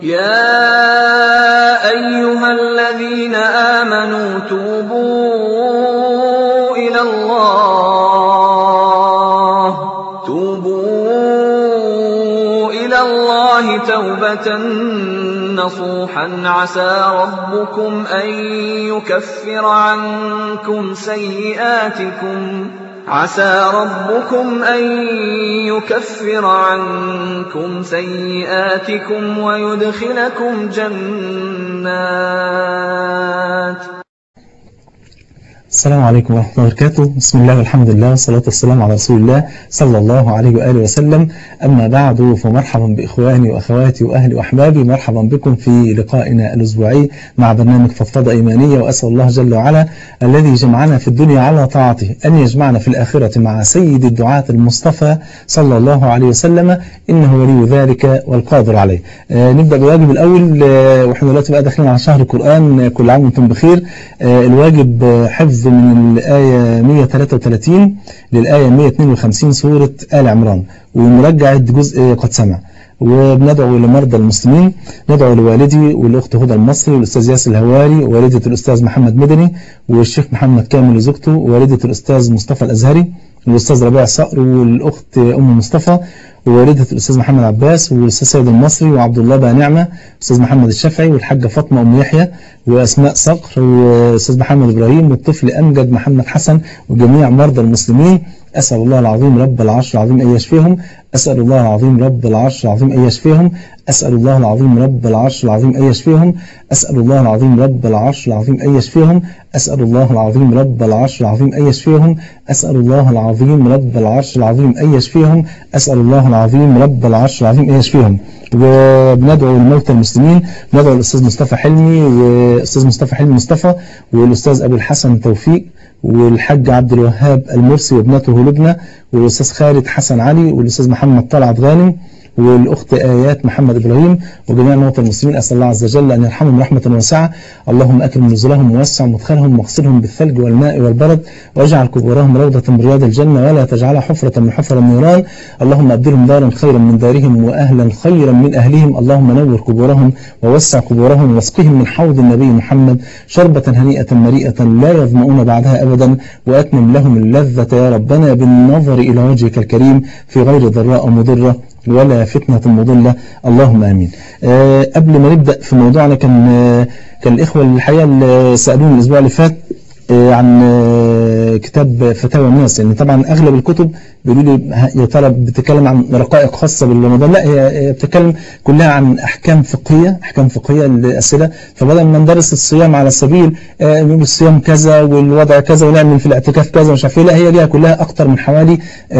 يَا أَيُّهَا الَّذِينَ آمَنُوا تُوبُوا إِلَى اللَّهِ تَوْبَةً نَّصُوحًا عَسَىٰ رَبُّكُمْ أَن يُكَفِّرَ عَنكُمْ سَيِّئَاتِكُمْ وَيُدْخِلَكُمْ جَنَّاتٍ السلام عليكم ورحمة الله وبركاته بسم الله والحمد لله والصلاة والسلام على رسول الله صلى الله عليه وآله وسلم أما بعد فمرحبا بإخواني وأخواتي وأهلي وأحبابي مرحبا بكم في لقائنا الأسبوعي مع برنامج فضفضة إيمانية وأسأل الله جل وعلا الذي جمعنا في الدنيا على طاعته أن يجمعنا في الآخرة مع سيد الدعاة المصطفى صلى الله عليه وسلم إنه ولي ذلك والقادر عليه آه نبدأ بالواجب الأول آه وإحنا دلوقتي بقى داخلين على شهر القرآن آه كل عام وأنتم بخير آه الواجب آه حفظ من الآية 133 للآية 152 سورة آل عمران ومرجعة جزء قد سمع وبندعو لمرضى المسلمين ندعو لوالدي والأخت هدى المصري والأستاذ ياسر الهواري ووالدة الأستاذ محمد مدني والشيخ محمد كامل وزوجته ووالدة الأستاذ مصطفى الأزهري والأستاذ ربيع صقر والأخت أم مصطفى ووالدة الأستاذ محمد عباس والأستاذ سيد المصري وعبد الله بقى نعمة والأستاذ محمد الشافعي والحاجة فاطمة أم يحيى وأسماء صقر والأستاذ محمد إبراهيم والطفل أمجد محمد حسن وجميع مرضى المسلمين أسأل الله العظيم رب العرش العظيم أن يشفيهم أسأل الله العظيم رب العرش العظيم أن يشفيهم أسأل الله العظيم رب العرش العظيم أن يشفيهم أسأل الله العظيم رب العرش العظيم أن يشفيهم أسأل الله العظيم رب العرش العظيم أن يشفيهم أسأل الله العظيم رب العرش العظيم أن يشفيهم أسأل الله العظيم رب العرش العظيم أن يشفيهم وبندعو الموتى المسلمين ندعو الأستاذ مصطفى حلمي والأستاذ مصطفى حلمي مصطفى والأستاذ أبو الحسن توفيق والحاج عبد الوهاب المرسي وابنته لبنى والأستاذ خالد حسن علي والأستاذ محمد طلعت غانم والأخت آيات محمد إبراهيم وجميع موتى المسلمين أسأل الله عز وجل أن يرحمهم رحمة واسعة اللهم أكرم نزلهم ووسع مدخلهم واغسلهم بالثلج والماء والبرد واجعل قبورهم روضة من رياض الجنة ولا تجعلها حفرة من حفر النيران اللهم أبدلهم دارا خيرا من دارهم وأهلا خيرا من أهلهم اللهم نور قبورهم ووسع قبورهم واسقهم من حوض النبي محمد شربة هنيئة مريئة لا يظمؤون بعدها أبدا وأتمم لهم اللذة يا ربنا بالنظر إلى وجهك الكريم في غير ضراء مضرة ولا فتنة مضلة اللهم آمين أه قبل ما نبدأ في موضوعنا كان أه كان الإخوة الحقيقة اللي سألوني الأسبوع اللي فات أه عن كتاب فتاوى الناس يعني طبعا أغلب الكتب بيقولوا لي يا ترى بتتكلم عن رقائق خاصة بالرمضان لا هي بتتكلم كلها عن أحكام فقهية أحكام فقهية الأسئلة فبدل ما ندرس الصيام على سبيل نقول الصيام كذا والوضع كذا ونعمل في الاعتكاف كذا ومش عارف ايه لا هي ليها كلها أكتر من حوالي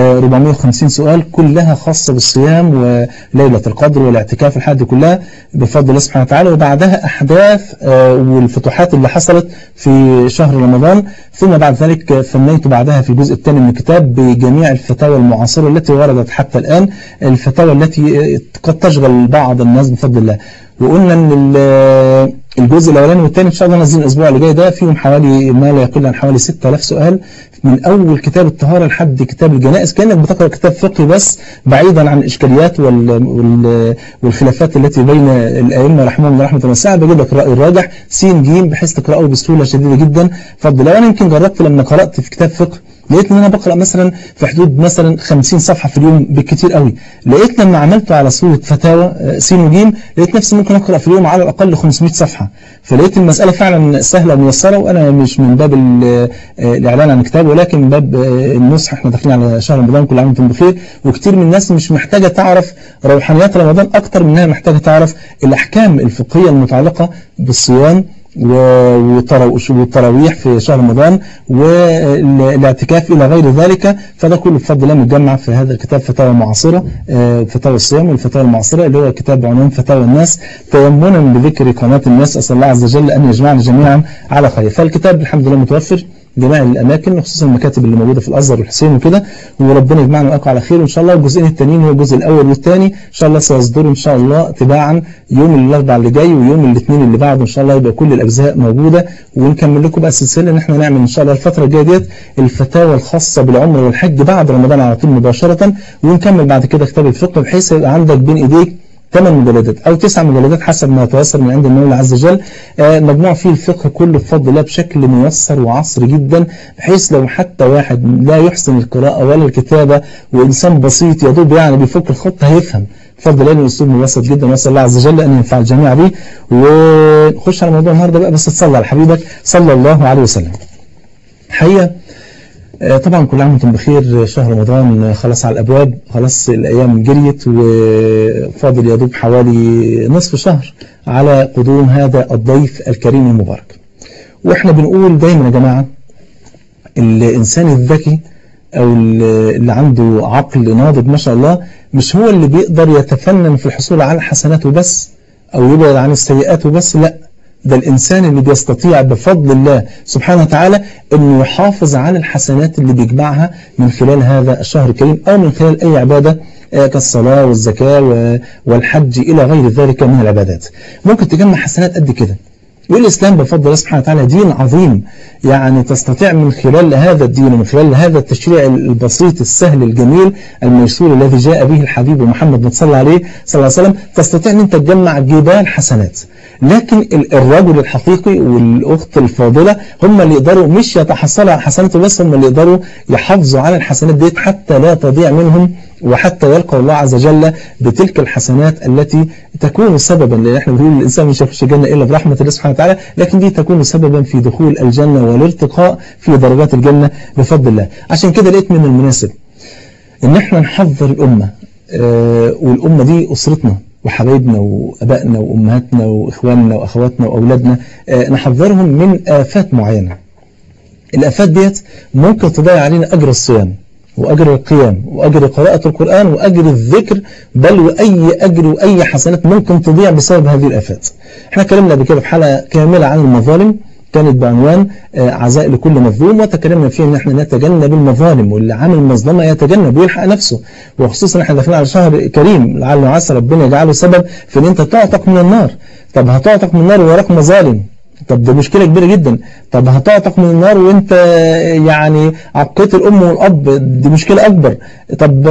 450 سؤال كلها خاصة بالصيام وليلة القدر والاعتكاف الحاجات دي كلها بفضل الله سبحانه وتعالى وبعدها أحداث والفتوحات اللي حصلت في شهر رمضان ثم بعد ذلك فنيت بعدها في الجزء الثاني من الكتاب بجميع الفتاوى المعاصرة التي وردت حتى الآن الفتاوى التي قد تشغل بعض الناس بفضل الله وقلنا ان الجزء الاولاني والثاني ان شاء الله نازلين الاسبوع اللي جاي ده فيهم حوالي ما لا يقل عن حوالي 6000 سؤال من اول كتاب الطهاره لحد كتاب الجنائز كانك بتقرا كتاب فقهي بس بعيدا عن الاشكاليات وال وال والخلافات التي بين الائمه رحمهم الله رحمه واسعه بجيب لك الراي الراجح س ج بحيث تقراه بسهوله شديده جدا فضل لو انا يمكن جربت لما قرات في كتاب فقه لقيت ان انا بقرا مثلا في حدود مثلا 50 صفحه في اليوم بالكثير قوي لقيت لما عملته على صوره فتاوى س وج لقيت نفسي ممكن اقرا في اليوم على الاقل 500 صفحه فلقيت المساله فعلا سهله وميسره وانا مش من باب الاعلان عن كتاب ولكن من باب النصح احنا داخلين على شهر رمضان كل عام وانتم بخير وكثير من الناس مش محتاجه تعرف روحانيات رمضان اكتر منها محتاجه تعرف الاحكام الفقهيه المتعلقه بالصيام والتراويح في شهر رمضان والاعتكاف إلى غير ذلك فده كله بفضل الله متجمع في هذا الكتاب فتاوى معاصرة فتاوى الصيام والفتاوى المعاصرة اللي هو كتاب بعنوان فتاوى الناس تيمنا بذكر قناة الناس أسأل الله عز وجل أن يجمعنا جميعا على خير فالكتاب الحمد لله متوفر جميع الأماكن خصوصا المكاتب اللي موجودة في الأزهر والحسين وكده وربنا يجمعنا وياكم على خير وإن شاء الله الجزئين التانيين هو الجزء الأول والثاني إن شاء الله سيصدروا إن شاء الله تباعا يوم الأربعاء اللي جاي ويوم الاثنين اللي بعده إن شاء الله يبقى كل الأجزاء موجودة ونكمل لكم بقى السلسلة إن إحنا نعمل إن شاء الله الفترة الجاية ديت الفتاوى الخاصة بالعمر والحج بعد رمضان على طول مباشرة ونكمل بعد كده كتاب الفقه بحيث يبقى عندك بين إيديك ثمان مجلدات أو تسع مجلدات حسب ما يتيسر من عند المولى عز وجل مجموع فيه الفقه كله بفضل الله بشكل ميسر وعصري جدا بحيث لو حتى واحد لا يحسن القراءة ولا الكتابة وإنسان بسيط يدوب يعني بيفك الخط هيفهم بفضل الله الأسلوب مبسط جدا وأسأل الله عز وجل أن ينفع الجميع به ونخش على موضوع النهارده بقى بس تصلي على حبيبك صلى الله عليه وسلم حقيقة طبعا كل عام وانتم بخير شهر رمضان خلاص على الأبواب خلاص الأيام جريت وفاضل يدوب حوالي نصف شهر على قدوم هذا الضيف الكريم المبارك واحنا بنقول دايما يا جماعة الإنسان الذكي أو اللي عنده عقل ناضج ما شاء الله مش هو اللي بيقدر يتفنن في الحصول على الحسنات وبس أو يبعد عن السيئات وبس لا ده الإنسان اللي بيستطيع بفضل الله سبحانه وتعالى أنه يحافظ على الحسنات اللي بيجمعها من خلال هذا الشهر الكريم أو من خلال أي عبادة كالصلاة والزكاة والحج إلى غير ذلك من العبادات ممكن تجمع حسنات قد كده والإسلام بفضل الله سبحانه وتعالى دين عظيم يعني تستطيع من خلال هذا الدين ومن خلال هذا التشريع البسيط السهل الجميل الميسور الذي جاء به الحبيب محمد صلى الله عليه صلى الله عليه وسلم تستطيع أن أنت تجمع جبال حسنات لكن الرجل الحقيقي والأخت الفاضلة هم اللي يقدروا مش يتحصلوا على حسناته بس هم اللي يقدروا يحافظوا على الحسنات ديت حتى لا تضيع منهم وحتى يلقى الله عز وجل بتلك الحسنات التي تكون سببا لان احنا بنقول الانسان مش هيخش الجنه الا برحمه الله سبحانه وتعالى لكن دي تكون سببا في دخول الجنه والارتقاء في درجات الجنه بفضل الله عشان كده لقيت من المناسب ان احنا نحذر الامه آه والامه دي اسرتنا وحبايبنا وابائنا وامهاتنا واخواننا واخواتنا واولادنا آه نحذرهم من افات معينه الافات ديت ممكن تضيع علينا اجر الصيام وأجر القيام وأجر قراءة القرآن وأجر الذكر بل وأي أجر وأي حسنات ممكن تضيع بسبب هذه الآفات احنا اتكلمنا قبل كده في حلقة كاملة عن المظالم كانت بعنوان عزاء لكل مظلوم وتكلمنا فيه ان احنا نتجنب المظالم واللي عامل مظلمة يتجنب ويلحق نفسه وخصوصا احنا داخلين على شهر كريم لعل وعسى ربنا يجعله سبب في ان انت تعتق من النار طب هتعتق من النار وراك مظالم طب ده مشكلة كبيرة جدا طب هتعتق من النار وانت يعني عقيت الأم والأب دي مشكلة أكبر طب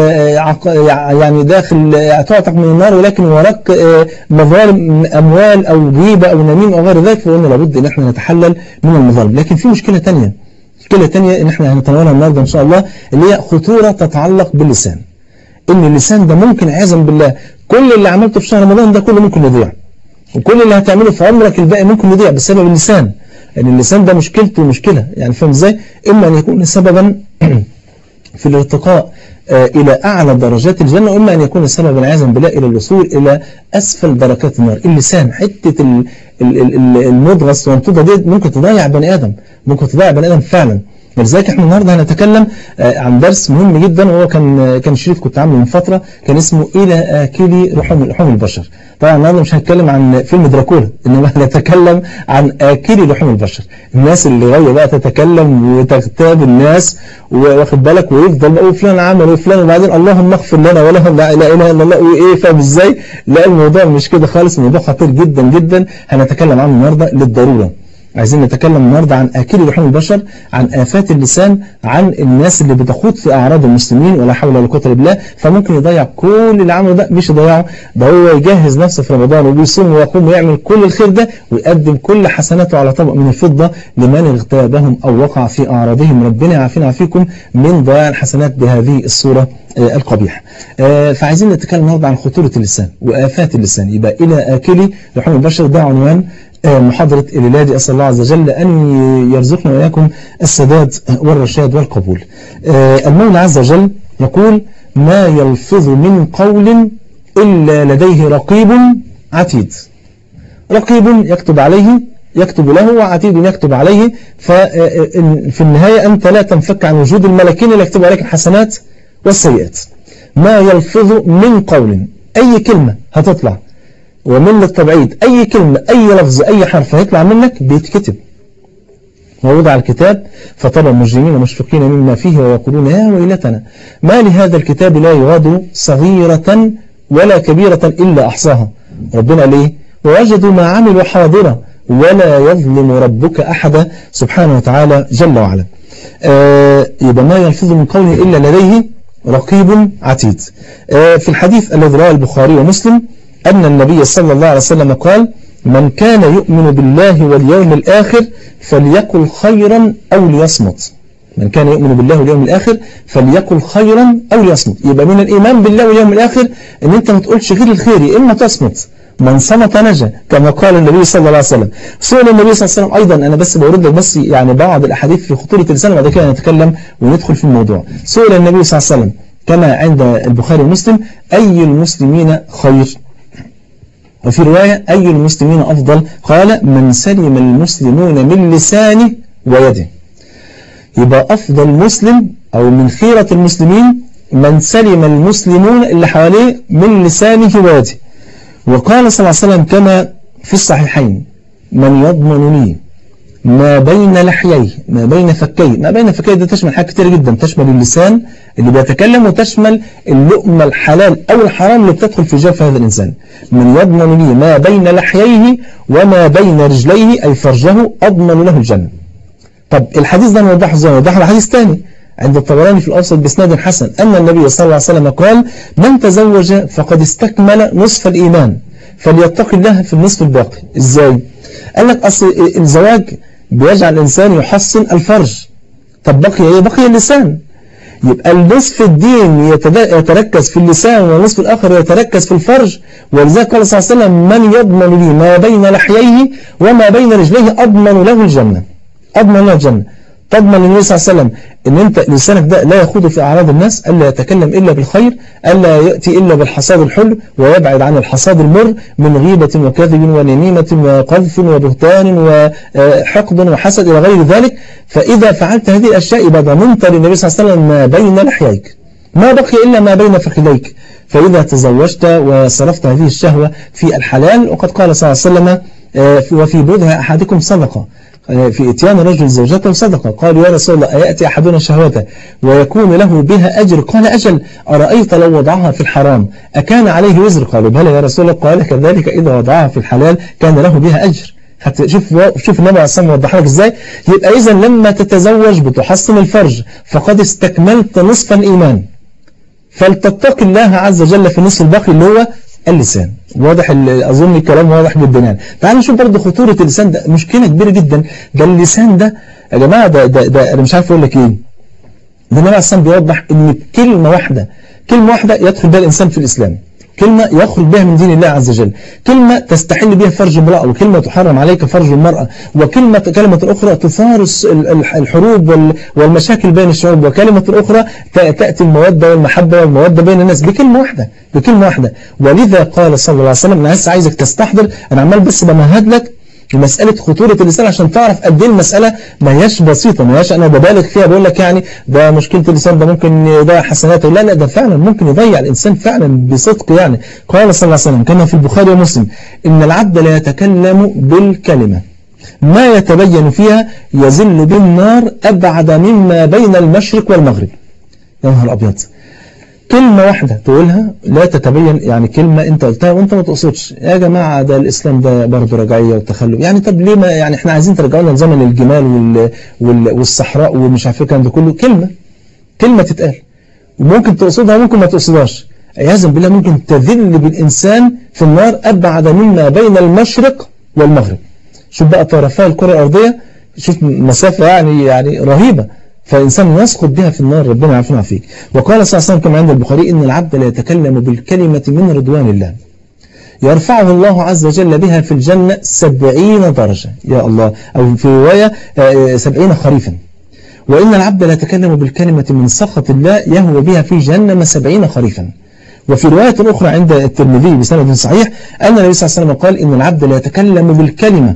يعني داخل هتعتق من النار ولكن وراك مظالم أموال أو جيبة أو نميم أو غير ذلك فقلنا لابد ان احنا نتحلل من المظالم لكن في مشكلة تانية مشكلة تانية ان احنا هنتناولها النهاردة ان شاء الله اللي هي خطورة تتعلق باللسان ان اللسان ده ممكن عياذا بالله كل اللي عملته في شهر رمضان ده كله ممكن يضيع وكل اللي هتعمله في عمرك الباقي ممكن يضيع بسبب اللسان لأن يعني اللسان ده مشكلته مشكلة يعني فاهم ازاي إما أن يكون سببا في الارتقاء إلى أعلى درجات الجنة وإما أن يكون سببا عياذا بالله إلى الوصول إلى أسفل دركات النار اللسان حتة المضغة الصنطوطة دي ممكن تضيع بني آدم ممكن تضيع بني آدم فعلا ولذلك احنا النهارده هنتكلم عن درس مهم جدا وهو كان كان شريف كنت عامله من فتره كان اسمه الى اكلي لحوم لحوم البشر طبعا النهارده مش هنتكلم عن فيلم دراكولا انما هنتكلم عن اكلي لحوم البشر الناس اللي غايه بقى تتكلم وتغتاب الناس واخد بالك ويفضل بقى فلان عمل وفلان وبعدين اللهم اغفر لنا ولهم لا اله الا الله وايه فاهم ازاي لا الموضوع مش كده خالص الموضوع خطير جدا جدا هنتكلم عنه النهارده للضروره عايزين نتكلم النهاردة عن آكل لحوم البشر عن آفات اللسان عن الناس اللي بتخوض في أعراض المسلمين ولا حول ولا قوة إلا بالله فممكن يضيع كل اللي عمله ده مش يضيعه ده هو يجهز نفسه في رمضان وبيصوم ويقوم ويعمل كل الخير ده ويقدم كل حسناته على طبق من الفضة لمن اغتابهم أو وقع في أعراضهم ربنا يعافينا ويعافيكم من ضياع الحسنات بهذه الصورة القبيح فعايزين نتكلم النهارده عن خطورة اللسان وآفات اللسان يبقى إلى آكلي لحوم البشر ده عنوان محاضرة الولادي أسأل الله عز وجل أن يرزقنا وإياكم السداد والرشاد والقبول المولى عز وجل يقول ما يلفظ من قول إلا لديه رقيب عتيد رقيب يكتب عليه يكتب له وعتيد يكتب عليه ففي النهاية أنت لا تنفك عن وجود الملكين اللي يكتب عليك الحسنات والسيئات ما يلفظ من قول أي كلمة هتطلع ومن التبعيد أي كلمة أي لفظ أي حرف هيطلع منك بيتكتب ووضع الكتاب فترى المجرمين مشفقين مما فيه ويقولون يا ويلتنا ما لهذا الكتاب لا يغادر صغيرة ولا كبيرة إلا أحصاها ربنا ليه ووجدوا ما عملوا حاضرة ولا يظلم ربك أحدا سبحانه وتعالى جل وعلا آه يبقى ما يلفظ من قول إلا لديه رقيب عتيد آه في الحديث الذي رواه البخاري ومسلم أن النبي صلى الله عليه وسلم قال من كان يؤمن بالله واليوم الآخر فليقل خيرا أو ليصمت من كان يؤمن بالله واليوم الآخر فليقل خيرا أو ليصمت يبقى من الإيمان بالله واليوم الآخر أن أنت ما تقولش غير الخير يا إما تصمت من صمت نجا كما قال النبي صلى الله عليه وسلم سئل النبي صلى الله عليه وسلم أيضا أنا بس بورد لك بس يعني بعض الأحاديث في خطورة اللسان وبعد كده نتكلم وندخل في الموضوع سئل النبي صلى الله عليه وسلم كما عند البخاري ومسلم أي المسلمين خير وفي رواية أي المسلمين أفضل قال من سلم المسلمون من لسانه ويده يبقى أفضل مسلم أو من خيرة المسلمين من سلم المسلمون اللي حواليه من لسانه ويده وقال صلى الله عليه وسلم كما في الصحيحين من يضمن لي ما بين لحييه ما بين فكيه ما بين فكيه ده تشمل حاجات كتير جدا تشمل اللسان اللي بيتكلم وتشمل اللقمة الحلال أو الحرام اللي بتدخل في جوف هذا الإنسان من يضمن لي ما بين لحييه وما بين رجليه أي فرجه أضمن له الجنة طب الحديث ده نوضحه ازاي نوضحه الحديث ثاني عند الطبراني في الأوسط بسناد حسن أن النبي صلى الله عليه وسلم قال من تزوج فقد استكمل نصف الإيمان فليتقي الله في النصف الباقي إزاي قال لك أصل الزواج بيجعل الإنسان يحسن الفرج طب بقي إيه بقي اللسان يبقى النصف الدين يتركز في اللسان والنصف الآخر يتركز في الفرج ولذلك قال صلى الله عليه وسلم من يضمن لي ما بين لحييه وما بين رجليه أضمن له الجنة أضمن له الجنة تضمن النبي صلى الله عليه وسلم ان انت لسانك ده لا يخوض في اعراض الناس الا يتكلم الا بالخير الا ياتي الا بالحصاد الحلو ويبعد عن الحصاد المر من غيبه وكذب ونميمه وقذف وبهتان وحقد وحسد الى غير ذلك فاذا فعلت هذه الاشياء يبقى ضمنت للنبي صلى الله عليه وسلم ما بين لحييك ما بقي الا ما بين فخذيك فاذا تزوجت وصرفت هذه الشهوه في الحلال وقد قال صلى الله عليه وسلم وفي بضع احدكم صدقه في اتيان رجل زوجته صدقة قال يا رسول الله أيأتي أحدنا شهوته ويكون له بها أجر قال أجل أرأيت لو وضعها في الحرام أكان عليه وزر قالوا بلى يا رسول الله قال كذلك إذا وضعها في الحلال كان له بها أجر حتى شوف شوف النبي عليه الصلاه وضح لك ازاي يبقى اذا لما تتزوج بتحصن الفرج فقد استكملت نصف الايمان فلتتقي الله عز وجل في النصف الباقي اللي هو اللسان واضح أظن الكلام واضح جدا يعني تعالوا نشوف برضه خطورة اللسان ده مشكلة كبيرة جدا ده اللسان ده يا جماعة ده, ده, ده أنا مش عارف أقول لك إيه ده النبي عليه بيوضح إن بكلمة واحدة كلمة واحدة يدخل بها الإنسان في الإسلام كلمة يخرج بها من دين الله عز وجل كلمة تستحل بها فرج امرأة وكلمة تحرم عليك فرج المرأة وكلمة كلمة أخرى تثار الحروب والمشاكل بين الشعوب وكلمة أخرى تأتي المودة والمحبة والمودة بين الناس بكلمة واحدة بكلمة واحدة ولذا قال صلى الله عليه وسلم أنا لسه عايزك تستحضر أنا عمال بس بمهد لك مسألة خطورة اللسان عشان تعرف قد ايه المسألة ما هياش بسيطة ما هياش أنا ببالغ فيها بقول لك يعني ده مشكلة اللسان ده ممكن يضيع حسناته لا لا ده فعلا ممكن يضيع الإنسان فعلا بصدق يعني قال صلى الله عليه وسلم كما في البخاري ومسلم إن العبد لا يتكلم بالكلمة ما يتبين فيها يزل بالنار أبعد مما بين المشرق والمغرب يا نهار أبيض كلمة واحدة تقولها لا تتبين يعني كلمة انت قلتها وانت ما تقصدش يا جماعة ده الاسلام ده برضه رجعية وتخلف يعني طب ليه ما يعني احنا عايزين ترجعونا لزمن الجمال وال وال والصحراء ومش عارف الكلام ده كله كلمة كلمة تتقال وممكن تقصدها وممكن ما تقصدهاش عياذا بالله ممكن تذل بالإنسان في النار أبعد مما بين المشرق والمغرب شوف بقى طرفي الكرة الأرضية شوف مسافة يعني يعني رهيبة فإنسان يسقط بها في النار ربنا يعافينا فيك وقال صلى الله عليه وسلم كما عند البخاري إن العبد لا يتكلم بالكلمة من رضوان الله يرفعه الله عز وجل بها في الجنة سبعين درجة يا الله أو في رواية سبعين خريفا وإن العبد لا يتكلم بالكلمة من سخط الله يهوى بها في جهنم سبعين خريفا وفي رواية أخرى عند الترمذي بسند صحيح أن النبي صلى الله عليه وسلم قال إن العبد لا يتكلم بالكلمة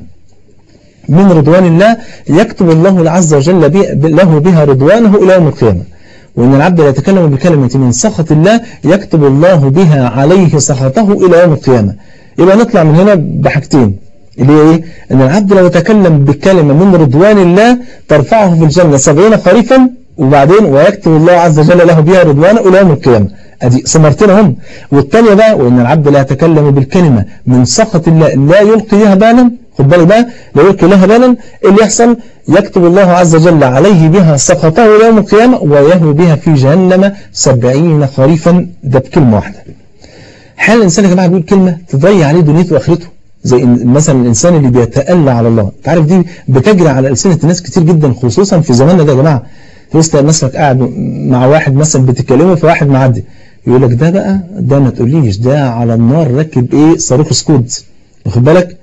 من رضوان الله يكتب الله عز وجل له بها رضوانه إلى يوم القيامة وإن العبد لا يتكلم بكلمة من سخط الله يكتب الله بها عليه سخطه إلى يوم القيامة يبقى نطلع من هنا بحاجتين اللي هي إيه؟ أن العبد لو يتكلم بكلمة من رضوان الله ترفعه في الجنة سبعين خريفا وبعدين ويكتب الله عز وجل له بها رضوانه إلى يوم القيامة أدي ثمرتين هم والثانية بقى وإن العبد لا يتكلم بالكلمة من سخط الله لا يلقي لها بالا خد بالك بقى لا يلقي لها بالا اللي يحصل يكتب الله عز وجل عليه بها سخطه إلى يوم القيامة ويهوي بها في جهنم سبعين خريفا ده بكلمة واحدة حال الانسان يا جماعه بيقول كلمه تضيع عليه دنيته واخرته زي إن- مثلا الانسان اللي بيتألى على الله انت عارف دي بتجري على السنه الناس كتير جدا خصوصا في زماننا ده يا جماعه توسط مثلا قاعد مع واحد مثلا بتتكلموا فواحد معدي يقول لك ده بقى ده ما تقوليش ده على النار راكب ايه صاروخ سكود واخد بالك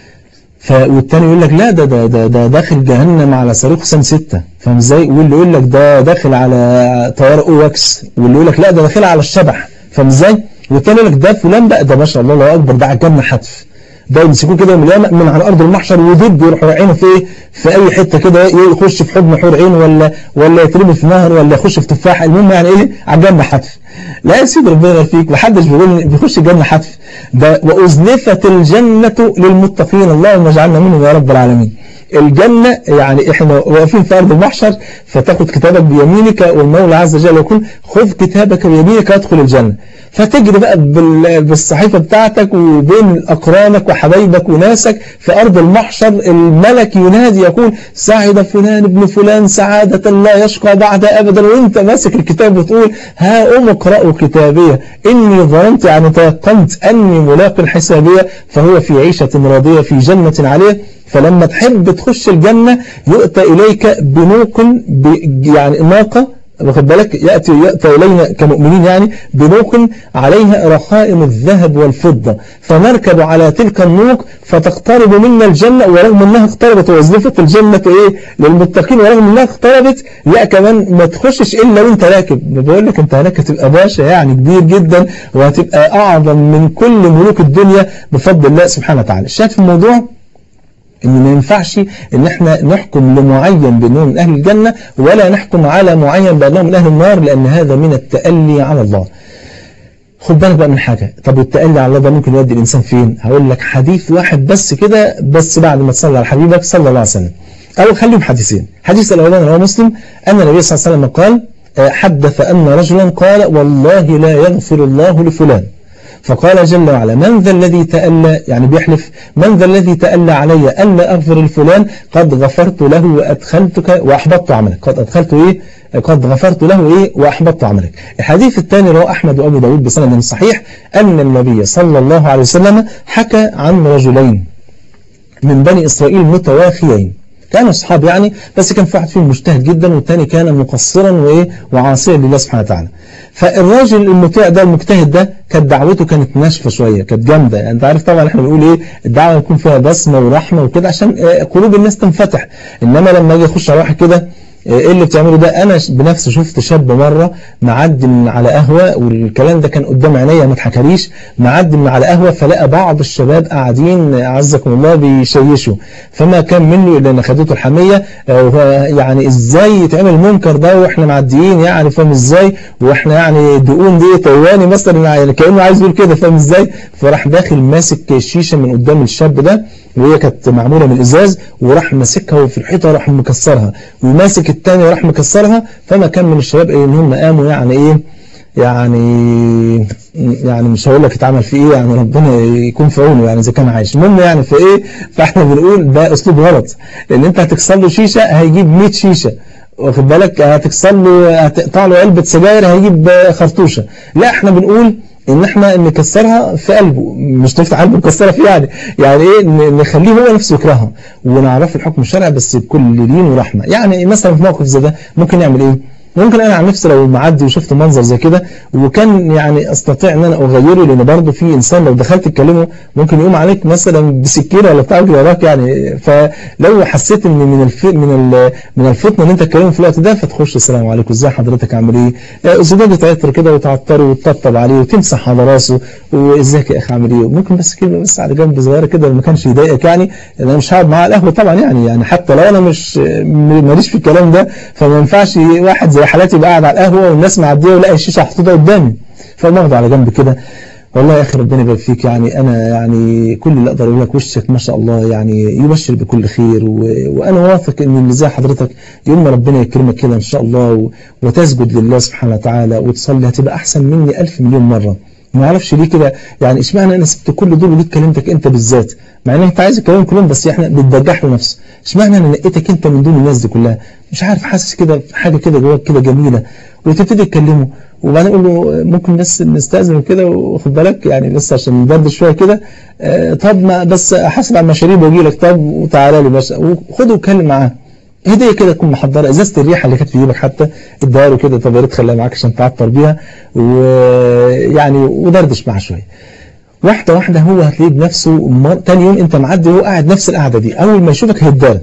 ف والتاني يقول لك لا ده ده ده, ده داخل جهنم على صاروخ سام 6 فاهم ازاي واللي يقول لك ده داخل على طياره او اكس واللي يقول لك لا ده داخل على الشبح فاهم ازاي والتاني يقول لك ده فلان بقى ده ما شاء الله الله اكبر ده على الجنه حتف ده يمسكوه كده يوم القيامه من على ارض المحشر ودب يروحوا عينه في ايه في اي حته كده يخش في حضن حور عين ولا ولا يترمي في نهر ولا يخش في تفاح المهم يعني ايه على الجنه حتف لا يا سيدي ربنا يبارك فيك محدش بيقول بيخش الجنه حتف ده وازلفت الجنه للمتقين اللهم اجعلنا منهم يا رب العالمين الجنة يعني احنا واقفين في أرض المحشر فتاخد كتابك بيمينك والمولى عز وجل يقول خذ كتابك بيمينك وادخل الجنة فتجري بقى بال- بالصحيفة بتاعتك وبين أقرانك وحبايبك وناسك في أرض المحشر الملك ينادي يقول سعد فلان ابن فلان سعادة لا يشقى بعد أبدا وانت ماسك الكتاب وتقول ها أم اقرأوا كتابية إني ظننت يعني تيقنت أني ملاق حسابية فهو في عيشة راضية في جنة عالية فلما تحب تخش الجنة يؤتى إليك بنوق ب- يعني ناقة واخد بالك يأتي, يأتي إلينا كمؤمنين يعني بنوق عليها رخائم الذهب والفضة فنركب على تلك النوق فتقترب منا الجنة ورغم أنها اقتربت وأزلفت الجنة إيه للمتقين ورغم أنها اقتربت لا كمان ما تخشش إلا وأنت راكب بقول لك أنت هناك هتبقى باشا يعني كبير جدا وهتبقى أعظم من كل ملوك الدنيا بفضل الله سبحانه وتعالى الشاهد في الموضوع ان ما ينفعش ان احنا نحكم لمعين بانه من اهل الجنة ولا نحكم على معين بانه من اهل النار لان هذا من التألي على الله خد بالك بقى من حاجة طب والتألي على الله ده ممكن يودي الانسان فين هقول لك حديث واحد بس كده بس بعد ما تصلي على حبيبك صلى الله عليه وسلم او خليهم حديثين حديث الاولاني رواه مسلم ان النبي صلى الله عليه وسلم قال آه، حدث ان رجلا قال والله لا يغفر الله لفلان فقال جل وعلا من ذا الذي تألى يعني بيحلف من ذا الذي تألى علي ألا أغفر الفلان قد غفرت له وأدخلتك وأحبطت عملك قد أدخلت إيه قد غفرت له إيه وأحبطت عملك الحديث الثاني رواه أحمد وأبو داود بسند صحيح أن النبي صلى الله عليه وسلم حكى عن رجلين من بني إسرائيل متواخيين كانوا أصحاب يعني بس كان في واحد فيهم مجتهد جدا والتاني كان مقصرا وإيه وعاصيا لله سبحانه وتعالى فالراجل المطيع ده المجتهد ده كانت دعوته كانت ناشفة شوية كانت جامدة يعني انت عارف طبعا احنا بنقول ايه الدعوة يكون فيها بسمة ورحمة وكده عشان آه، قلوب الناس تنفتح انما لما اجي اخش على واحد كده ايه اللي بتعمله ده انا ش- بنفسي شفت شاب مرة معدي من على قهوة والكلام ده كان قدام عينيا ما اتحكاليش معدي من على قهوة فلقى بعض الشباب قاعدين اعزكم الله بيشيشوا فما كان منه الا ان خدته الحمية آه، وهو يعني ازاي يتعمل المنكر ده واحنا معديين يعني فاهم ازاي واحنا يعني دقون دي طواني مثلا يعني كانه عايز يقول كده فاهم ازاي فراح داخل ماسك الشيشه من قدام الشاب ده وهي كانت معموله من ازاز وراح ماسكها في الحيطه وراح مكسرها وماسك الثاني وراح مكسرها فما كان من الشباب ايه ان هم قاموا يعني ايه يعني يعني مش هقول لك اتعمل في ايه يعني ربنا يكون في عونه يعني اذا كان عايش المهم يعني في ايه فاحنا بنقول ده اسلوب غلط لان انت هتكسر له شيشه هيجيب 100 شيشه واخد بالك هتكسر له هتقطع له علبه سجاير هيجيب خرطوشه لا احنا بنقول ان احنا نكسرها في قلبه مش تفتح قلبه نكسرها فيه يعني يعني ايه ن- نخليه هو نفسه يكرهها ونعرف الحكم الشرعي بس بكل لين ورحمه يعني مثلا في موقف زي ده ممكن نعمل ايه ممكن انا عن نفسي لو معدي وشفت منظر زي كده وكان يعني استطيع ان انا اغيره لان برضه في انسان لو دخلت تكلمه ممكن يقوم عليك مثلا بسكينه ولا بتاع يجري وراك يعني فلو حسيت ان من الف من ال من الفتنه ان انت تكلمه في الوقت ده فتخش السلام عليكم ازاي حضرتك عامل ايه آه، زجاجه عطر كده وتعطره وتطبطب عليه وتمسح على راسه وازيك يا اخي عامل ايه ممكن بس كلمه بس على جنب صغيره كده ما كانش يضايقك يعني انا مش هقعد معاه على القهوه طبعا يعني يعني حتى لو انا مش م- ماليش في الكلام ده فما ينفعش واحد زي حالاتي يبقى قاعد على القهوه والناس معديه ولاقي الشيشه محطوطه قدامي فماخده على جنب كده والله يا اخي ربنا يبارك فيك يعني انا يعني كل اللي اقدر اقول لك وشك ما شاء الله يعني يبشر بكل خير و... وانا واثق ان اللي زي حضرتك يوم ما ربنا يكرمك كده ان شاء الله و... وتسجد لله سبحانه وتعالى وتصلي هتبقى احسن مني ألف مليون مره ما اعرفش ليه كده يعني اشمعنى انا سبت كل دول وجيت كلمتك انت بالذات مع ان انت عايز الكلام كلهم بس احنا بتبجح له نفسه اشمعنى انا نقيتك انت من دون الناس دي كلها مش عارف حاسس كده حاجه كده جواك كده جميله وتبتدي تكلمه وبعدين اقول له ممكن بس نستاذن كده واخد بالك يعني بس عشان نبرد شويه كده آه طب ما بس احاسب على المشاريب واجي لك طب وتعالى لي بس وخده واتكلم معاه هديه كده تكون محضره ازازه الريحه اللي كانت في جيبك حتى اديها له كده طب يا ريت خليها معاك عشان تعطر بيها ويعني ودردش معاه شويه واحده واحده هو هتلاقيه بنفسه مر... تاني يوم انت معدي وهو قاعد نفس القعده دي اول ما يشوفك هيتضرب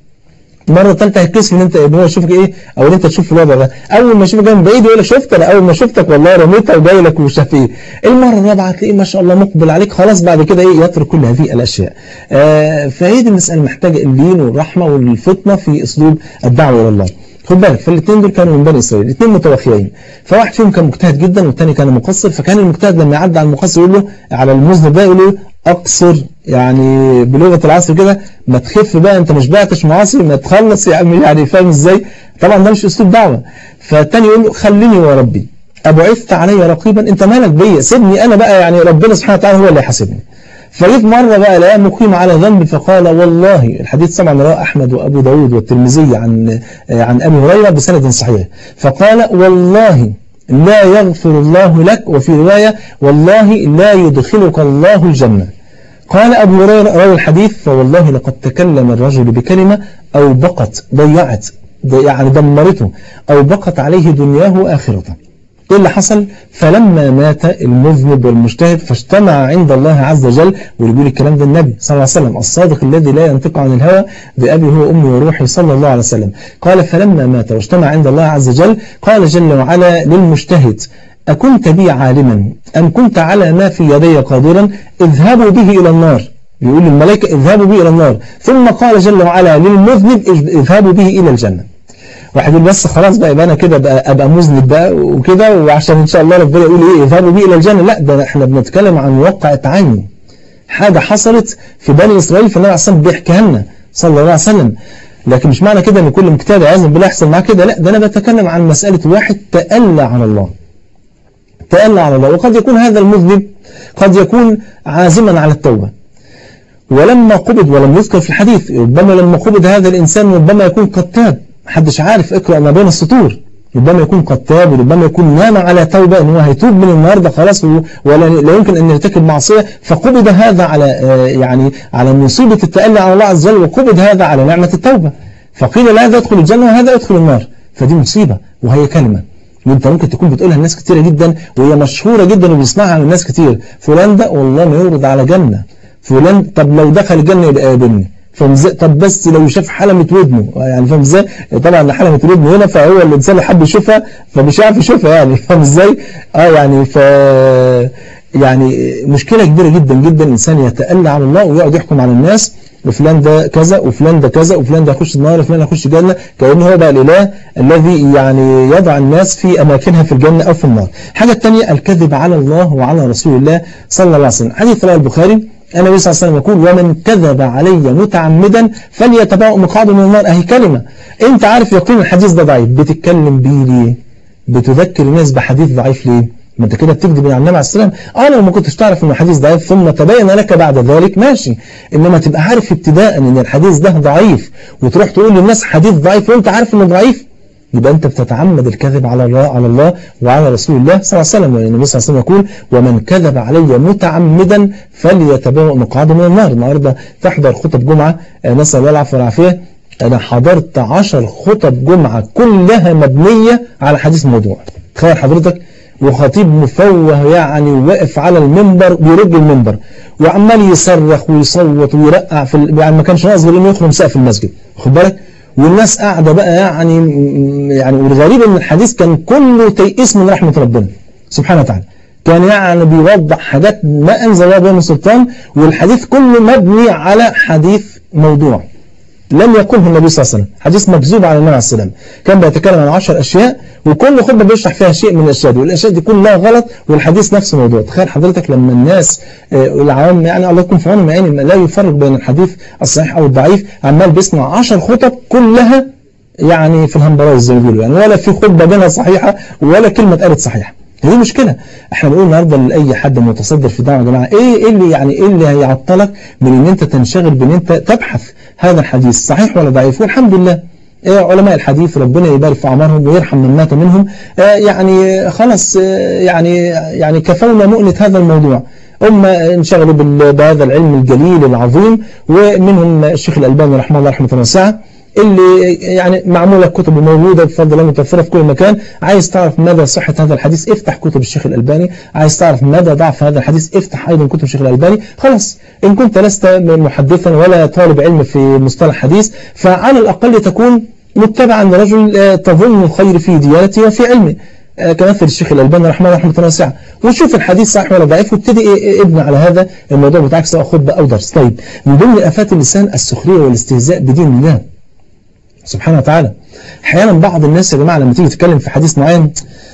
مرة ثالثة هيتكسف ان انت ان هو يشوفك ايه او ان انت تشوف الوضع ده اول ما يشوفك من بعيد يقول لك شفت انا اول ما شفتك والله رميتها وجاي لك ومش عارف ايه المرة الرابعة تلاقيه ما شاء الله مقبل عليك خلاص بعد كده ايه يترك كل هذه الاشياء آه فهي دي المسألة محتاجة اللين والرحمة والفطنة في اسلوب الدعوة الى الله خد بالك فالاثنين دول كانوا من بني اسرائيل الاثنين متوفيين فواحد فيهم كان مجتهد جدا والثاني كان مقصر فكان المجتهد لما يعدي على المقصر يقول له على المذنب ده يقول له اقصر يعني بلغه العصر كده ما تخف بقى انت مش بعتش معاصي ما تخلص يا عم يعني فاهم ازاي طبعا ده مش اسلوب دعوه فالثاني يقول له خليني وربي ابعثت علي رقيبا انت مالك بيا سيبني انا بقى يعني ربنا سبحانه وتعالى هو اللي يحاسبني فجيت مرة بقى لقاه مقيم على ذنب فقال والله الحديث طبعا رواه أحمد وأبو داود والترمذي عن عن أبي هريرة بسند صحيح فقال والله لا يغفر الله لك وفي رواية والله لا يدخلك الله الجنة قال أبو هريرة روى الحديث فوالله لقد تكلم الرجل بكلمة أو بقت ضيعت يعني دمرته أو بقت عليه دنياه وآخرته إيه اللي حصل فلما مات المذنب والمجتهد فاجتمع عند الله عز وجل واللي بيقول الكلام ده النبي صلى الله عليه وسلم الصادق الذي لا ينطق عن الهوى بأبي هو أمي وروحي صلى الله عليه وسلم قال فلما مات واجتمع عند الله عز وجل قال جل وعلا للمجتهد أكنت بي عالما أم كنت على ما في يدي قادرا اذهبوا به إلى النار يقول للملائكة اذهبوا به إلى النار ثم قال جل وعلا للمذنب اذهبوا به إلى الجنة واحد يقول بس خلاص بقى يبقى انا كده بقى ابقى مذنب بقى وكده وعشان ان شاء الله ربنا يقول ايه اذهبوا بي الى الجنه لا ده احنا بنتكلم عن واقع عين حاجه حصلت في بني اسرائيل فالنبي عليه الصلاه والسلام بيحكيها لنا صلى الله عليه وسلم لكن مش معنى كده ان كل مجتهد عايز بالله يحصل معاه كده لا ده انا بتكلم عن مساله واحد تألى على الله تألى على الله وقد يكون هذا المذنب قد يكون عازما على التوبه ولما قبض ولم يذكر في الحديث ربما لما قبض هذا الإنسان ربما يكون قد تاب محدش عارف اقرأ ما بين السطور ربما يكون قد تاب وربما يكون نام على توبة ان هو هيتوب من النهارده خلاص ولا لا يمكن ان يرتكب معصية فقبض هذا على يعني على مصيبة التألي على الله عز وجل وقبض هذا على نعمة التوبة فقيل لا هذا يدخل الجنة وهذا يدخل النار فدي مصيبة وهي كلمة وانت ممكن تكون بتقولها لناس كتيرة جدا وهي مشهورة جدا وبيسمعها عن الناس كتير فلان ده والله ما يورد على جنة فلان طب لو دخل الجنة يبقى يقابلني فاهم ازاي طب بس لو شاف حلمة ودنه يعني فاهم ازاي طبعا حلمة ودنه هنا فهو الانسان اللي حب يشوفها فمش عارف يشوفها يعني فاهم ازاي اه يعني ف يعني مشكلة كبيرة جدا جدا الانسان يتألى على الله ويقعد يحكم على الناس وفلان ده كذا وفلان ده كذا وفلان ده يخش النار وفلان يخش الجنة كأن هو بقى الإله الذي يعني يضع الناس في أماكنها في الجنة أو في النار الحاجة الثانية الكذب على الله وعلى رسول الله صلى الله عليه وسلم حديث رواه البخاري النبي صلى الله عليه وسلم يقول ومن كذب علي متعمدا فليتبوأ مقعده من النار اهي كلمة انت عارف يقين الحديث ده ضعيف بتتكلم بيه ليه بتذكر الناس بحديث ضعيف ليه ما انت كده بتكذب على النبي عليه السلام اه لو ما كنتش تعرف انه حديث ضعيف ثم تبين لك بعد ذلك ماشي انما تبقى عارف ابتداء ان الحديث ده ضعيف وتروح تقول للناس حديث ضعيف وانت عارف انه ضعيف يبقى أنت بتتعمد الكذب على الله على الله وعلى رسول الله صلى الله عليه وسلم النبي صلى الله عليه وسلم يقول ومن كذب علي متعمدا فليتبوأ مقعده من النار النهارده تحضر خطب جمعة نسأل الله العفو والعافية أنا حضرت عشر خطب جمعة كلها مبنية على حديث موضوع تخيل حضرتك وخطيب مفوه يعني واقف على المنبر بيرج المنبر وعمال يصرخ ويصوت ويرقع في ال... يعني ما كانش ناقص غير انه يخرم سقف المسجد خد بالك والناس قاعدة بقى يعني يعني والغريب ان الحديث كان كله تيئس من رحمة ربنا سبحانه وتعالى كان يعني بيوضح حاجات ما أنزل الله بها من سلطان والحديث كله مبني على حديث موضوع لم يقله النبي صلى الله عليه وسلم حديث مكذوب على النبي عليه السلام كان بيتكلم عن 10 أشياء وكل خطبة بيشرح فيها شيء من الأشياء دي والأشياء دي كلها غلط والحديث نفس الموضوع تخيل حضرتك لما الناس العوام يعني الله يكون في عونهم يعني لا يفرق بين الحديث الصحيح أو الضعيف عمال بيسمع 10 خطب كلها يعني في الهمبرايز زي ما بيقولوا يعني ولا في خطبة بينها صحيحة ولا كلمة قالت صحيحة هي مشكلة احنا بنقول النهارده لاي حد متصدر في الدعوه يا جماعه ايه ايه اللي يعني ايه اللي هيعطلك من ان انت تنشغل بان انت تبحث هذا الحديث صحيح ولا ضعيف والحمد لله إيه علماء الحديث ربنا يبارك في اعمارهم ويرحم من مات منهم آه يعني خلاص آه يعني يعني كفونا مؤنة هذا الموضوع هم انشغلوا بهذا العلم الجليل العظيم ومنهم الشيخ الألباني رحمه الله رحمه واسعه اللي يعني معمولة كتب موجودة بفضل الله متوفرة في كل مكان عايز تعرف مدى صحة هذا الحديث افتح كتب الشيخ الألباني عايز تعرف مدى ضعف هذا الحديث افتح أيضا كتب الشيخ الألباني خلاص إن كنت لست محدثا ولا طالب علم في مصطلح حديث فعلى الأقل تكون متبعا لرجل تظن الخير في ديانته وفي علمه كمثل الشيخ الألباني رحمه الله رحمه واسعه وشوف الحديث صحيح ولا ضعيف وابتدي ابني على هذا الموضوع بتاعك سواء خطبة أو درس طيب من ضمن آفات اللسان السخرية والاستهزاء بدين الله سبحانه وتعالى احيانا بعض الناس يا جماعة لما تيجي تتكلم في حديث معين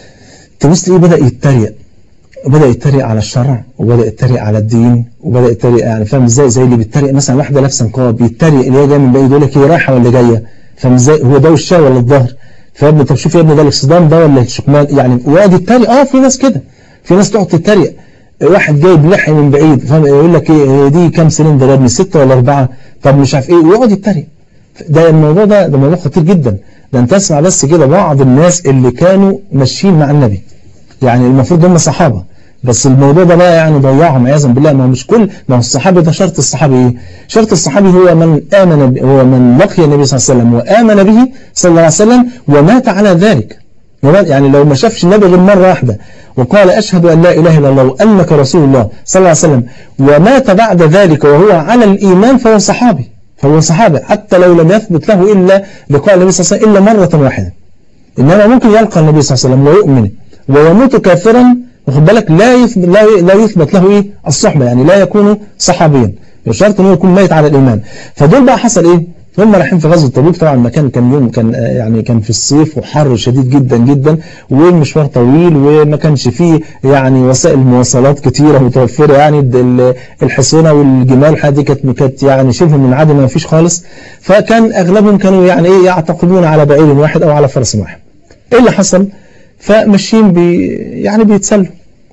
تبص ايه بدأ يتريق وبدأ يتريق على الشرع وبدأ يتريق على الدين وبدأ يتريق يعني فاهم ازاي زي اللي بيتريق مثلا واحدة لابسه نقاب بيتريق اللي هي جايه من بعيد يقول لك هي رايحه ولا جايه فاهم ازاي هو ده وشها ولا الظهر فيا ابني طب شوف يا ابني ده الاكسدام ده ولا الشكمان يعني ويقعد يتريق اه في ناس كده في ناس تقعد تتريق واحد جايب لحية من بعيد فاهم يقول لك ايه دي كام سلندر يا ابني ستة ولا أربعة طب مش عارف ايه ويقعد يتريق ده الموضوع ده ده موضوع خطير جدا ده انت اسمع بس كده بعض الناس اللي كانوا ماشيين مع النبي يعني المفروض هم صحابة بس الموضوع ده بقى يعني ضيعهم عياذا بالله ما هو مش كل ما هو الصحابي ده شرط الصحابي ايه شرط الصحابي هو من آمن هو من لقي النبي صلى الله عليه وسلم وآمن به صلى الله عليه وسلم ومات على ذلك يعني لو ما شافش النبي غير مرة واحدة وقال أشهد أن لا إله إلا الله وأنك رسول الله صلى الله عليه وسلم ومات بعد ذلك وهو على الإيمان فهو صحابي فهو صحابي حتى لو لم يثبت له إلا لقاء النبي صلى الله عليه وسلم إلا مرة واحدة إنما ممكن يلقى النبي صلى الله عليه وسلم ويؤمن ويموت كافرا واخد بالك لا يثبت لا لا يثبت له ايه الصحبه يعني لا يكون صحابيا بشرط انه يكون ميت على الايمان فدول بقى حصل ايه هم رايحين في غزوه تبوك طبعا المكان كان يوم كان يعني كان في الصيف وحر شديد جدا جدا والمشوار طويل وما كانش فيه يعني وسائل مواصلات كتيره متوفره يعني الحصينه والجمال الحاجات دي كانت كانت يعني شبه منعدمه ما فيش خالص فكان اغلبهم كانوا يعني ايه يعتقدون على بعير واحد او على فرس واحد ايه اللي حصل فماشيين بي يعني بيتسلوا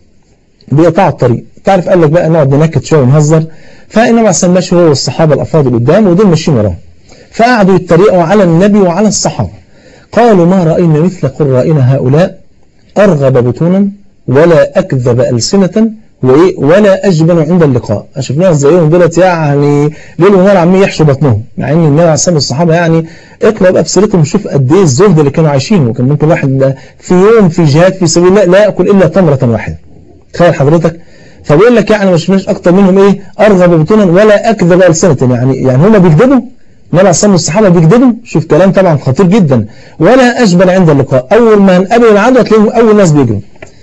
بيقطعوا الطريق تعرف قال لك بقى نقعد ننكت شويه ونهزر فالنبي عليه الصلاه ماشي هو والصحابه الافاضل قدام ودول ماشيين وراه فقعدوا يتريقوا على النبي وعلى الصحابه قالوا ما راينا مثل قرائنا هؤلاء ارغب بطونا ولا اكذب السنه وايه ولا اجبن عند اللقاء شفناها زيهم دولت يعني ليل ونهار عمالين يحشوا بطنهم مع ان النبي عليه الصلاه والصحابه يعني اقرا بقى بسيرتهم شوف قد ايه الزهد اللي كانوا عايشينه كان ممكن واحد في يوم في جهاد في سبيل الله لا ياكل الا تمره واحده تخيل حضرتك فبيقول لك يعني ما شفناش اكتر منهم ايه ارغب بطونا ولا اكذب السنه يعني يعني هم بيكذبوا النبي عليه الصلاه والصحابه بيكذبوا شوف كلام طبعا خطير جدا ولا اجبن عند اللقاء اول ما هنقابل العدو هتلاقيهم اول ناس بيجروا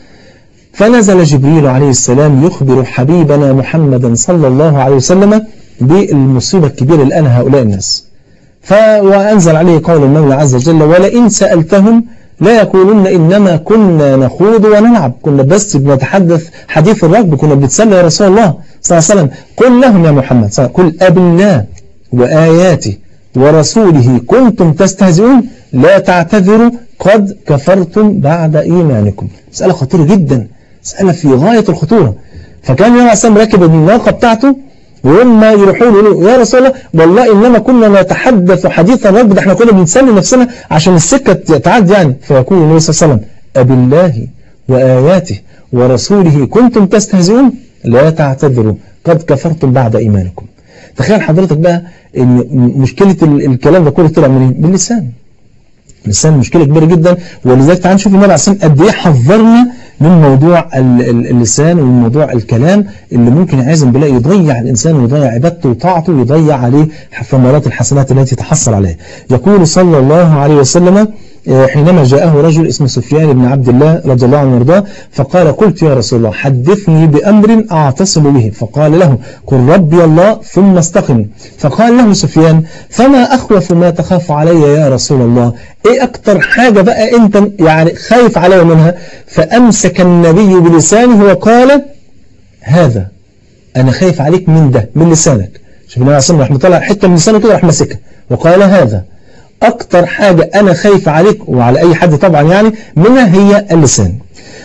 فنزل جبريل عليه السلام يخبر حبيبنا محمدا صلى الله عليه وسلم بالمصيبة الكبيرة الآن هؤلاء الناس وأنزل عليه قول المولى عز وجل ولئن سألتهم لا يقولون إنما كنا نخوض ونلعب كنا بس بنتحدث حديث الركب كنا بنتسلى يا رسول الله صلى الله عليه وسلم قل لهم يا محمد صلى قل أب الله وآياته ورسوله كنتم تستهزئون لا تعتذروا قد كفرتم بعد إيمانكم مسألة خطيرة جدا مسألة في غاية الخطورة فكان النبي عليه الصلاة راكب الناقة بتاعته وهم يروحوا له يا رسول الله والله إنما كنا نتحدث حديث الرب ده احنا كنا بنسلي نفسنا عشان السكة تعدي يعني فيقول النبي صلى الله عليه وسلم أبالله وآياته ورسوله كنتم تستهزئون لا تعتذروا قد كفرتم بعد إيمانكم تخيل حضرتك بقى ان مشكلة الكلام ده كله طلع منين باللسان اللسان مشكلة كبيرة جدا ولذلك تعال نشوف النبي عليه الصلاة والسلام قد ايه حذرنا من موضوع اللسان ومن موضوع الكلام اللي ممكن عايزا بالله يضيع الإنسان ويضيع عبادته وطاعته ويضيع عليه ثمرات الحسنات التي تحصل عليه يقول صلى الله عليه وسلم حينما جاءه رجل اسمه سفيان بن عبد الله رضي الله عنه وارضاه فقال قلت يا رسول الله حدثني بأمر أعتصم به فقال له قل ربي الله ثم استقم فقال له سفيان فما أخوف ما تخاف علي يا رسول الله إيه أكتر حاجة بقى أنت يعني خايف علي منها فأمسك النبي بلسانه وقال هذا أنا خايف عليك من ده من لسانك شوف النبي عليه الصلاة والسلام رحمه الله حتة من لسانه كده راح ماسكها وقال هذا أكتر حاجة أنا خايف عليك وعلى أي حد طبعا يعني منها هي اللسان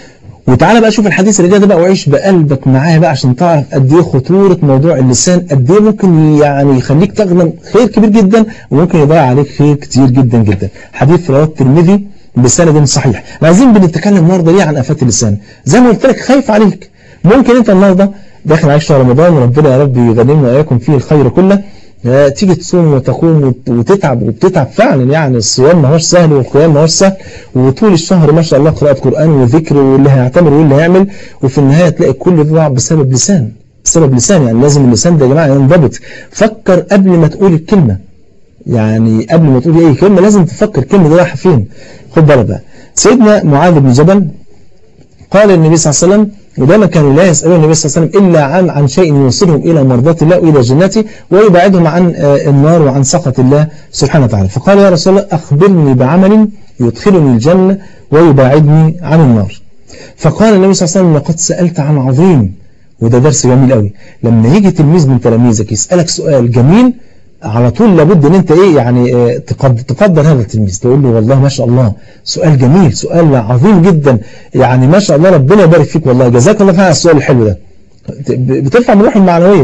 وتعالى بقى شوف الحديث اللي جاي ده بقى وعيش بقلبك معايا بقى عشان تعرف قد ايه خطورة موضوع اللسان قد ايه ممكن يعني يخليك تغنم خير كبير جدا وممكن يضيع عليك خير كتير جدا جدا حديث رواه الترمذي بسند صحيح عايزين بنتكلم النهارده ليه عن افات اللسان زي ما قلت لك خايف عليك ممكن انت النهارده داخل عليك شهر رمضان وربنا يا رب يغنمنا واياكم فيه الخير كله تيجي تصوم وتقوم وتتعب وبتتعب فعلا يعني الصيام ما هوش سهل والقيام ما هوش سهل وطول الشهر ما شاء الله قراءة قرآن وذكر واللي هيعتمر واللي هيعمل وفي النهاية تلاقي كل ده ضاع بسبب لسان بسبب لسان يعني لازم اللسان ده يا جماعة ينضبط فكر قبل ما تقول الكلمة يعني قبل ما تقول اي كلمة لازم تفكر الكلمة دي رايحة فين خد بالك بقى سيدنا معاذ بن جبل قال النبي صلى الله عليه وسلم ودايما كانوا لا يسألون النبي صلى الله عليه وسلم إلا عن عن شيء يوصلهم إلى مرضاة الله وإلى جنته ويبعدهم عن النار وعن سخط الله سبحانه وتعالى فقال يا رسول الله أخبرني بعمل يدخلني الجنة ويباعدني عن النار فقال النبي صلى الله عليه وسلم لقد سألت عن عظيم وده درس جميل قوي لما يجي تلميذ من تلاميذك يسألك سؤال جميل على طول لابد ان انت ايه يعني تقدر هذا التلميذ تقول له والله ما شاء الله سؤال جميل سؤال عظيم جدا يعني ما شاء الله ربنا يبارك فيك والله جزاك الله خير على السؤال الحلو ده بترفع من روح المعنوية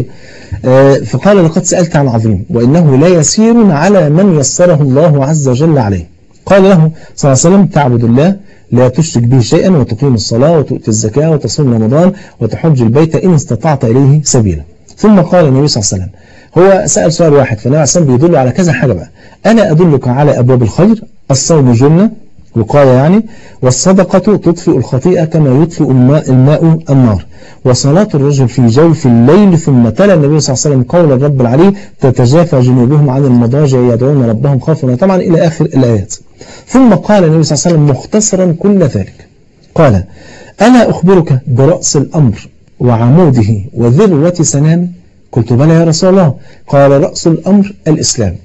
فقال لقد سألت عن عظيم وإنه لا يسير على من يسره الله عز وجل عليه قال له صلى الله عليه وسلم تعبد الله لا تشرك به شيئا وتقيم الصلاة وتؤتي الزكاة وتصوم رمضان وتحج البيت إن استطعت إليه سبيلا ثم قال النبي صلى الله عليه وسلم هو سأل سؤال واحد فالنبي عليه الصلاة بيدل على كذا حاجة بقى أنا أدلك على أبواب الخير الصوم جنة وقاية يعني والصدقة تطفئ الخطيئة كما يطفئ الماء, الماء النار وصلاة الرجل في جوف الليل ثم تلا النبي صلى الله عليه وسلم قول الرب العلي تتجافى جنوبهم عن المضاجع يدعون ربهم خوفا وطمعا إلى آخر الآيات ثم قال النبي صلى الله عليه وسلم مختصرا كل ذلك قال أنا أخبرك برأس الأمر وعموده وذروة سنامه قلت بلى يا رسول الله قال رأس الأمر الإسلام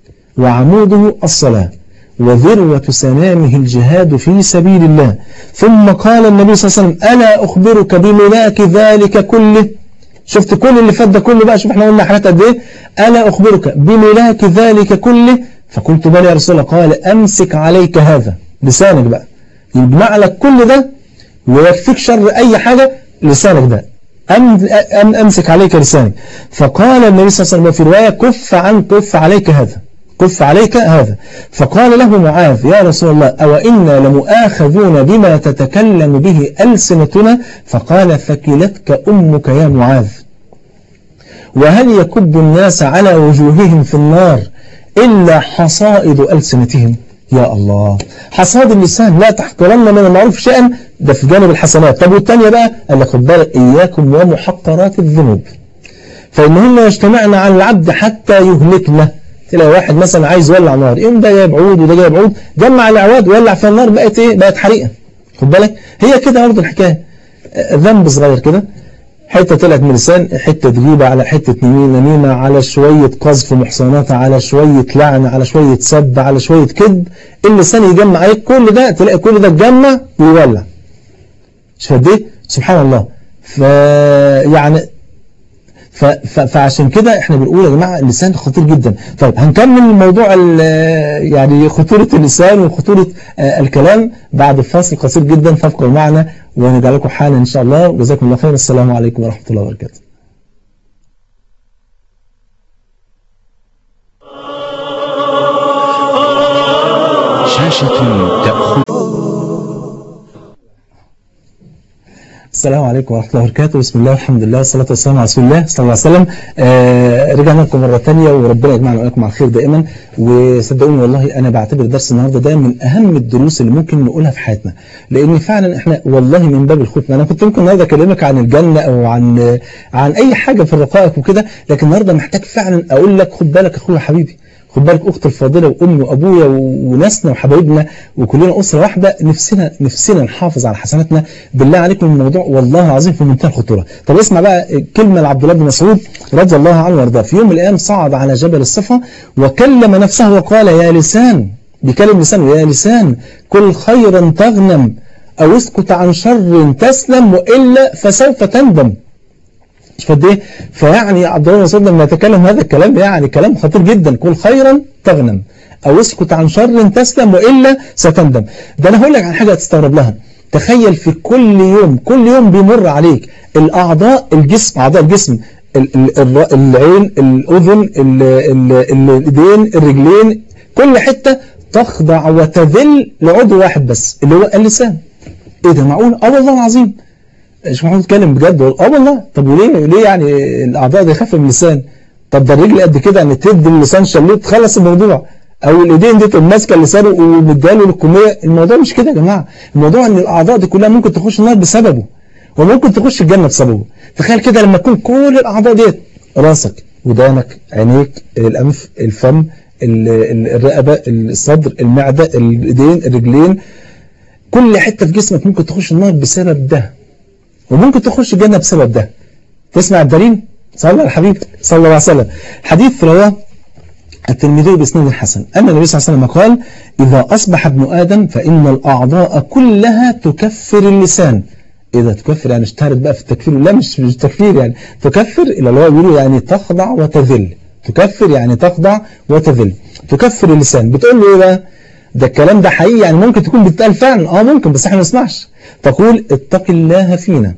وعموده الصلاة وذروة سنامه الجهاد في سبيل الله ثم قال النبي صلى الله عليه وسلم ألا أخبرك بملاك ذلك كله شفت كل اللي فات ده كله بقى شوف احنا قلنا حاجات قد ايه ألا أخبرك بملاك ذلك كله فقلت بلى يا رسول الله قال أمسك عليك هذا لسانك بقى يجمع لك كل ده ويكفيك شر أي حاجة لسانك ده أم أم أمسك عليك لسانك فقال النبي صلى الله عليه وسلم في رواية كف عن كف عليك هذا كف عليك هذا فقال له معاذ يا رسول الله أو إنا لمؤاخذون بما تتكلم به ألسنتنا فقال فكلتك أمك يا معاذ وهل يكب الناس على وجوههم في النار إلا حصائد ألسنتهم يا الله حصاد اللسان لا تحقرن من المعروف شيئا ده في جانب الحسنات طب والتانية بقى قال لك خد بالك إياكم ومحقرات الذنوب فإنهن يجتمعن على العبد حتى يهلكنا تلاقي واحد مثلا عايز يولع نار يقوم ده جايب عود وده جايب عود جمع الأعواد وولع في النار بقت إيه بقت حريقة خد بالك هي كده برضه الحكاية ذنب صغير كده حتة طلعت من لسان حتة غيبة على حتة نميمة على شوية قذف محصنات على شوية لعن على شوية سب على شوية كذب اللسان يجمع عليك كل ده تلاقي كل ده اتجمع ويولع مش قد ايه سبحان الله ف يعني ف... ف... فعشان كده احنا بنقول يا جماعه اللسان خطير جدا طيب هنكمل موضوع يعني خطوره اللسان وخطوره الكلام بعد فاصل قصير جدا فابقوا معنا ونرجع لكم حالا ان شاء الله وجزاكم الله خير السلام عليكم ورحمه الله وبركاته شاشة تأخذ السلام عليكم ورحمة الله وبركاته بسم الله والحمد لله والصلاة والسلام على رسول الله صلى الله عليه وسلم آه رجعنا لكم مرة ثانية وربنا يجمعنا وإياكم على الخير دائما وصدقوني والله أنا بعتبر درس النهاردة ده من أهم الدروس اللي ممكن نقولها في حياتنا لأن فعلا إحنا والله من باب الخوف أنا كنت ممكن النهاردة أكلمك عن الجنة أو عن عن أي حاجة في الرقائق وكده لكن النهاردة محتاج فعلا أقول لك خد بالك أخويا حبيبي خد بالك أختي الفاضلة وأمي وأبويا وناسنا وحبايبنا وكلنا أسرة واحدة نفسنا نفسنا نحافظ على حسناتنا بالله عليكم الموضوع والله العظيم في منتهى الخطورة طب اسمع بقى كلمة لعبد الله بن مسعود رضي الله عنه وارضاه في يوم من الأيام صعد على جبل الصفا وكلم نفسه وقال يا لسان بكلم لسانه يا لسان كل خيرا تغنم أو اسكت عن شر تسلم وإلا فسوف تندم مش قد ايه فيعني عبد الله بن مسعود لما يتكلم هذا الكلام يعني كلام خطير جدا كل خيرا تغنم او اسكت عن شر تسلم والا ستندم ده انا هقول لك عن حاجه هتستغرب لها تخيل في كل يوم كل يوم بيمر عليك الأعضاء الجسم أعضاء الجسم ال- ال- الر- العين الأذن ال- ال- الإيدين الرجلين كل حتة تخضع وتذل لعضو واحد بس اللي هو اللسان ايه ده معقول اه والله العظيم مش معقول تتكلم بجد وال- اه والله طب وليه ليه يعني الاعضاء دي خف من اللسان طب ده الرجل قد كده ان تدي اللسان شلوت خلص الموضوع او الايدين دي تقوم ماسكه اللسان ومدياله للكميه الموضوع مش كده يا جماعه الموضوع ان الاعضاء دي كلها ممكن تخش النار بسببه وممكن تخش الجنه بسببه تخيل كده لما تكون كل الاعضاء ديت راسك ودانك عينيك الانف الفم ال- ال- الرقبه الصدر المعده الايدين الرجلين كل حته في جسمك ممكن تخش النار بسبب ده وممكن تخش الجنه بسبب ده تسمع الدليل صلى على الحبيب صلى الله عليه وسلم حديث رواه الترمذي باسناد حسن أن النبي صلى الله عليه وسلم قال إذا أصبح ابن آدم فإن الأعضاء كلها تكفر اللسان إذا تكفر يعني اشتهرت بقى في التكفير لا مش مش تكفير يعني تكفر إلى اللي هو بيقولوا يعني تخضع وتذل تكفر يعني تخضع وتذل تكفر اللسان بتقول له إيه بقى ده الكلام ده حقيقي يعني ممكن تكون بتتقال فعلا اه ممكن بس احنا ما نسمعش تقول اتق الله فينا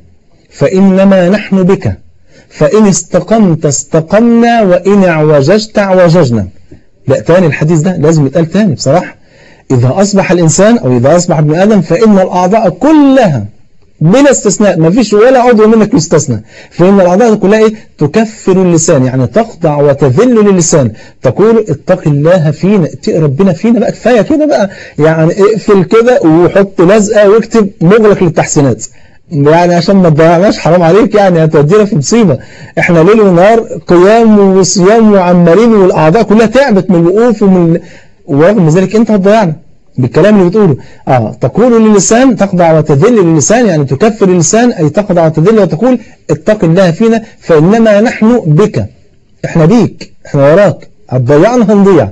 فإنما نحن بك فإن استقمت استقمنا وإن اعوججت اعوججنا لا تاني الحديث ده لازم يتقال تاني بصراحة إذا أصبح الإنسان أو إذا أصبح ابن آدم فإن الأعضاء كلها بلا استثناء ما فيش ولا عضو منك يستثنى فإن الأعضاء كلها إيه؟ تكفر اللسان يعني تخضع وتذل للسان تقول اتق الله فينا اتق ربنا فينا بقى كفاية كده بقى يعني اقفل كده وحط لزقة واكتب مغلق للتحسينات يعني عشان ما تضيعناش حرام عليك يعني هتودينا في مصيبة احنا ليل ونهار قيام وصيام وعمالين والاعضاء كلها تعبت من الوقوف ومن ورغم ذلك انت هتضيعنا بالكلام اللي بتقوله اه تقول للسان تخضع وتذل للسان يعني تكفر اللسان اي تخضع وتذل وتقول اتق الله فينا فانما نحن بك احنا بيك احنا وراك هتضيعنا هنضيع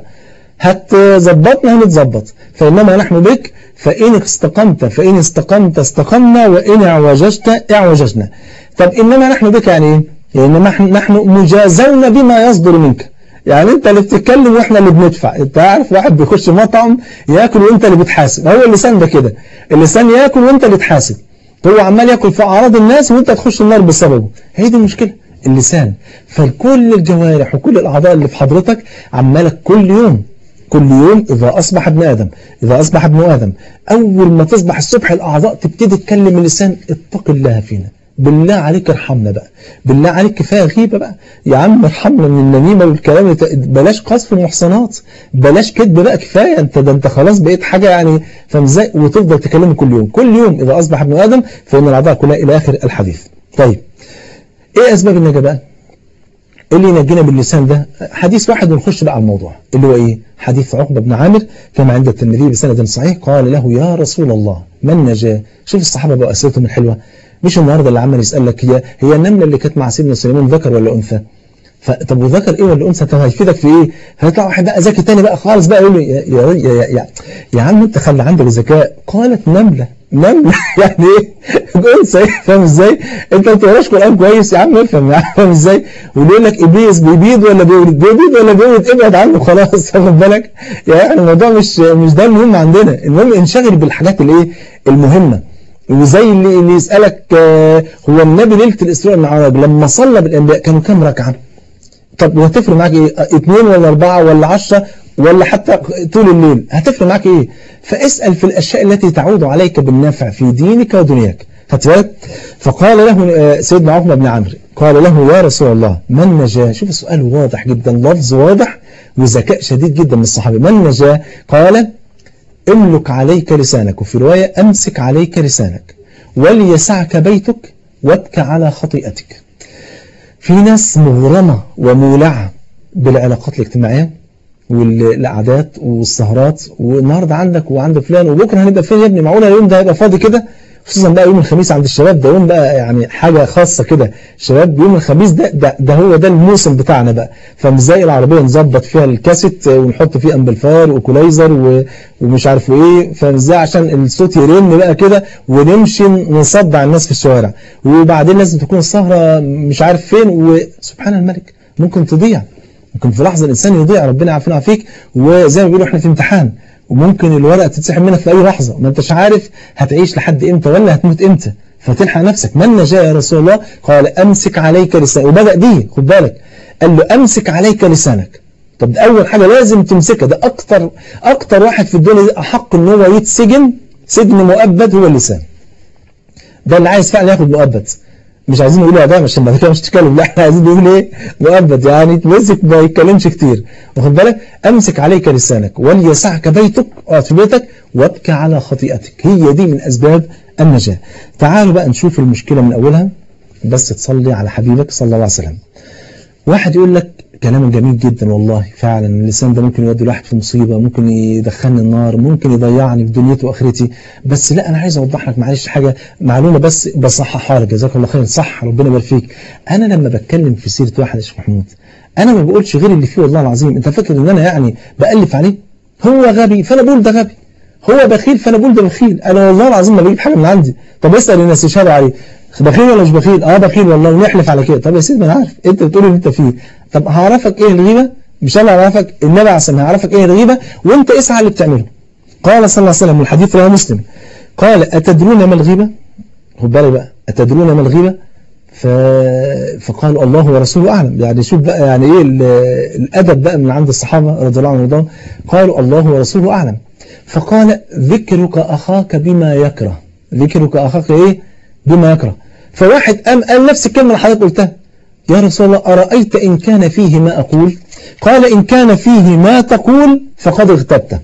هتظبطنا هنتظبط فإنما نحن بك فإن استقمت فإن استقمت استقمنا وإن اعوججت اعوججنا طب إنما نحن بك يعني إيه؟ يعني نحن نحن مجازون بما يصدر منك يعني انت اللي بتتكلم واحنا اللي بندفع انت عارف واحد بيخش مطعم ياكل وانت اللي بتحاسب هو اللسان ده كده اللسان ياكل وانت اللي تحاسب هو عمال ياكل في اعراض الناس وانت تخش النار بسببه هي دي المشكله اللسان فكل الجوارح وكل الاعضاء اللي في حضرتك عمالك كل يوم كل يوم إذا أصبح ابن آدم إذا أصبح ابن آدم أول ما تصبح الصبح الأعضاء تبتدي تكلم اللسان اتق الله فينا بالله عليك ارحمنا بقى بالله عليك كفاية غيبة بقى يا عم ارحمنا من النميمة والكلام الت- بلاش قذف المحصنات بلاش كذب بقى كفاية انت ده انت خلاص بقيت حاجة يعني فاهم ازاي وتفضل تكلمه كل يوم كل يوم إذا أصبح ابن آدم فإن الأعضاء كلها إلى آخر الحديث طيب إيه أسباب النجاة بقى إيه اللي ينجينا باللسان ده حديث واحد ونخش بقى على الموضوع اللي هو ايه حديث عقبة بن عامر كما عند الترمذي بسند صحيح قال له يا رسول الله من نجا شوف الصحابة بقى أسئلتهم الحلوة مش النهارده اللي عمال يسأل لك هي هي النملة اللي كانت مع سيدنا سليمان ذكر ولا أنثى طب وذكر ايه ولا انثى طب هيفيدك في ايه فيطلع واحد بقى ذكي تاني بقى خالص بقى يقول له يا يا يا, يا, يا عم انت خلي عندك ذكاء قالت نمله نمله يعني ايه انثى ايه فاهم ازاي انت ما بتقراش قران كويس يا عم افهم يا عم فاهم ازاي ويقول لك ابليس بيبيض ولا بيولد بيبيض ولا بيولد ابعد عنه خلاص واخد بالك يعني الموضوع مش مش ده المهم عندنا المهم انشغل بالحاجات الايه المهمه وزي اللي, اللي يسألك آه هو النبي ليلة الإسراء والمعراج لما صلى بالأنبياء كانوا كام ركعة طب وهتفرق معاك ايه اتنين ولا اربعة ولا عشرة ولا حتى طول الليل هتفرق معاك ايه فاسأل في الأشياء التي تعود عليك بالنفع في دينك ودنياك فتوالك فقال له سيدنا عقبة بن عمرو قال له يا رسول الله من نجا شوف السؤال واضح جدا لفظ واضح وذكاء شديد جدا من الصحابة من نجا قال املك عليك لسانك وفي رواية أمسك عليك لسانك وليسعك بيتك وابك على خطيئتك في ناس مغرمة ومولعة بالعلاقات الاجتماعية والقعدات والسهرات والنهاردة عندك وعند فلان وبكرة هنبقى فين يا ابني معقولة اليوم ده هيبقى فاضي كده خصوصا بقى يوم الخميس عند الشباب ده يوم بقى يعني حاجة خاصة كده الشباب يوم الخميس ده, ده ده هو ده الموسم بتاعنا بقى فمزاي العربية نظبط فيها الكاسيت ونحط فيه امبلفاير وكولايزر ومش عارف ايه فمزاي عشان الصوت يرن بقى كده ونمشي نصدع الناس في الشوارع وبعدين لازم تكون السهرة مش عارف فين وسبحان الملك ممكن تضيع ممكن في لحظة الإنسان يضيع ربنا يعافينا ويعافيك وزي ما بيقولوا احنا في امتحان وممكن الورقة تتسحب منك في أي لحظة ما أنتش عارف هتعيش لحد إمتى ولا هتموت إمتى فتلحق نفسك ما النجاة يا رسول الله قال أمسك عليك لسانك وبدأ دي خد بالك قال له أمسك عليك لسانك طب ده أول حاجة لازم تمسكها ده أكتر أكتر واحد في الدنيا دي أحق إن هو يتسجن سجن مؤبد هو اللسان ده اللي عايز فعلا ياخد مؤبد مش عايزين نقول اعدام عشان بعد كده مش تتكلم لا احنا عايزين نقول ايه مؤبد يعني يتمسك ما يتكلمش كتير واخد بالك امسك عليك لسانك وليسعك بيتك اقعد في بيتك وابكى على خطيئتك هي دي من اسباب النجاه تعالوا بقى نشوف المشكله من اولها بس تصلي على حبيبك صلى الله عليه وسلم واحد يقول لك كلام جميل جدا والله فعلا اللسان ده ممكن يودي الواحد في مصيبة ممكن يدخلني النار ممكن يضيعني في دنيتي واخرتي بس لا انا عايز اوضح لك معلش حاجة معلومة بس بصححها لك جزاك الله خير صح ربنا يبارك فيك انا لما بتكلم في سيرة واحد يا شيخ محمود انا ما بقولش غير اللي فيه والله العظيم انت فاكر ان انا يعني بألف عليه هو غبي فانا بقول ده غبي هو بخيل فانا بقول ده بخيل انا والله العظيم ما بجيب حاجة من عندي طب اسأل الناس يشهدوا عليه بخيل ولا مش بخيل اه بخيل والله ونحلف على كده طب يا سيدي ما انا عارف انت بتقول اللي انت فيه طب هعرفك ايه الغيبه مش انا هعرفك النبي عليه الصلاه هعرفك ايه الغيبه وانت اسعى اللي بتعمله قال صلى الله عليه وسلم والحديث رواه مسلم قال اتدرون ما الغيبه خد بالك بقى اتدرون ما الغيبه ف... فقالوا الله ورسوله اعلم يعني شوف بقى يعني ايه الادب بقى من عند الصحابه رضي الله عنهم وارضاهم قالوا الله ورسوله اعلم فقال ذكرك اخاك بما يكره ذكرك اخاك ايه بما يكره فواحد قام قال نفس الكلمة اللي حضرتك قلتها يا رسول الله أرأيت إن كان فيه ما أقول قال إن كان فيه ما تقول فقد اغتبت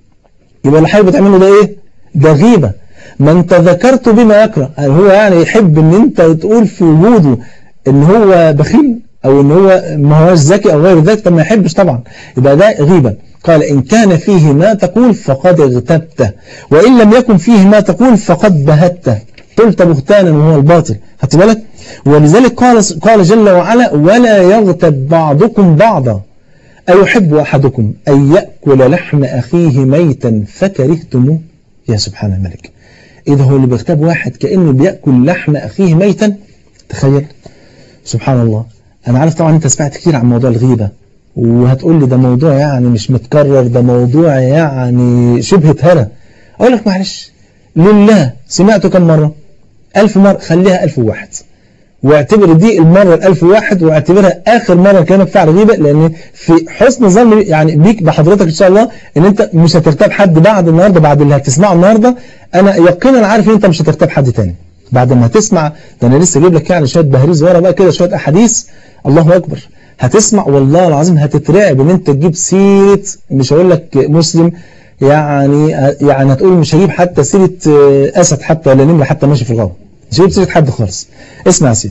يبقى اللي حضرتك بتعمله ده إيه ده غيبة ما أنت ذكرت بما يكره هل هو يعني يحب إن أنت تقول في وجوده إن هو بخيل أو إن هو ما هوش ذكي أو غير ذلك طب ما يحبش طبعا يبقى ده غيبة قال إن كان فيه ما تقول فقد اغتبته وإن لم يكن فيه ما تقول فقد بهته قلت بهتانا وهو الباطل خدت بالك ولذلك قال قال جل وعلا ولا يغتب بعضكم بعضا أيحب أحدكم أن يأكل لحم أخيه ميتا فكرهتموه يا سبحان الملك إذا هو اللي بيغتاب واحد كأنه بيأكل لحم أخيه ميتا تخيل سبحان الله أنا عارف طبعا أنت سمعت كتير عن موضوع الغيبة وهتقول لي ده موضوع يعني مش متكرر ده موضوع يعني شبه هرى أقول لك معلش لله سمعته كم مرة ألف مرة خليها ألف واحد واعتبر دي المرة الألف واحد واعتبرها آخر مرة كانت فعل غيبة لأن في حسن ظن يعني بيك بحضرتك إن شاء الله إن أنت مش هترتاب حد بعد النهاردة بعد اللي هتسمعه النهاردة أنا يقينا عارف إن أنت مش هترتاب حد تاني بعد ما هتسمع ده أنا لسه جايب لك يعني شوية بهريز ورا بقى كده شوية أحاديث الله أكبر هتسمع والله العظيم هتترعب إن أنت تجيب سيرة مش هقول لك مسلم يعني يعني هتقول مش هجيب حتى سيرة أسد حتى ولا نملة حتى ماشي في الغابة مش هجيب سيرة حد خالص اسمع يا سيدي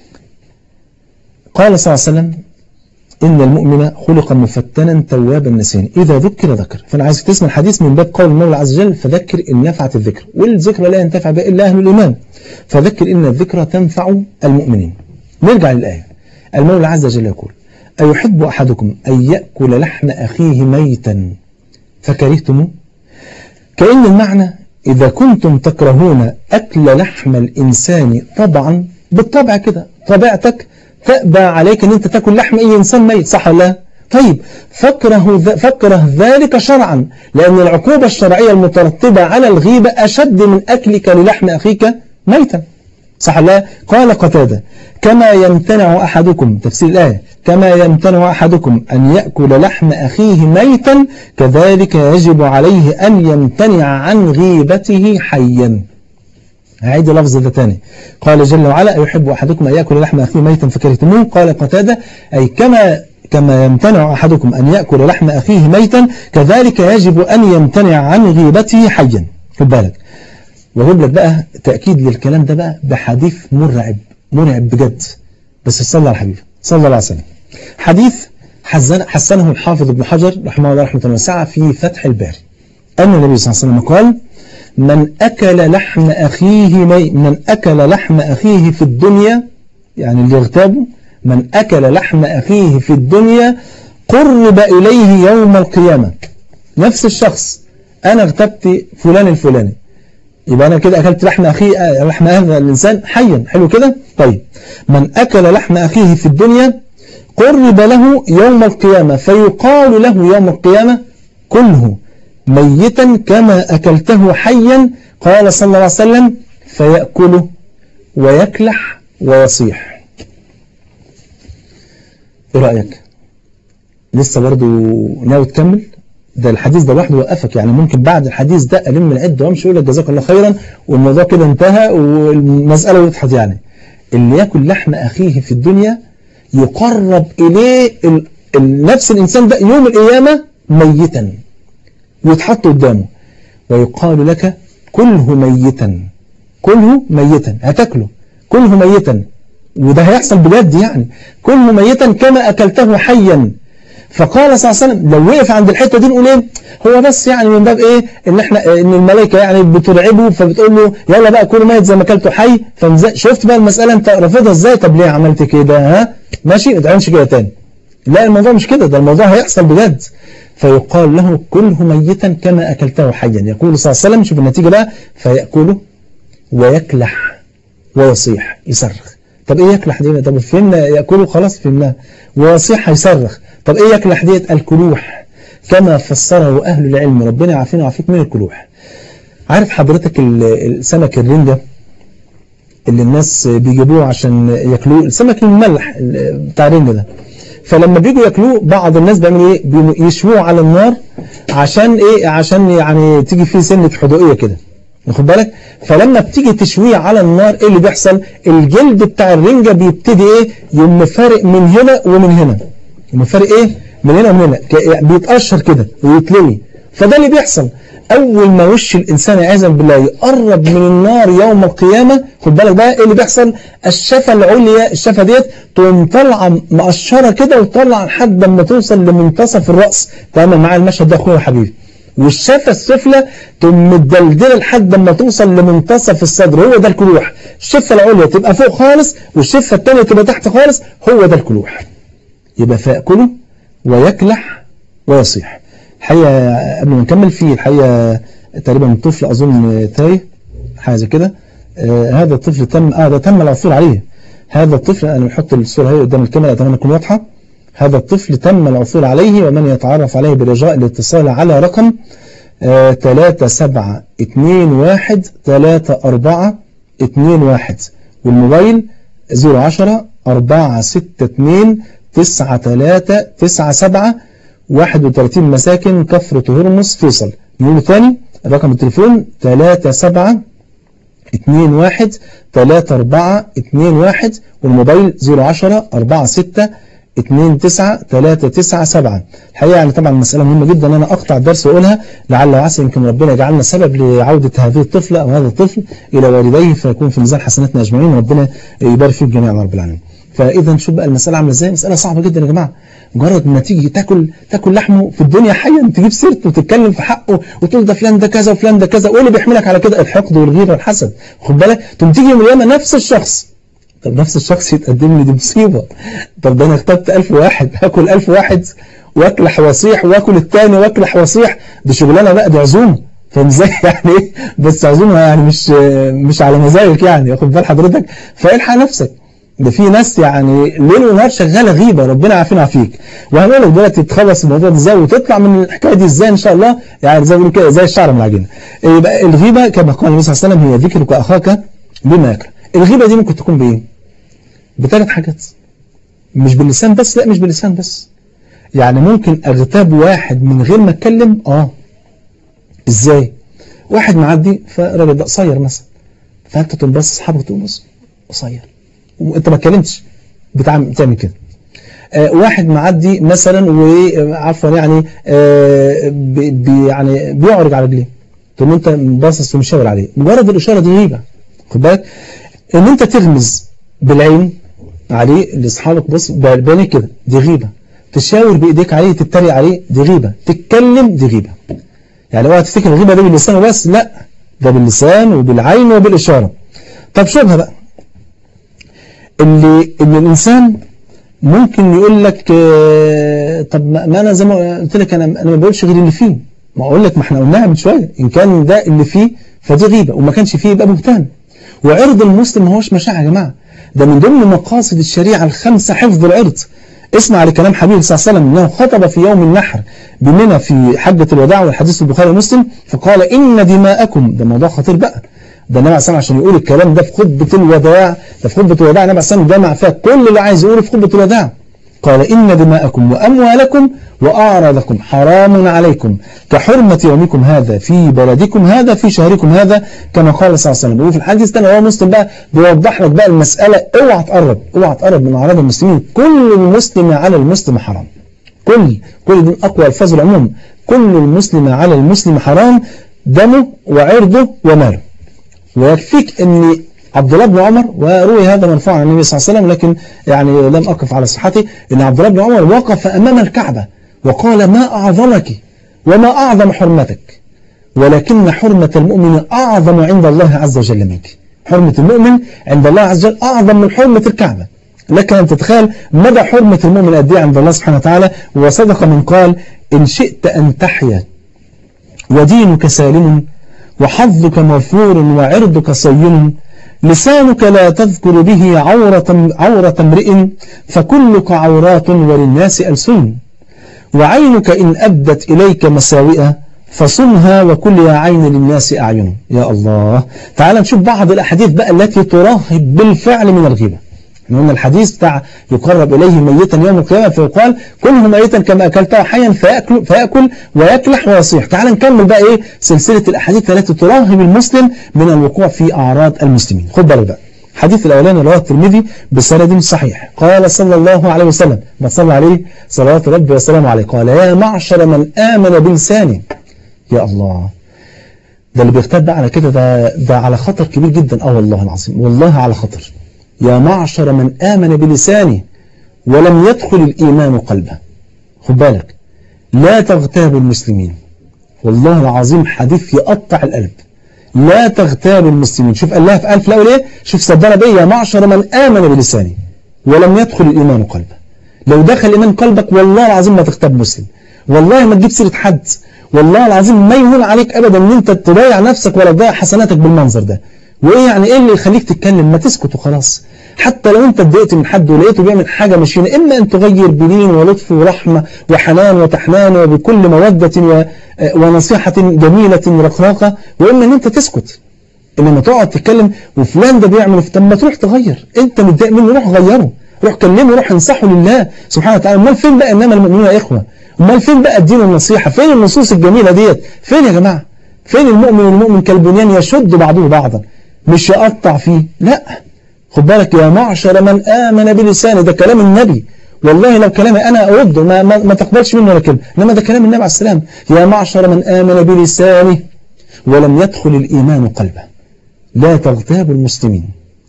قال صلى الله عليه وسلم إن المؤمن خلق مفتنا توابا نسيا إذا ذكر ذكر فأنا عايزك تسمع الحديث من باب قول المولى عز وجل فذكر إن نفعت الذكر والذكر لا ينتفع به إلا أهل الإيمان فذكر إن الذكرى تنفع المؤمنين نرجع للآية المولى عز وجل يقول أيحب أحدكم أن يأكل لحم أخيه ميتا فكرهتموه كأن المعنى إذا كنتم تكرهون أكل لحم الإنسان طبعا بالطبع كده طبيعتك تأبى عليك أن أنت تأكل لحم أي إنسان ميت صح ولا لا؟ طيب فكره, فكره ذلك شرعا لأن العقوبة الشرعية المترتبة على الغيبة أشد من أكلك للحم أخيك ميتا صح لا قال قتادة كما يمتنع أحدكم تفسير الآية كما يمتنع أحدكم أن يأكل لحم أخيه ميتا كذلك يجب عليه أن يمتنع عن غيبته حيا هعيد لفظ ده تاني قال جل وعلا يحب أحدكم أن يأكل لحم أخيه ميتا فكرهتموه قال قتادة أي كما كما يمتنع أحدكم أن يأكل لحم أخيه ميتا كذلك يجب أن يمتنع عن غيبته حيا خد بالك وأجيب لك بقى تأكيد للكلام ده بقى بحديث مرعب مرعب بجد بس صلى على الحبيب صلى الله عليه وسلم حديث حسن حسنه الحافظ ابن حجر رحمه الله رحمة واسعة في فتح الباري أن النبي صلى الله عليه وسلم قال من أكل لحم أخيه مي من أكل لحم أخيه في الدنيا يعني اللي يغتابه من أكل لحم أخيه في الدنيا قرب إليه يوم القيامة نفس الشخص أنا اغتبت فلان الفلاني يبقى أنا كده أكلت لحم أخي لحم هذا الإنسان حيا حلو كده طيب من أكل لحم أخيه في الدنيا قرب له يوم القيامة فيقال له يوم القيامة كله ميتا كما أكلته حيا قال صلى الله عليه وسلم فيأكله ويكلح ويصيح ايه رأيك لسه برضو ناوي تكمل ده الحديث ده لوحده وقفك يعني ممكن بعد الحديث ده ألم العدة وامشي يقول لك جزاك الله خيرا والموضوع كده انتهى والمسألة وضحت يعني اللي ياكل لحم أخيه في الدنيا يقرب إليه ال... ال... نفس الإنسان ده يوم القيامة ميتا ويتحط قدامه ويقال لك كله ميتا كله ميتا هتاكله كله ميتا وده هيحصل بجد يعني كله ميتا كما أكلته حيا فقال صلى الله عليه وسلم لو وقف عند الحتة دي نقول ايه هو بس يعني من باب ايه ان احنا ان الملائكة يعني بترعبه فبتقول له يلا بقى كل ميت زي ما اكلته حي شفت بقى المسألة انت رافضها ازاي طب ليه عملت كده ها ماشي ما تعملش كده تاني لا الموضوع مش كده ده الموضوع هيحصل بجد فيقال له كله ميتا كما أكلته حيا يقول صلى الله عليه وسلم شوف النتيجة بقى فيأكله ويكلح ويصيح يصرخ طب ايه يكلح دي طب فهمنا يأكله خلاص فهمناه ويصيح هيصرخ طب ايه يكلح ديت الكلوح كما فسره أهل العلم ربنا يعافينا ويعافيك من الكلوح عارف حضرتك السمك الرنجة اللي الناس بيجيبوه عشان ياكلوه السمك المملح بتاع الرنجة ده فلما بيجوا ياكلوه بعض الناس بيعملوا ايه يشووه على النار عشان ايه عشان يعني تيجي فيه سنة حدوقية كده واخد بالك فلما بتيجي تشويه على النار ايه اللي بيحصل الجلد بتاع الرنجة بيبتدي ايه يقوم فارق من هنا ومن هنا يقوم فارق ايه من هنا ومن هنا بيتقشر كده ويتلوي فده اللي بيحصل اول ما وش الانسان عياذا بالله يقرب من النار يوم القيامة خد بالك بقى ايه اللي بيحصل الشفة العليا الشفة ديت تقوم طالعه مقشره كده وتطلع لحد ما توصل لمنتصف الراس تمام مع المشهد ده اخويا حبيبي والشفة السفلى تقوم متدلدله لحد ما توصل لمنتصف الصدر هو ده الكلوح الشفة العليا تبقى فوق خالص والشفة الثانيه تبقى تحت خالص هو ده الكلوح يبقى فيأكله ويكلح ويصيح الحقيقة قبل ما نكمل في الحقيقة تقريبا الطفل أظن تايه حاجة زي كده آه هذا الطفل تم آه ده تم العثور عليه هذا الطفل أنا بحط الصورة هي قدام الكاميرا أتمنى تكون واضحة هذا الطفل تم العثور عليه ومن يتعرف عليه برجاء الاتصال على رقم آه 3 7 2 1 3 4 2 1 والموبايل 010 4 6 2 9 3 9 7 31 مساكن كفر هرمس فيصل نقول ثاني رقم التليفون 37 21 34 21 والموبايل 010 46 29 397 الحقيقة يعني طبعا المسألة مهمة جدا ان انا اقطع الدرس واقولها لعل وعسى يمكن ربنا يجعلنا سبب لعودة هذه الطفلة او هذا الطفل الى والديه فيكون في ميزان حسناتنا اجمعين وربنا يبارك فيك جميعا رب العالمين فاذا شوف بقى المسألة عاملة ازاي مسألة صعبة جدا يا جماعة مجرد ما تيجي تاكل تاكل لحمه في الدنيا حيا تجيب سيرته وتتكلم في حقه وتقول ده فلان ده كذا وفلان ده كذا وايه اللي بيحملك على كده الحقد والغيره والحسد خد بالك تقوم تيجي يوم القيامه نفس الشخص طب نفس الشخص يتقدم لي دي مصيبه طب ده انا اخترت 1000 واحد هاكل 1000 واحد واكلح واصيح واكل الثاني واكلح واصيح دي شغلانه بقى دي عزومه فاهم ازاي يعني ايه بس عزومه يعني مش مش على مزاجك يعني خد بال حضرتك فالحق نفسك ده في ناس يعني ليل ونهار شغاله غيبه ربنا عافينا وعافيك وهنقول لك دلوقتي تخلص الموضوع ده ازاي وتطلع من الحكايه دي ازاي ان شاء الله يعني زي ما بيقولوا كده زي الشعر من العجينه يبقى الغيبه كما قال النبي صلى الله عليه وسلم هي ذكرك اخاك بما يكره الغيبه دي ممكن تكون بايه بثلاث حاجات مش باللسان بس لا مش باللسان بس يعني ممكن اغتاب واحد من غير ما اتكلم اه ازاي واحد معدي فالراجل ده قصير مثلا فانت تقوم بس اصحابك تقوم بص قصير وانت ما اتكلمتش بتعمل بتعمل كده آه واحد معدي مثلا وعفوا يعني آه بي بي يعني بيعرج على رجليه تقوم انت باصص ومشاور عليه مجرد الاشاره دي غيبه خد بالك ان انت تغمز بالعين عليه لاصحابك بص بعينيك كده دي غيبه تشاور بايديك عليه تتريق عليه دي غيبه تتكلم دي غيبه يعني اوعى تفتكر الغيبه دي باللسان وبس لا ده باللسان وبالعين وبالاشاره طب شوفها بقى اللي ان الانسان ممكن يقول لك اه طب ما انا زي ما قلت لك انا انا ما بقولش غير اللي فيه ما اقول لك ما احنا قلناها من شويه ان كان ده اللي فيه فدي غيبه وما كانش فيه يبقى بهتان وعرض المسلم ما هوش مشاع يا جماعه ده من ضمن مقاصد الشريعه الخمسه حفظ العرض اسمع لكلام حبيبي صلى الله عليه وسلم انه خطب في يوم النحر بمنى في حجة الوداع والحديث البخاري ومسلم فقال إن دماءكم ده موضوع خطير بقى ده النبي عليه الصلاه عشان يقول الكلام ده في خطبة الوداع ده في خطبة الوداع النبي عليه الصلاه جمع فيها كل اللي عايز يقوله في خطبة الوداع قال إن دماءكم وأموالكم وأعراضكم حرام عليكم كحرمة يومكم هذا في بلدكم هذا في شهركم هذا كما قال صلى الله عليه وسلم وفي الحديث ده هو مسلم بقى بيوضح لك بقى المسألة اوعى تقرب اوعى تقرب من أعراض المسلمين كل المسلم على المسلم حرام كل كل دي أقوى الفاظ العموم كل المسلم على المسلم حرام دمه وعرضه وماله ويكفيك أن عبد الله بن عمر وروي هذا مرفوعا عن النبي صلى الله عليه وسلم لكن يعني لم أقف على صحته أن عبد الله بن عمر وقف أمام الكعبة وقال ما أعظمك وما أعظم حرمتك ولكن حرمة المؤمن أعظم عند الله عز وجل منك حرمة المؤمن عند الله عز وجل أعظم من حرمة الكعبة لك أن تتخيل مدى حرمة المؤمن قد ايه عند الله سبحانه وتعالى وصدق من قال إن شئت أن تحيا ودينك سالم وحظك مغفور وعرضك صين لسانك لا تذكر به عورة, عورة امرئ فكلك عورات وللناس ألسن وعينك إن أبدت إليك مساوئة فصنها وكل يا عين للناس أعين يا الله تعال نشوف بعض الأحاديث بقى التي تراهب بالفعل من الغيبة لأن الحديث بتاع يقرب إليه ميتا يوم القيامة فيقال كله ميتا كما أكلته حيا فيأكل, فيأكل ويكلح ويصيح تعال نكمل بقى إيه سلسلة الأحاديث التي تراهب المسلم من الوقوع في أعراض المسلمين خد بالك بقى الحديث الأولاني رواه الترمذي بسند صحيح قال صلى الله عليه وسلم ما صلى عليه صلوات ربي وسلامه عليه قال يا معشر من آمن بلسانه يا الله ده اللي بيرتد على كده ده, ده على خطر كبير جدا اه والله العظيم والله على خطر يا معشر من آمن بلسانه ولم يدخل الإيمان قلبه خد بالك لا تغتاب المسلمين والله العظيم حديث يقطع القلب لا تغتاب المسلمين شوف قال لها في ألف الأول إيه شوف صدنا بيه يا معشر من آمن بلسانه ولم يدخل الإيمان قلبه لو دخل الإيمان قلبك والله العظيم ما تغتاب مسلم والله ما تجيب سيرة حد والله العظيم ما يهون عليك أبدا أن أنت تضيع نفسك ولا تضيع حسناتك بالمنظر ده وإيه يعني إيه اللي يخليك تتكلم ما تسكت وخلاص حتى لو أنت اتضايقت من حد ولقيته بيعمل حاجة مشينة إما أن تغير بلين ولطف ورحمة وحنان وتحنان وبكل مودة و... ونصيحة جميلة رقراقة وإما أن أنت تسكت إنما تقعد تتكلم وفلان ده بيعمل طب ما تروح تغير أنت متضايق منه روح غيره روح كلمه روح انصحه لله سبحانه وتعالى امال فين بقى إنما المؤمنون يا إخوة امال فين بقى الدين والنصيحة فين النصوص الجميلة ديت فين يا جماعة فين المؤمن والمؤمن كالبنيان يشد بعضه بعضا مش يقطع فيه لا خد بالك يا معشر من آمن بلسانه ده كلام النبي والله لو كلامي أنا أرده ما, ما, ما تقبلش منه ولا كلمة إنما ده كلام النبي عليه السلام يا معشر من آمن بلسانه ولم يدخل الإيمان قلبه لا تغتاب المسلمين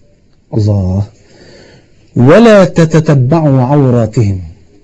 الله ولا تتتبعوا عوراتهم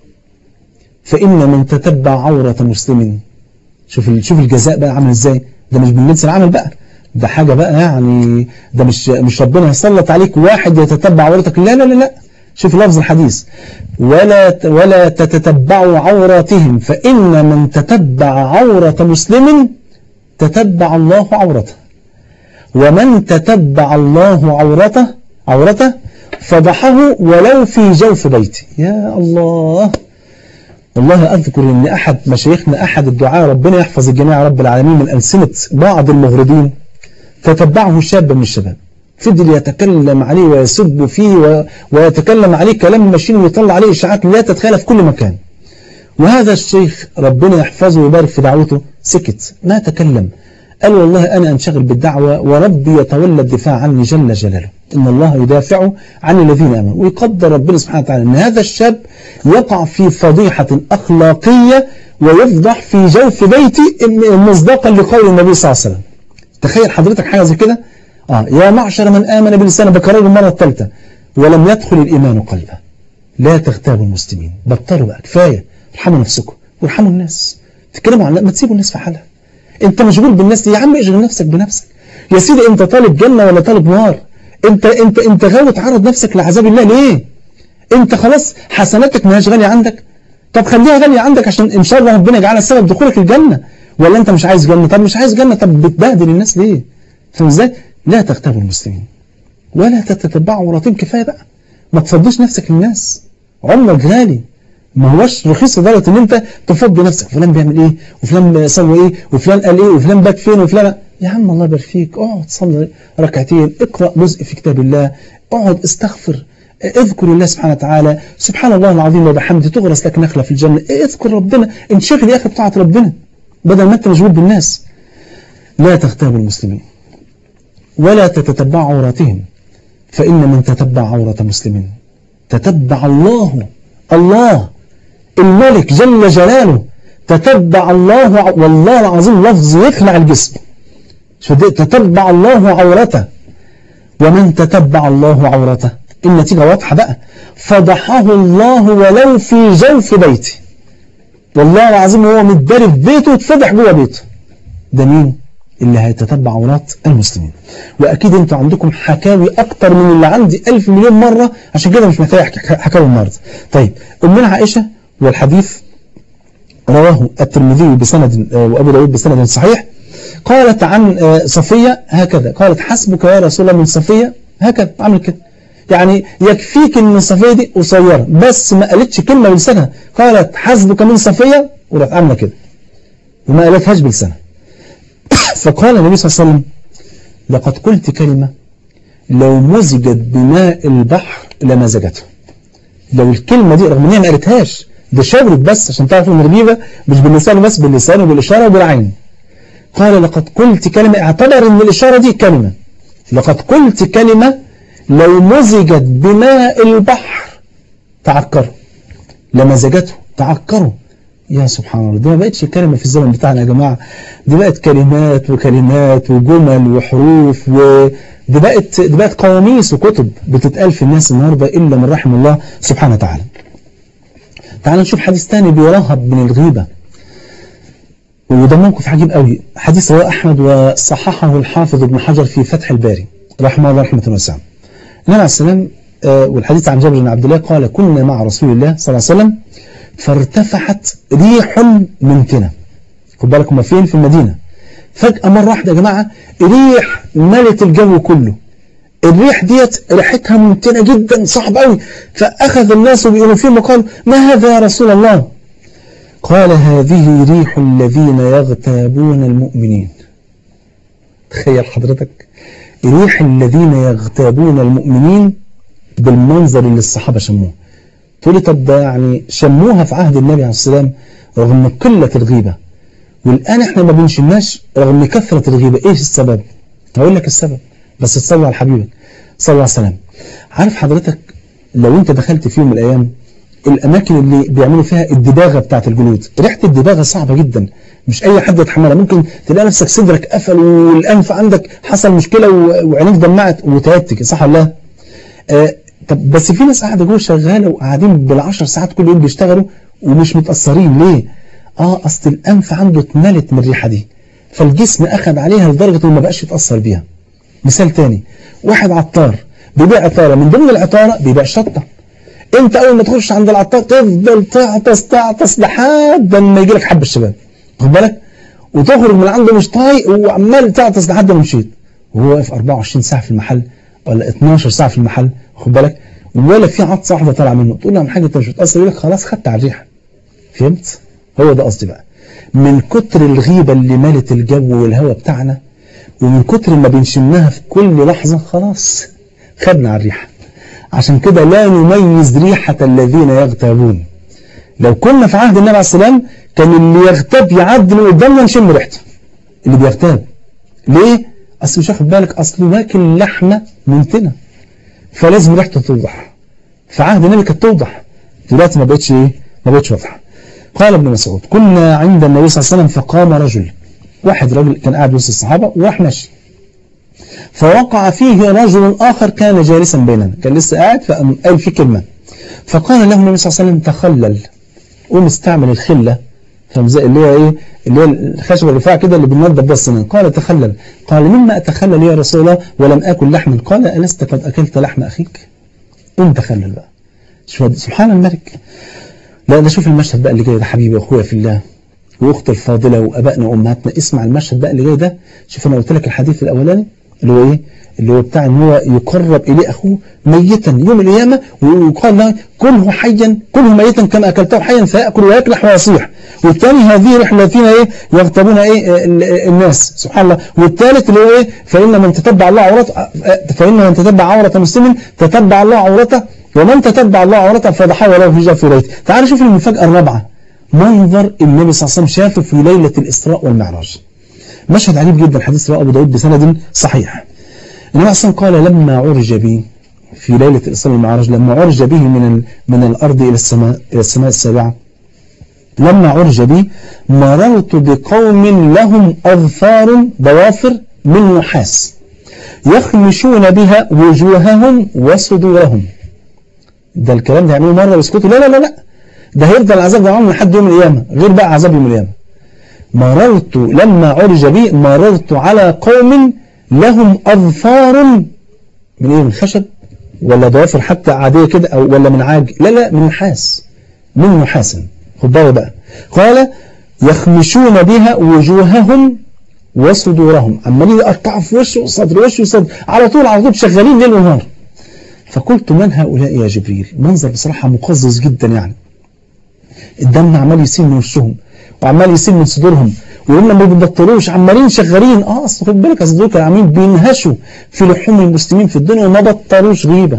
فإن من تتبع عورة مسلم شوف شوف الجزاء بقى عامل ازاي ده مش بالجنس العمل بقى ده حاجة بقى يعني ده مش مش ربنا يسلط عليك واحد يتتبع عورتك لا لا لا لا شوف لفظ الحديث ولا ولا تتتبعوا عوراتهم فإن من تتبع عورة مسلم تتبع الله عورته ومن تتبع الله عورته عورته فضحه ولو في جوف بيته يا الله والله أذكر أن أحد مشايخنا أحد الدعاء ربنا يحفظ الجميع رب العالمين من ألسنة بعض المغرضين تتبعه شاب من الشباب فضل يتكلم عليه ويسب فيه ويتكلم عليه كلام ماشين ويطلع عليه إشاعات لا تتخيلها في كل مكان وهذا الشيخ ربنا يحفظه ويبارك في دعوته سكت ما تكلم قال والله أنا أنشغل بالدعوة وربي يتولى الدفاع عني جل جلاله إن الله يدافع عن الذين آمنوا ويقدر ربنا سبحانه وتعالى أن هذا الشاب يقع في فضيحة أخلاقية ويفضح في جوف بيتي مصداقا لقول النبي صلى الله عليه وسلم تخيل حضرتك حاجة زي كده آه يا معشر من آمن بلسانه بكرر المرة الثالثة ولم يدخل الإيمان قلبه لا تغتابوا المسلمين بطلوا بقى كفاية ارحموا نفسكم وارحموا الناس تتكلموا عن ما تسيبوا الناس في حالها انت مشغول بالناس دي يا عم اشغل نفسك بنفسك يا سيدي انت طالب جنة ولا طالب نار انت انت انت غاوي تعرض نفسك لعذاب الله ليه انت خلاص حسناتك ما هيش غالية عندك طب خليها غالية عندك عشان ان شاء الله ربنا يجعلها سبب دخولك الجنة ولا انت مش عايز جنة طب مش عايز جنة طب بتبهدل الناس ليه فاهم ازاي لا تغتابوا المسلمين ولا تتتبعوا عوراتهم كفايه بقى ما تفضيش نفسك للناس عمرك غالي ما هوش رخيص لدرجه ان انت تفضي نفسك فلان بيعمل ايه وفلان سوى ايه وفلان قال ايه وفلان بات فين وفلان يا عم الله يبارك فيك اقعد صلي ركعتين اقرا جزء في كتاب الله اقعد استغفر اذكر الله سبحانه وتعالى سبحان الله العظيم وبحمده تغرس لك نخله في الجنه اذكر ربنا انشغل يا اخي بطاعه ربنا بدل ما انت مشغول بالناس لا تغتاب المسلمين ولا تتتبع عوراتهم فإن من تتبع عورة مسلم تتبع الله الله الملك جل جلاله تتبع الله والله العظيم لفظ يخلع الجسم تتبع الله عورته ومن تتبع الله عورته النتيجة واضحة بقى فضحه الله ولو في جوف بيته والله العظيم هو متداري في بيته واتفضح جوه بيته ده مين اللي هيتتبع عورات المسلمين واكيد انتوا عندكم حكاوي اكتر من اللي عندي ألف مليون مرة عشان كده مش محتاج احكي حكاوي النهارده طيب امنا عائشة والحديث رواه الترمذي بسند وابو داود بسند صحيح قالت عن صفية هكذا قالت حسبك يا رسول الله من صفية هكذا عمل كده يعني يكفيك ان صفية دي قصيرة بس ما قالتش كلمة بلسانها قالت حسبك من صفية وراح عامله كده وما قالتهاش بلسانها فقال النبي صلى الله عليه وسلم لقد قلت كلمة لو مزجت بماء البحر لمزجته لو الكلمة دي رغم ان هي ما قالتهاش ده شاورت بس عشان تعرفوا ان الغيبة مش باللسان بس باللسان وبالإشارة وبالعين قال لقد قلت كلمة اعتبر ان الإشارة دي كلمة لقد قلت كلمة لو مزجت بماء البحر تعكروا لمزجته تعكروا يا سبحان الله دي ما بقتش كلمة في الزمن بتاعنا يا جماعة دي بقت كلمات وكلمات وجمل وحروف و دي بقت دي بقت قواميس وكتب بتتقال في الناس النهارده إلا من رحم الله سبحانه وتعالى تعال نشوف حديث تاني بيرهب من الغيبة وده موقف عجيب قوي حديث رواه أحمد وصححه الحافظ ابن حجر في فتح الباري رحمه الله رحمة واسعة النبي عليه السلام والحديث عن جابر بن عبد الله قال كنا مع رسول الله صلى الله عليه وسلم فارتفعت ريح منتنة خد بالك هم فين في المدينة فجأة مرة واحدة يا جماعة ريح ملت الجو كله الريح ديت ريحتها منتنة جدا صعب قوي فأخذ الناس بيقولوا فيهم وقالوا ما هذا يا رسول الله قال هذه ريح الذين يغتابون المؤمنين تخيل حضرتك ريح الذين يغتابون المؤمنين بالمنظر اللي الصحابة شموه تقول لي طب ده يعني شموها في عهد النبي عليه السلام رغم قلة الغيبة والآن احنا ما بنشمناش رغم كثرة الغيبة ايش السبب هقول لك السبب بس تصلي على حبيبك صلى الله عليه وسلم عارف حضرتك لو انت دخلت في يوم من الايام الاماكن اللي بيعملوا فيها الدباغة بتاعت الجلود ريحة الدباغة صعبة جدا مش اي حد يتحملها ممكن تلاقي نفسك صدرك قفل والانف عندك حصل مشكلة وعينيك دمعت وتهتك صح ولا لا آه طب بس في ناس قاعدة جوه شغالة وقاعدين بالعشر ساعات كل يوم بيشتغلوا ومش متأثرين ليه اه اصل الانف عنده اتملت من الريحة دي فالجسم اخذ عليها لدرجة انه ما بقاش يتأثر بيها مثال تاني واحد عطار بيبيع عطارة من ضمن العطارة بيبيع شطة انت اول ما تخش عند العطار تفضل تعطس تعطس لحد ما يجي لك حب الشباب خد بالك وتخرج من عنده مش طايق وعمال تعطس لحد ما مشيت وهو واقف 24 ساعة في المحل ولا 12 ساعة في المحل خد بالك ولا في عطسة واحدة طالعة منه تقول له عن حاجة انت مش بتأثر يقول لك خلاص خدت على الريحة فهمت هو ده قصدي بقى من كتر الغيبة اللي مالت الجو والهواء بتاعنا ومن كتر ما بنشمها في كل لحظة خلاص خدنا على الريحة عشان كده لا نميز ريحة الذين يغتابون لو كنا في عهد النبي عليه السلام كان اللي يغتاب يعدي من قدامنا نشم ريحته اللي بيغتاب ليه؟ أصل مش واخد بالك أصل واكل لحمة منتنة فلازم ريحته توضح في عهد النبي كانت توضح دلوقتي ما بقتش ايه ما بقتش واضحه قال ابن مسعود كنا عند النبي صلى الله عليه وسلم فقام رجل واحد رجل كان قاعد وسط الصحابه وراح ماشي فوقع فيه رجل آخر كان جالسا بيننا كان لسه قاعد فقال في كلمة فقال له النبي صلى الله عليه وسلم تخلل قوم استعمل الخلة فاهم زي اللي هي ايه اللي هي الخشبة الرفاع كده اللي بننضف بها السنان قال تخلل قال مما أتخلل يا رسول الله ولم آكل لحما قال ألست قد أكلت لحم أخيك قوم تخلل بقى سبحان الملك لا ده شوف المشهد بقى اللي جاي ده حبيبي واخويا في الله واختي الفاضلة وابائنا وامهاتنا اسمع المشهد بقى اللي جاي ده شوف انا قلت لك الحديث الاولاني اللي هو ايه اللي هو بتاع ان هو يقرب اليه اخوه ميتا يوم القيامه ويقال له كله حيا كله ميتا كما اكلته حيا فياكل ويكلح ويصيح والثاني هذه رحله فينا ايه يغتابون ايه الناس سبحان الله والثالث اللي هو ايه فان من تتبع الله عورته فان من تتبع عوره مسلم تتبع الله عورته ومن تتبع الله عورته فضحى له هجر في بيته تعالوا شوف المفاجاه الرابعه منظر النبي صلى الله عليه وسلم شافه في ليله الاسراء والمعراج مشهد عجيب جدا حديث رواه ابو داود بسند صحيح النبي صلى الله عليه وسلم قال لما عرج بي في ليلة الإسراء والمعراج لما عرج به من من الأرض إلى السماء إلى السماء السابعة لما عرج بي مررت بقوم لهم أظفار ضوافر من نحاس يخمشون بها وجوههم وصدورهم ده الكلام ده يعملوه مرة ويسكتوا لا لا لا لا ده هيفضل العذاب ده لحد يوم القيامة غير بقى عذاب يوم القيامة مررت لما عرج بي مررت على قوم لهم أظفار من إيه من خشب ولا ضوافر حتى عادية كده أو ولا من عاج لا لا من نحاس من نحاس خد بالك بقى قال يخمشون بها وجوههم وصدورهم عمالين يقطعوا في وشه وصدر وشه وصدر على طول على طول شغالين ليل ونهار فقلت من هؤلاء يا جبريل منظر بصراحة مقزز جدا يعني الدم عمال يسيل من وشهم وعمال يسيل من صدورهم وهم ما بيبطلوش عمالين شغالين اه اصل خد بالك اصل دول كانوا عاملين بينهشوا في لحوم المسلمين في الدنيا وما بطلوش غيبه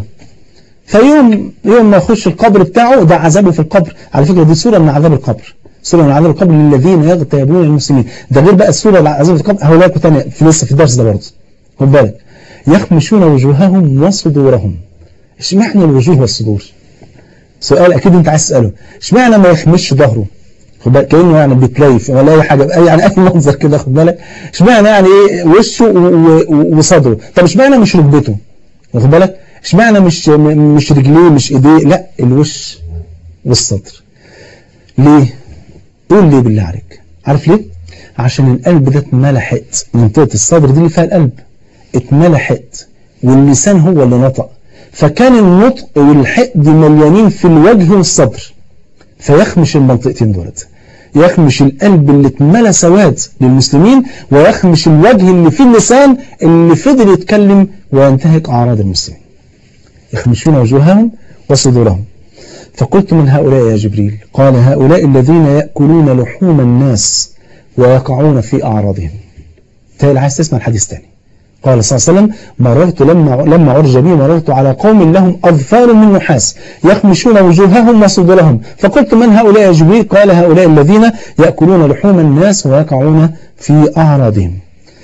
فيوم يوم ما يخش القبر بتاعه ده عذابه في القبر على فكره دي سوره من عذاب القبر سوره من عذاب القبر للذين يغتابون المسلمين ده غير بقى السوره اللي عذاب القبر هقولها ثانيه في لسه في الدرس ده برضه خد بالك يخمشون وجوههم وصدورهم اشمعنى الوجوه والصدور سؤال اكيد انت عايز تساله اشمعنى ما يخمش ظهره خد بالك كانه يعني بيتليف ولا اي حاجه يعني اي منظر كده خد بالك اشمعنى يعني ايه وشه وصدره طب اشمعنى مش ركبته واخد بالك اشمعنى مش مش رجليه مش ايديه لا الوش والصدر ليه قول ليه بالله عليك عارف ليه عشان القلب ده اتملحت منطقه الصدر دي اللي فيها القلب اتملحت واللسان هو اللي نطق فكان النطق والحقد مليانين في الوجه والصدر فيخمش المنطقتين دولت يخمش القلب اللي اتملى سواد للمسلمين ويخمش الوجه اللي فيه اللسان اللي فضل يتكلم وينتهك أعراض المسلمين يخمشون وجوههم وصدورهم فقلت من هؤلاء يا جبريل قال هؤلاء الذين يأكلون لحوم الناس ويقعون في أعراضهم تالي عايز تسمع الحديث تاني قال صلى الله عليه وسلم مررت لما لما عرج بي مررت على قوم لهم أظفار من نحاس يخمشون وجوههم وصدورهم فقلت من هؤلاء يا جبريل قال هؤلاء الذين يأكلون لحوم الناس ويقعون في أعراضهم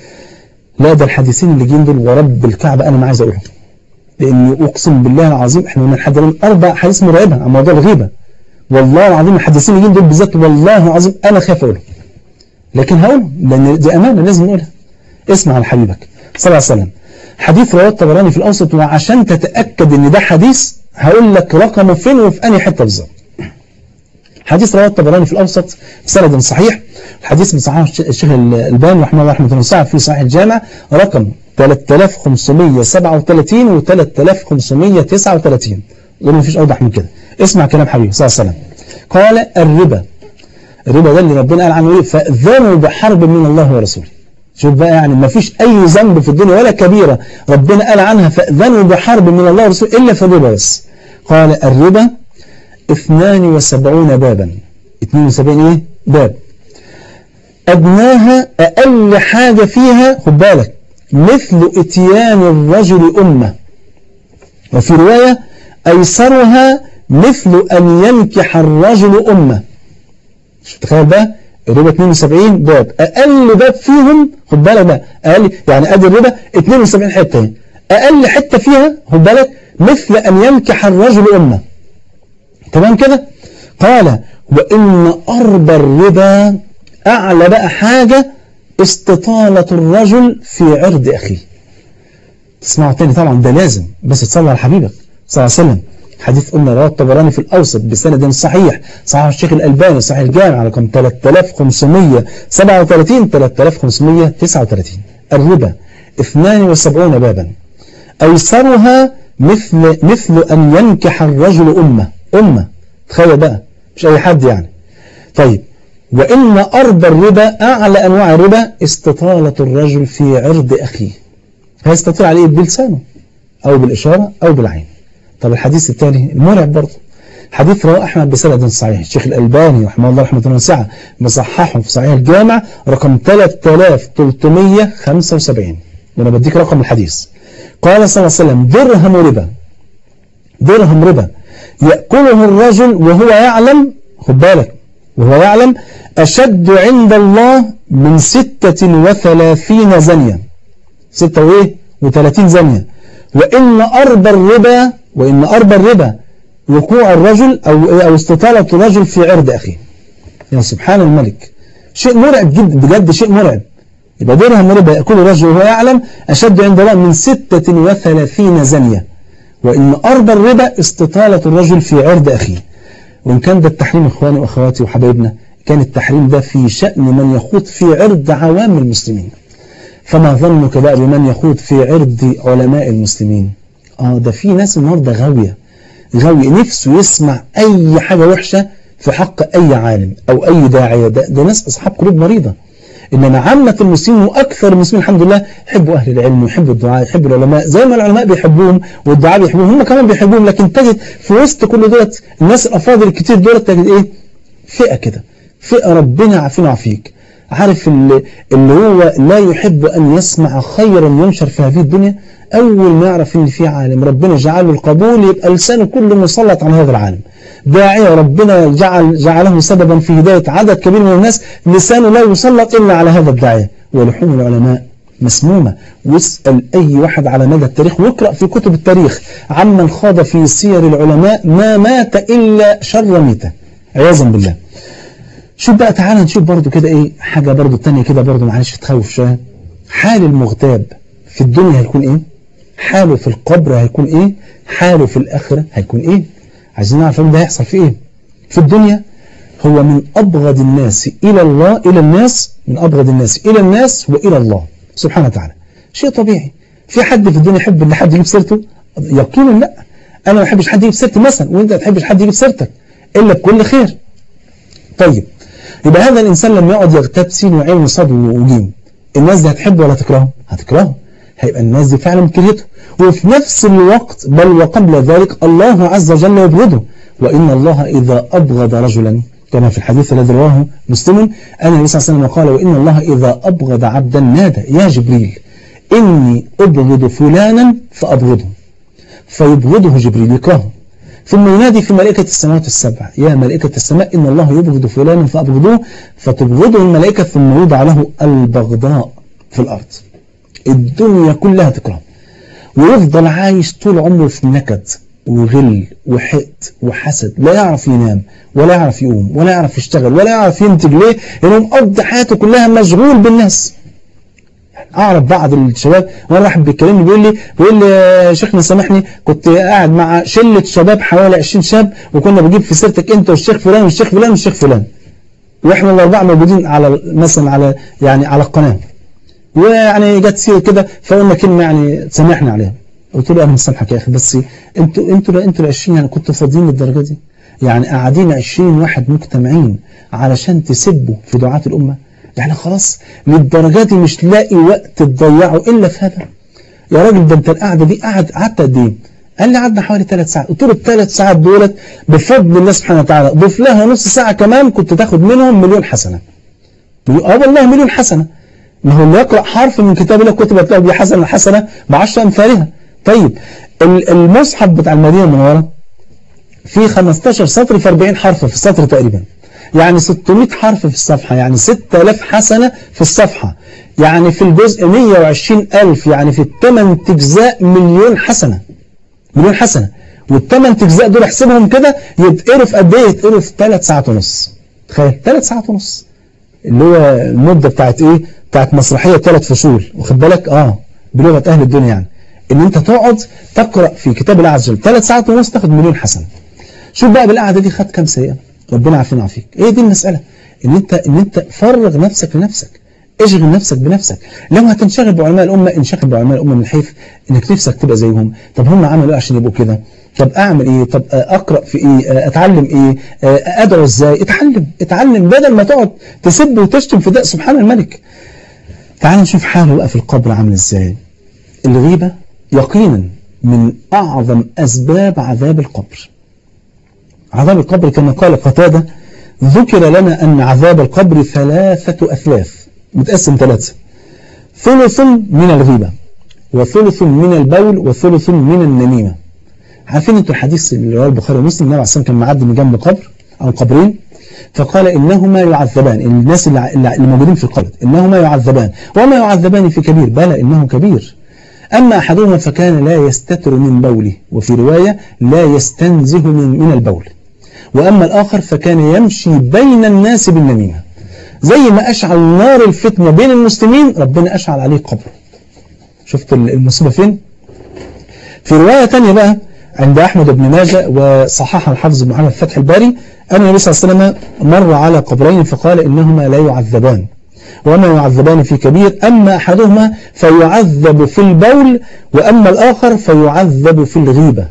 لا ده الحديثين اللي جين دول ورب الكعبة أنا ما عايز أقولهم لأني أقسم بالله العظيم إحنا من حد من أربع حديث مرعبة عن موضوع الغيبة والله العظيم الحديثين اللي جين دول بالذات والله العظيم أنا خايف أقولهم لكن هقولهم لأن دي أمانة لازم نقولها اسمع عن حبيبك صلى الله عليه وسلم حديث رواه الطبراني في الأوسط وعشان تتأكد ان ده حديث هقول لك رقمه فين وفي أنهي حتة بالظبط حديث رواه الطبراني في الأوسط بسند صحيح الحديث من صحيح الشيخ الباني رحمه الله رحمه الله في صحيح الجامع رقم 3537 و 3539 دول مفيش أوضح من كده اسمع كلام حبيبي صلى الله عليه وسلم قال الربا الربا ده اللي ربنا قال عنه ايه فأذنوا بحرب من الله ورسوله شوف بقى يعني ما فيش أي ذنب في الدنيا ولا كبيرة ربنا قال عنها فأذنوا بحرب من الله ورسوله إلا في الربا بس قال الربا 72 بابا 72 إيه؟ باب أدناها أقل حاجة فيها خد بالك مثل اتيان الرجل أمة وفي رواية أيسرها مثل أن ينكح الرجل أمة شوف تخيل بقى الربا 72 باب أقل باب فيهم خد بالك بقى أقل يعني أدي الربا 72 حتة أقل حتة فيها خد بالك مثل أن ينكح الرجل أمة تمام كده قال وإن أربى الربا أعلى بقى حاجة استطالة الرجل في عرض أخيه تسمعوا تاني طبعا ده لازم بس تصلي على حبيبك صلى الله عليه وسلم حديث قلنا رواه الطبراني في الأوسط بسند صحيح صحيح الشيخ الألباني صحيح الجامع رقم 3537 3539 الربا 72 بابا أيسرها مثل مثل أن ينكح الرجل أمة أمة تخيل بقى مش أي حد يعني طيب وإن أرض الربا أعلى أنواع الربا استطالة الرجل في عرض أخيه هيستطيع عليه بلسانه أو بالإشارة أو بالعين طب الحديث الثاني المرعب برضه حديث رواه أحمد بسند صحيح الشيخ الألباني رحمه الله رحمة واسعة مصححه في صحيح الجامع رقم 3375 وأنا بديك رقم الحديث قال صلى الله عليه وسلم درهم ربا درهم ربا يأكله الرجل وهو يعلم خد بالك وهو يعلم أشد عند الله من ستة وثلاثين زنية ستة وإيه وثلاثين زنية وإن أربى الربا وإن أربى الربا وقوع الرجل أو, أو استطالة الرجل في عرض أخيه يا سبحان الملك شيء مرعب جدا بجد شيء مرعب يبقى درهم ربا يأكل الرجل وهو يعلم أشد عند الله من ستة وثلاثين زنية وإن أربى الربا استطالة الرجل في عرض أخيه وإن كان ده التحريم إخواني وأخواتي وحبايبنا كان التحريم ده في شأن من يخوض في عرض عوام المسلمين فما ظنك بقى بمن يخوض في عرض علماء المسلمين آه ده في ناس النهارده غاوية غاوية نفسه يسمع أي حاجة وحشة في حق أي عالم أو أي داعية ده, ده ناس أصحاب قلوب مريضة إنما عامة المسلمين وأكثر المسلمين الحمد لله يحبوا أهل العلم ويحبوا الدعاء يحبوا العلماء زي ما العلماء بيحبوهم والدعاء بيحبوهم هم كمان بيحبوهم لكن تجد في وسط كل دولت الناس الأفاضل الكتير دولت تجد إيه فئة كده فئة ربنا عافينا وعافيك عارف اللي, اللي هو لا يحب أن يسمع خيرا ينشر في هذه الدنيا أول ما يعرف إن في عالم ربنا جعله القبول يبقى لسانه كله مسلط عن هذا العالم داعية ربنا جعل جعله سببا في هداية عدد كبير من الناس لسانه لا يسلط إلا على هذا الداعية ولحوم العلماء مسمومة واسأل أي واحد على مدى التاريخ واقرأ في كتب التاريخ عمن خاض في سير العلماء ما مات إلا شر ميتة عياذا بالله شوف بقى تعالى نشوف برضو كده ايه حاجة برضو تانية كده برضو معلش تخوف شوية حال المغتاب في الدنيا هيكون ايه حاله في القبر هيكون ايه حاله في الآخرة هيكون ايه عايزين نعرف ده هيحصل في ايه في الدنيا هو من أبغض الناس إلى الله إلى الناس من أبغض الناس إلى الناس وإلى الله سبحانه وتعالى شيء طبيعي في حد في الدنيا يحب ان حد يجيب سيرته يقينا لا أنا ما بحبش حد يجيب سيرتي مثلا وأنت ما تحبش حد يجيب سيرتك إلا بكل خير طيب يبقى هذا الإنسان لما يقعد يغتاب سين وعين وصاد وجيم الناس دي هتحبه ولا تكرهه هتكرهه هيبقى الناس دي فعلا كرهته وفي نفس الوقت بل وقبل ذلك الله عز وجل يبغضه وإن الله إذا أبغض رجلا كما في الحديث الذي رواه مسلم أن النبي صلى الله عليه وسلم قال وإن الله إذا أبغض عبدا نادى يا جبريل إني أبغض فلانا فأبغضه فيبغضه جبريل يكرهه ثم ينادي في ملائكة السماوات السبع يا ملائكة السماء إن الله يبغض فلانا فأبغضوه فتبغضه الملائكة ثم يوضع له البغضاء في الأرض الدنيا كلها تكرهه ويفضل عايش طول عمره في نكد وغل وحقد وحسد لا يعرف ينام ولا يعرف يقوم ولا يعرف يشتغل ولا يعرف ينتج ليه لأنه مقضي حياته كلها مشغول بالناس أعرف بعض الشباب مرة واحد بيكلمني بيقول لي بيقول لي يا شيخنا سامحني كنت قاعد مع شلة شباب حوالي 20 شاب وكنا بجيب في سيرتك أنت والشيخ فلان والشيخ فلان والشيخ فلان وإحنا الأربعة موجودين على مثلا على يعني على القناة ويعني جت سيرة كده فقلنا كلمة يعني تسامحنا عليها قلت له أنا مسامحك يا أخي بس أنتوا أنتوا أنتوا ال 20 يعني كنتوا فاضيين للدرجة دي يعني قاعدين 20 واحد مجتمعين علشان تسبوا في دعاة الأمة يعني خلاص للدرجة دي مش لاقي وقت تضيعه إلا في هذا يا راجل ده أنت القعدة دي قعد قعدت قد إيه؟ قال لي قعدنا حوالي ثلاث ساعات قلت له الثلاث ساعات دولت بفضل الله سبحانه وتعالى ضيف لها نص ساعة كمان كنت تاخد منهم مليون حسنة اه والله مليون حسنة ما هو اللي يقرأ حرف من كتاب الله كتبت له بحسنة حسنة بعشر أمثالها طيب المصحف بتاع المدينة المنورة فيه 15 سطر في 40 حرف في السطر تقريبا يعني 600 حرف في الصفحة يعني 6000 حسنة في الصفحة يعني في الجزء 120 ألف يعني في الثمان تجزاء مليون حسنة مليون حسنة والثمان تجزاء دول احسبهم كده يتقروا في قد ايه يتقروا في 3 ساعات ونص تخيل 3 ساعات ونص اللي هو المدة بتاعت ايه بتاعت مسرحية ثلاث فصول واخد بالك اه بلغة اهل الدنيا يعني ان انت تقعد تقرأ في كتاب الله عز وجل 3 ساعات ونص تاخد مليون حسنة شوف بقى بالقعدة دي خد كام سيئة ربنا عافينا وعافيك ايه دي المسألة ان انت ان انت فرغ نفسك لنفسك اشغل نفسك بنفسك لو هتنشغل بعلماء الأمة انشغل بعلماء الأمة من حيث انك نفسك تبقى زيهم طب هم عملوا ايه عشان يبقوا كده طب اعمل ايه طب اقرأ في ايه اتعلم ايه ادعو ازاي اتعلم اتعلم بدل ما تقعد تسب وتشتم في ده سبحان الملك تعال نشوف حاله بقى في القبر عامل ازاي الغيبة يقينا من أعظم أسباب عذاب القبر عذاب القبر كما قال قتادة ذكر لنا أن عذاب القبر ثلاثة أثلاث متقسم ثلاثة ثلث من الغيبة وثلث من البول وثلث من النميمة عارفين انتوا الحديث اللي رواه البخاري ومسلم النبي عليه الصلاه كان معدي من جنب قبر او قبرين فقال انهما يعذبان الناس اللي اللي موجودين في القبر انهما يعذبان وما يعذبان في كبير بلى انه كبير اما احدهما فكان لا يستتر من بوله وفي روايه لا يستنزه من من البول واما الاخر فكان يمشي بين الناس بالنميمه زي ما اشعل نار الفتنه بين المسلمين ربنا اشعل عليه قبره شفت المصيبه فين في روايه ثانيه بقى عند أحمد بن ماجه وصححها الحافظ بن محمد فتح الباري أن النبي صلى الله عليه وسلم مر على قبرين فقال إنهما لا يعذبان وما يعذبان في كبير أما أحدهما فيعذب في البول وأما الآخر فيعذب في الغيبة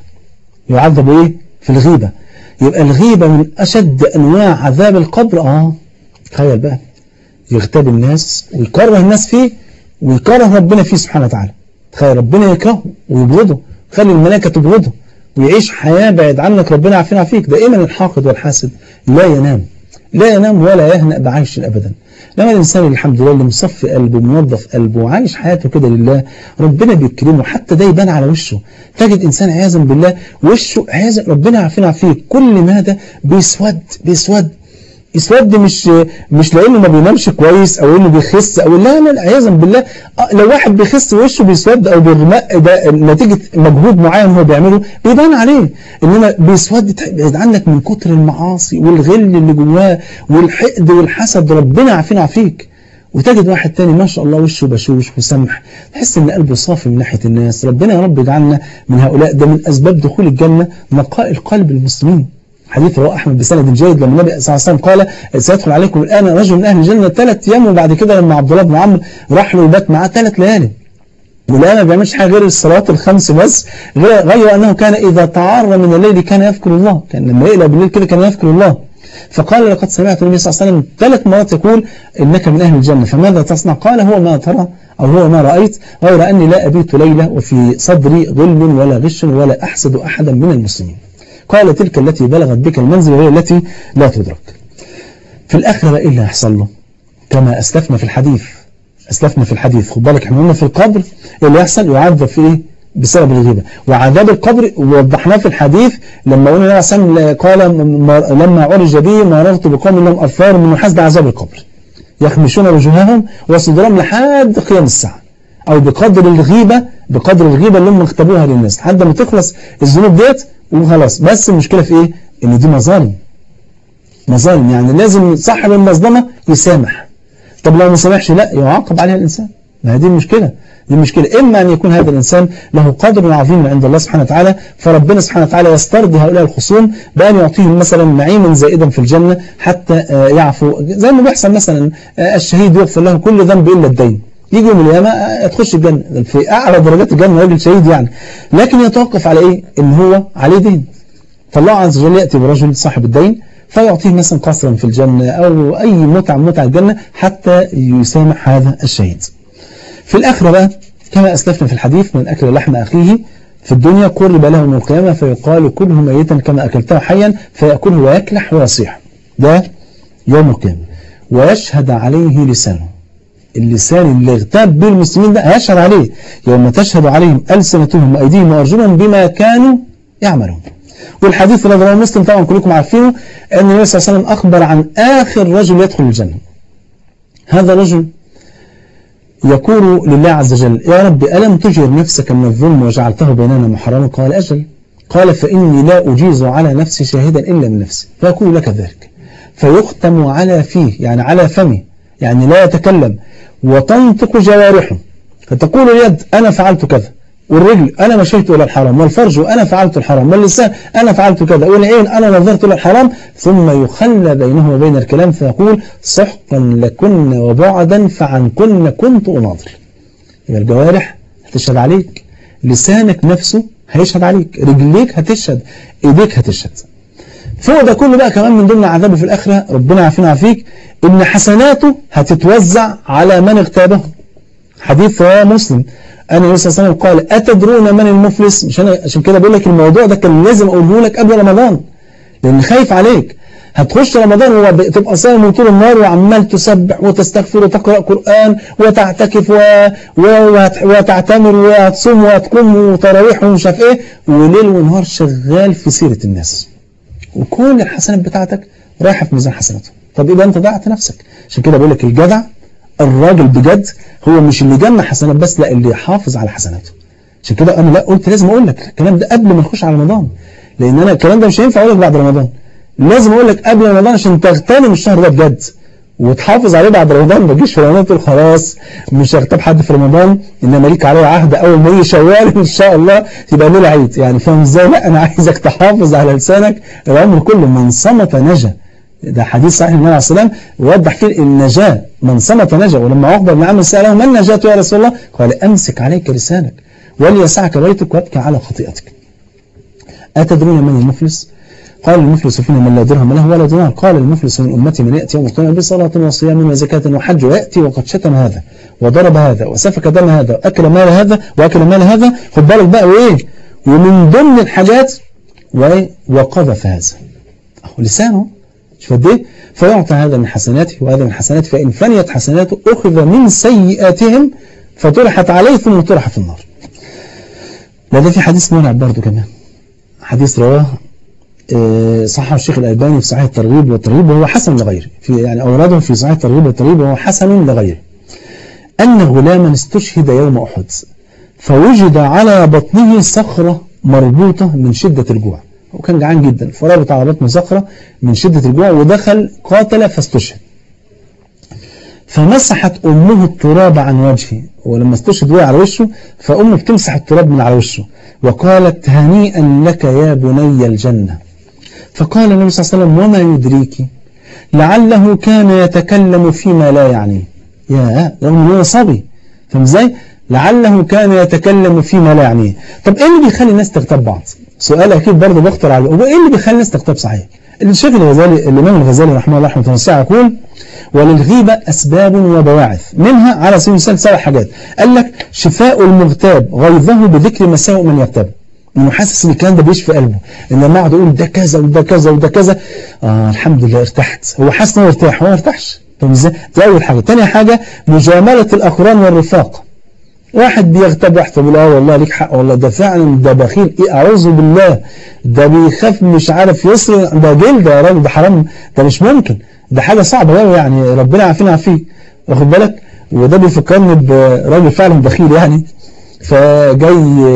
يعذب إيه؟ في الغيبة يبقى الغيبة من أشد أنواع عذاب القبر آه تخيل بقى يغتاب الناس ويكره الناس فيه ويكره ربنا فيه سبحانه وتعالى تخيل ربنا يكرهه ويبغضه خلي الملائكة تبغضه ويعيش حياة بعيد عنك ربنا عافينا فيك دائما الحاقد والحاسد لا ينام لا ينام ولا يهنأ بعيش أبدا لما الإنسان الحمد لله اللي مصفي قلبه منظف قلبه وعايش حياته كده لله ربنا بيكرمه حتى ده يبان على وشه تجد إنسان عياذا بالله وشه عياذا ربنا عافينا فيك كل ماذا بيسود بيسود يسود مش مش لانه ما بينامش كويس او انه بيخس او لا لا عياذا بالله لو واحد بيخس وشه بيسود او بيرمق ده نتيجه مجهود معين هو بيعمله بيبان عليه انما بيسود بعيد عنك من كتر المعاصي والغل اللي جواه والحقد والحسد ربنا عافينا عافيك وتجد واحد تاني ما شاء الله وشه بشوش وسمح تحس ان قلبه صافي من ناحيه الناس ربنا يا رب يجعلنا من هؤلاء ده من اسباب دخول الجنه نقاء القلب المسلمين حديث رواه احمد بسند جيد لما النبي صلى الله عليه وسلم قال سيدخل عليكم الان رجل من اهل الجنه ثلاث ايام وبعد كده لما عبد الله بن عمرو راح له يبات معاه ثلاث ليالي ولا ما بيعملش حاجه غير الصلوات الخمس بس غير, غير انه كان اذا تعار من الليل كان يذكر الله كان لما يقلب بالليل كده كان يذكر الله فقال لقد سمعت النبي صلى الله عليه وسلم ثلاث مرات يقول انك من اهل الجنه فماذا تصنع قال هو ما ترى او هو ما رايت غير اني لا ابيت ليله وفي صدري غل ولا غش ولا احسد احدا من المسلمين قال تلك التي بلغت بك المنزل وهي التي لا تدرك في الآخرة إيه اللي هيحصل له كما أسلفنا في الحديث أسلفنا في الحديث خد بالك احنا قلنا في القبر اللي يحصل يعذب في إيه بسبب الغيبة وعذاب القبر وضحناه في الحديث لما قلنا النبي قال لما عرج بي مررت بقوم لهم أثار من حسب عذاب القبر يخمشون وجوههم وصدرهم لحد قيام الساعة أو بقدر الغيبة بقدر الغيبة اللي هم اختبوها للناس لحد ما تخلص الذنوب ديت وخلاص بس المشكلة في ايه ان دي مظالم مظالم يعني لازم صاحب المظلمة يسامح طب لو ما سامحش لا يعاقب عليها الإنسان ما هذه المشكلة دي المشكلة إما أن يكون هذا الإنسان له قدر عظيم عند الله سبحانه وتعالى فربنا سبحانه وتعالى يسترضي هؤلاء الخصوم بأن يعطيهم مثلا نعيما زائدا في الجنة حتى يعفو زي ما بيحصل مثلا الشهيد يغفر له كل ذنب إلا الدين يجي يوم القيامة تخش الجنة في أعلى درجات الجنة راجل شهيد يعني لكن يتوقف على إيه إن هو عليه دين فالله عز وجل يأتي برجل صاحب الدين فيعطيه مثلا قصرا في الجنة أو أي متعة من متع الجنة حتى يسامح هذا الشهيد في الآخرة بقى كما أسلفنا في الحديث من أكل لحم أخيه في الدنيا قرب له من القيامة فيقال كله ميتا كما أكلته حيا فيأكله ويكلح ويصيح ده يوم القيامة ويشهد عليه لسانه اللسان اللي اغتاب به المسلمين ده هيشهد عليه يوم تشهد عليهم ألسنتهم وأيديهم وأرجلهم بما كانوا يعملون والحديث الذي رواه مسلم طبعا كلكم عارفينه أن النبي صلى الله عليه وسلم أخبر عن آخر رجل يدخل الجنة هذا الرجل يقول لله عز وجل يا رب ألم تجر نفسك من الظلم وجعلته بيننا محرما قال أجل قال فإني لا أجيز على نفسي شاهدا إلا من نفسي فيقول لك ذلك فيختم على فيه يعني على فمه يعني لا يتكلم وتنطق جوارحه فتقول اليد أنا فعلت كذا والرجل أنا مشيت إلى الحرام والفرج أنا فعلت الحرام واللسان أنا فعلت كذا والعين أنا نظرت إلى الحرام ثم يخلى بينه وبين الكلام فيقول سحقا لكن وبعدا فعنكن كنت أناظر يبقى الجوارح هتشهد عليك لسانك نفسه هيشهد عليك رجليك هتشهد ايديك هتشهد فوق ده كله بقى كمان من ضمن عذابه في الآخرة ربنا عافينا عافيك إن حسناته هتتوزع على من اغتابه حديث رواه مسلم أن النبي صلى الله عليه وسلم قال أتدرون من المفلس مش أنا عشان كده بقول لك الموضوع ده كان لازم أقوله لك قبل رمضان لأن خايف عليك هتخش رمضان وتبقى صايم من طول النهار وعمال تسبح وتستغفر وتقرأ قرآن وتعتكف و... و... وت- وتعتمر وتصوم وتقوم وتراويح ومش عارف ايه وليل ونهار شغال في سيرة الناس وكل الحسنات بتاعتك رايحة في ميزان حسناته طب يبقى انت ضيعت نفسك عشان كده بقول لك الجدع الراجل بجد هو مش اللي جمع حسنات بس لا اللي يحافظ على حسناته عشان كده انا لا قلت لازم اقول لك الكلام ده قبل ما نخش على رمضان لان انا الكلام ده مش هينفع اقول لك بعد رمضان لازم اقول لك قبل رمضان عشان تغتنم الشهر ده بجد وتحافظ عليه بعد رمضان ما تجيش في رمضان تقول خلاص مش هغتاب حد في رمضان انما ليك عليه عهد اول ما يجي شوال ان شاء الله تبقى ليله عيد يعني فاهم ازاي لا انا عايزك تحافظ على لسانك العمر كله من صمت نجا ده حديث صحيح النبي عليه الصلاه والسلام وضح فيه النجاه من صمت نجا ولما عقبه بن عامر ساله ما النجاه يا رسول الله قال امسك عليك لسانك وليسعك بيتك وابكي على خطيئتك أتدرون من المفلس؟ قال المفلس فينا من لا درهم له ولا دينار قال المفلس من أمتي من يأتي يوم القيامة بصلاة وصيام وزكاة وحج ويأتي وقد شتم هذا وضرب هذا وسفك دم هذا وأكل مال هذا وأكل مال هذا خد بالك بقى وإيه ومن ضمن الحاجات وإيه وقذف هذا أهو لسانه شوف قد إيه فيعطى هذا من حسناته وهذا من حسناته فإن فنيت حسناته أخذ من سيئاتهم فطرحت عليه ثم طرح في النار لا ده في حديث مرعب برضه كمان حديث رواه آه، صححه الشيخ الألباني في صحيح الترغيب والترهيب وهو حسن لغيره في يعني أوراده في صحيح الترغيب والترهيب وهو حسن لغيره أن غلاما استشهد يوم أحد فوجد على بطنه صخرة مربوطة من شدة الجوع وكان جعان جدا فربط على بطنه صخرة من شدة الجوع ودخل قاتل فاستشهد فمسحت أمه التراب عن وجهه ولما استشهد وقع على وشه فأمه بتمسح التراب من على وشه وقالت هنيئا لك يا بني الجنة فقال النبي صلى الله عليه وسلم وما يدريك لعله كان يتكلم فيما لا يعنيه يا رغم ان هو صبي فاهم ازاي لعله كان يتكلم فيما لا يعنيه طب ايه اللي بيخلي الناس تغتاب بعض سؤال اكيد برضه بخطر على هو ايه اللي بيخلي الناس تغتاب صحيح الشيخ الغزالي الامام الغزالي رحمه الله رحمه واسعه يقول وللغيبة أسباب وبواعث منها على سبيل المثال سبع حاجات قال لك شفاء المغتاب غيظه بذكر مساوئ من يغتاب انه حاسس ان الكلام ده بيشفي قلبه ان لما اقعد اقول ده كذا وده كذا وده كذا آه الحمد لله ارتحت هو حاسس انه ارتاح هو ما ارتاحش طب ازاي دي اول حاجه ثاني حاجه مجامله الاقران والرفاق واحد بيغتاب واحد فبيقول اه والله ليك حق والله ده فعلا ده بخيل ايه اعوذ بالله ده بيخاف مش عارف يصري ده جلد يا راجل ده حرام ده مش ممكن ده حاجه صعبه قوي يعني ربنا يعافينا ويعافيك واخد بالك وده بيفكرني براجل فعلا بخيل يعني فجاي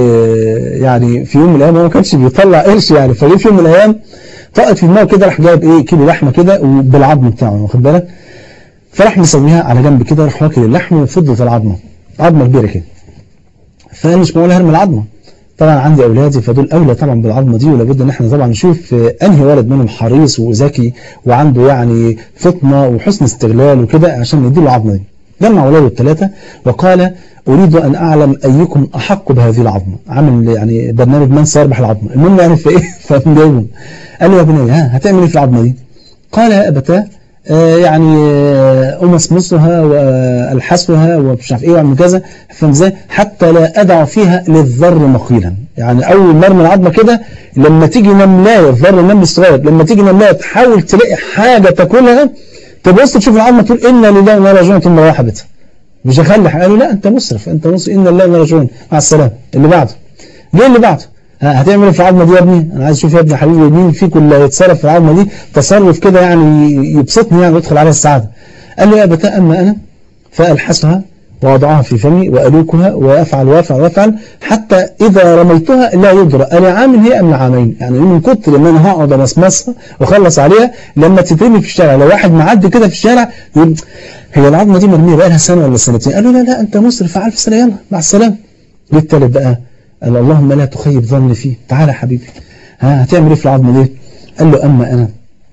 يعني في يوم من الايام هو ما كانش بيطلع قرش يعني فجه في يوم من الايام طقت في دماغه كده راح جايب ايه كيلو لحمه كده بالعظم بتاعه واخد بالك فراح مسويها على جنب كده راح واكل اللحم وفضت العظمه عظمه كبيره كده فقال مش معقول هرمي العظمه طبعا عندي اولادي فدول اولى طبعا بالعظمه دي ولابد ان احنا طبعا نشوف انهي ولد منهم حريص وذكي وعنده يعني فطنه وحسن استغلال وكده عشان نديله العظمه دي جمع اولاده الثلاثه وقال اريد ان اعلم ايكم احق بهذه العظمه عامل يعني برنامج من سيربح العظمه المهم يعني في ايه فمجاوبهم قال له يا بني ها هتعمل ايه في العظمه دي قال يا ابتاه آه يعني امسمسها والحسها ومش عارف ايه واعمل كذا فاهم ازاي حتى لا ادع فيها للذر مخيلا يعني اول مرمى العظمه كده لما تيجي نملايه الذر النمل الصغير لما تيجي نملايه تحاول تلاقي حاجه تاكلها تبص تشوف العظمه تقول انا لله وانا راجعون ثم رايحه بيتها مش هخلي قالوا لا انت مسرف انت مسرف ان الله وانا راجعون مع السلامه اللي بعده ليه اللي بعده هتعمل في العظمه دي يا ابني انا عايز اشوف يا ابني حبيبي مين فيكم اللي هيتصرف في العظمه دي تصرف كده يعني يبسطني يعني ويدخل عليها السعاده قال له يا ابتاء اما انا فالحسها وأضعها في فمي وألوكها وأفعل وأفعل وأفعل حتى إذا رميتها لا يدرى أنا عام هي أم لعامين يعني من كتر ما أنا هقعد أمسمسها وأخلص عليها لما تترمي في الشارع لو واحد معدي كده في الشارع يقول هي العظمة دي مرمية بقى لها سنة ولا سنتين قال له لا لا أنت مسرف ألف سنة يلا مع السلامة للتالت بقى قال اللهم لا تخيب ظني فيه تعالى يا حبيبي ها هتعمل ايه في العظمة دي قال له أما أنا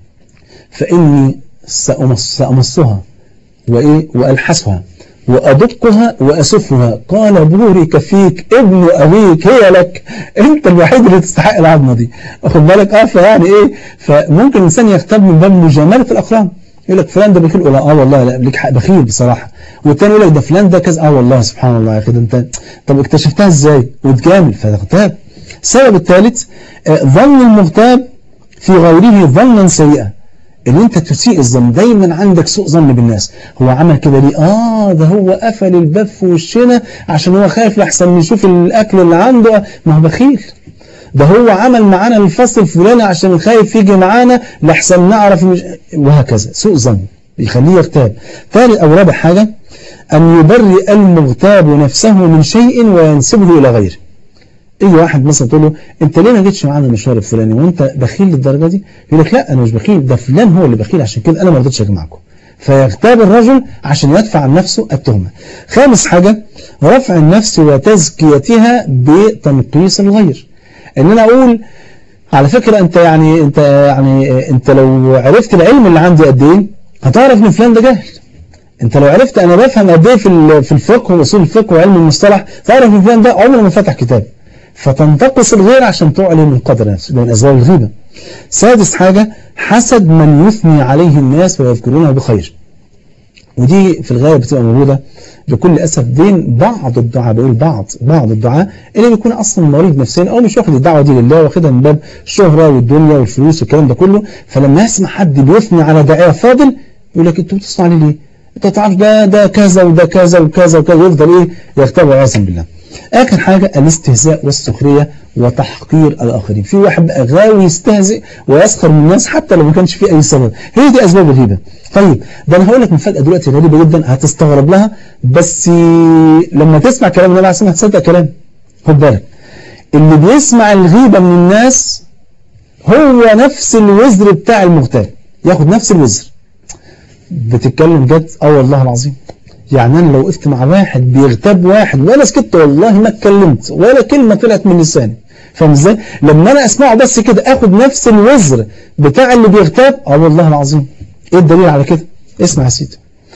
فإني سأمص سأمصها وإيه وألحسها وأدقها وأسفها قال بورك فيك ابن أبيك هي لك أنت الوحيد اللي تستحق العظمة دي واخد بالك اه فيعني إيه فممكن الإنسان يختار من باب مجاملة الأقران يقول لك فلان ده بخيل ولا اه والله لا ليك حق بخيل بصراحه والتاني يقول لك ده فلان ده كذا اه والله سبحان الله يا اخي ده انت طب اكتشفتها ازاي وتجامل فتغتاب السبب الثالث آه، ظن المغتاب في غيره ظنا سيئا ان انت تسيء الظن دايما عندك سوء ظن بالناس هو عمل كده ليه اه ده هو قفل الباب في وشنا عشان هو خايف لحسن نشوف الاكل اللي عنده ما هو بخيل ده هو عمل معانا الفصل الفلاني عشان خايف يجي معانا لحسن نعرف مش... وهكذا سوء ظن بيخليه يغتاب ثالث او رابع حاجة ان يبرئ المغتاب نفسه من شيء وينسبه الى غيره يجي واحد مثلا تقول له انت ليه ما جيتش معانا المشوار الفلاني وانت بخيل للدرجه دي يقول لك لا انا مش بخيل ده فلان هو اللي بخيل عشان كده انا ما رضيتش اجي معاكم فيغتاب الرجل عشان يدفع عن نفسه التهمه خامس حاجه رفع النفس وتزكيتها بتنقيص الغير ان انا اقول على فكره انت يعني انت يعني انت لو عرفت العلم اللي عندي قد ايه هتعرف ان فلان ده جاهل انت لو عرفت انا بفهم قد ايه في في الفقه واصول الفقه وعلم المصطلح تعرف ان فلان ده عمره ما فتح كتاب فتنتقص الغير عشان تعلن القدر نفسه من أسباب الغيبة سادس حاجة حسد من يثني عليه الناس ويذكرونه بخير ودي في الغالب بتبقى موجودة بكل أسف بين بعض الدعاء بقول بعض بعض الدعاء اللي بيكون أصلا مريض نفسيا أو مش واخد الدعوة دي لله واخدها من باب الشهرة والدنيا والفلوس والكلام ده كله فلما يسمع حد بيثني على داعية فاضل يقول لك أنتوا بتسمعوا عليه ليه؟ أنت تعرف ده ده كذا وده كذا وكذا وكذا ويفضل إيه يغتاب عياذا بالله آخر حاجة الاستهزاء والسخرية وتحقير الآخرين في واحد بقى غاوي يستهزئ ويسخر من الناس حتى لو ما كانش فيه أي سبب هي دي أسباب الهيبة طيب ده أنا هقول لك مفاجأة دلوقتي غريبة جدا هتستغرب لها بس لما تسمع كلام النبي عليه الصلاة والسلام هتصدق كلام خد بالك اللي بيسمع الغيبة من الناس هو نفس الوزر بتاع المغتاب ياخد نفس الوزر بتتكلم جد اه والله العظيم يعني أنا لو وقفت مع واحد بيغتاب واحد ولا سكت والله ما اتكلمت ولا كلمة طلعت من لساني فاهم ازاي؟ لما أنا أسمعه بس كده أخد نفس الوزر بتاع اللي بيغتاب اه والله العظيم إيه الدليل على كده؟ اسمع يا سيدي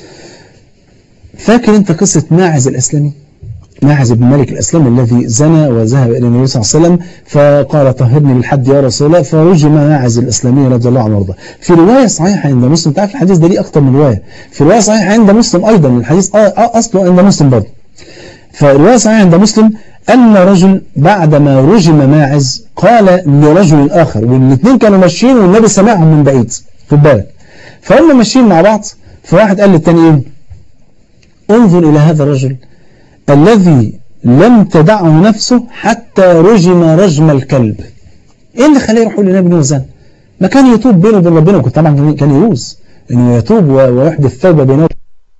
فاكر أنت قصة ماعز الأسلمي؟ ماعز بن مالك الأسلمي الذي زنى وذهب إلى النبي صلى الله عليه وسلم فقال طهرني بالحد يا رسول الله فرجم ماعز الأسلمي رضي الله عنه وارضاه في رواية صحيحة عند مسلم تعرف الحديث ده ليه أكتر من رواية في رواية صحيحة عند مسلم أيضا الحديث أصله عند مسلم برضه فرواية صحيحة عند مسلم أن رجل بعدما رجم ماعز قال لرجل آخر والاثنين كانوا ماشيين والنبي سمعهم من بعيد خد بالك فهم ماشيين مع بعض فواحد قال للتاني إيه انظر إلى هذا الرجل الذي لم تدعه نفسه حتى رجم رجم الكلب ايه اللي خليه يروح للنبي نوزان ما كان يتوب بينه وبين ربنا وكنت طبعا كان يجوز انه يتوب ويحدث توبه بينه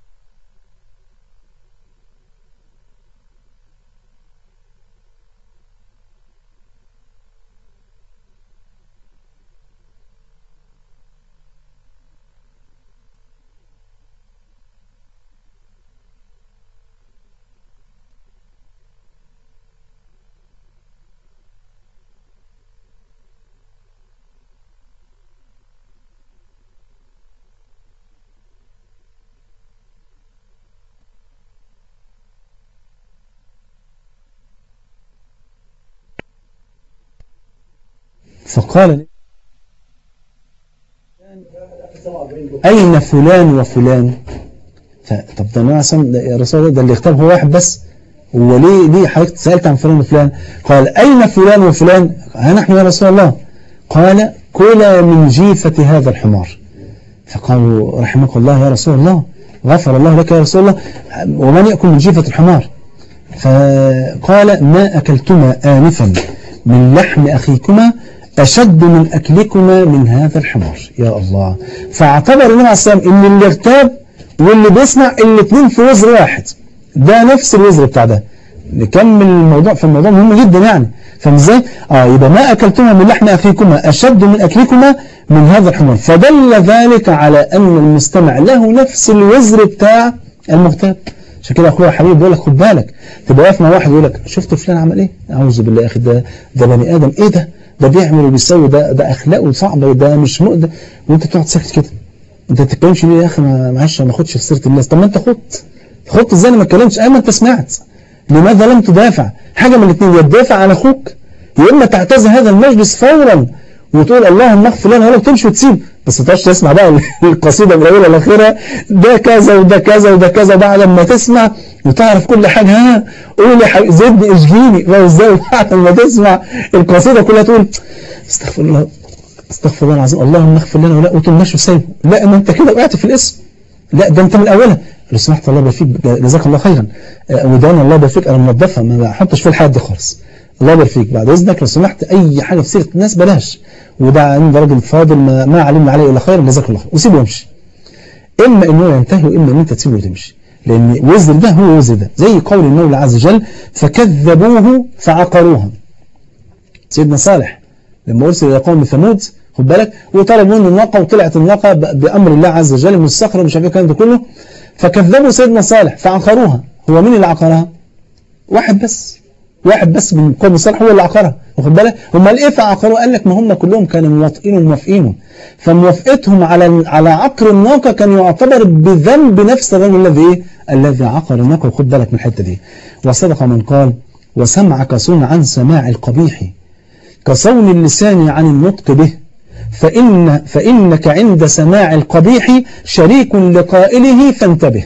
فقال أين فلان وفلان طب ده أنا يا رسول الله ده اللي اختار هو واحد بس هو ليه ليه حضرتك سألت عن فلان وفلان قال أين فلان وفلان ها نحن يا رسول الله قال كلا من جيفة هذا الحمار فقالوا رحمك الله يا رسول الله غفر الله لك يا رسول الله ومن يأكل من جيفة الحمار فقال ما أكلتما آنفا من لحم أخيكما أشد من أكلكما من هذا الحمار يا الله فاعتبر النبي عليه الصلاة والسلام إن اللي اغتاب واللي بيسمع الاثنين في وزر واحد ده نفس الوزر بتاع ده نكمل الموضوع في الموضوع مهم جدا يعني فاهم ازاي؟ اه يبقى ما اكلتما من لحم اخيكما اشد من اكلكما من هذا الحمار فدل ذلك على ان المستمع له نفس الوزر بتاع المغتاب عشان كده اخويا حبيبي بيقول لك خد بالك تبقى واقف مع واحد يقول لك شفت فلان عمل ايه؟ اعوذ بالله يا اخي ده ده بني ادم ايه ده؟ ده بيعمل وبيسوي ده ده اخلاقه صعبه ده مش مؤذي وانت تقعد ساكت كده انت ما تتكلمش ليه يا اخي معلش ما اخدش في سيره الناس طب ما انت خدت خدت ازاي ما اتكلمتش ايوه ما انت سمعت لماذا لم تدافع حاجه من الاثنين يا تدافع عن اخوك يا اما تعتزل هذا المجلس فورا وتقول اللهم اغفر لنا ولا تمشي وتسيب بس ما تقعدش تسمع بقى القصيدة من أولها لآخرها ده كذا وده كذا وده كذا بعد ما تسمع وتعرف كل حاجة ها قول يا حبيبي زدني اشجيني فاهم ازاي بعد ما تسمع القصيدة كلها تقول استغفر الله استغفر الله العظيم اللهم اغفر لنا ولا وتقوم ماشي وسايبه لا ما انت كده وقعت في الاسم لا ده انت من اولها لو سمحت الله يبارك فيك جزاك الله خيرا آه، ودانا الله يبارك فيك انا منظفها ما بحطش فيها الحاجات دي خالص الله يبارك فيك بعد اذنك لو سمحت اي حاجه في سيره الناس بلاش وده عند راجل فاضل ما, ما علمنا عليه الا خير جزاك الله خير وسيبه يمشي اما انه ينتهي واما ان انت تسيبه وتمشي لان وزر ده هو وزر ده زي قول المولى عز وجل فكذبوه فعقروها سيدنا صالح لما ارسل الى قوم ثمود خد بالك وطلب منه الناقه وطلعت الناقه ب- بامر الله عز وجل من الصخره ومش عارف ايه الكلام ده كله فكذبوا سيدنا صالح فعقروها هو مين اللي عقرها؟ واحد بس واحد بس من قوم صالح هو اللي عقرها واخد بالك هم ايه فعقروها قال لك ما هم كلهم كانوا موافقين وموافقينه فموافقتهم على على عقر الناقه كان يعتبر بذنب نفس الرجل الذي ايه الذي عقر الناقه وخد بالك من الحته دي وصدق من قال وسمعك صون عن سماع القبيح كصون اللسان عن النطق به فإن فإنك عند سماع القبيح شريك لقائله فانتبه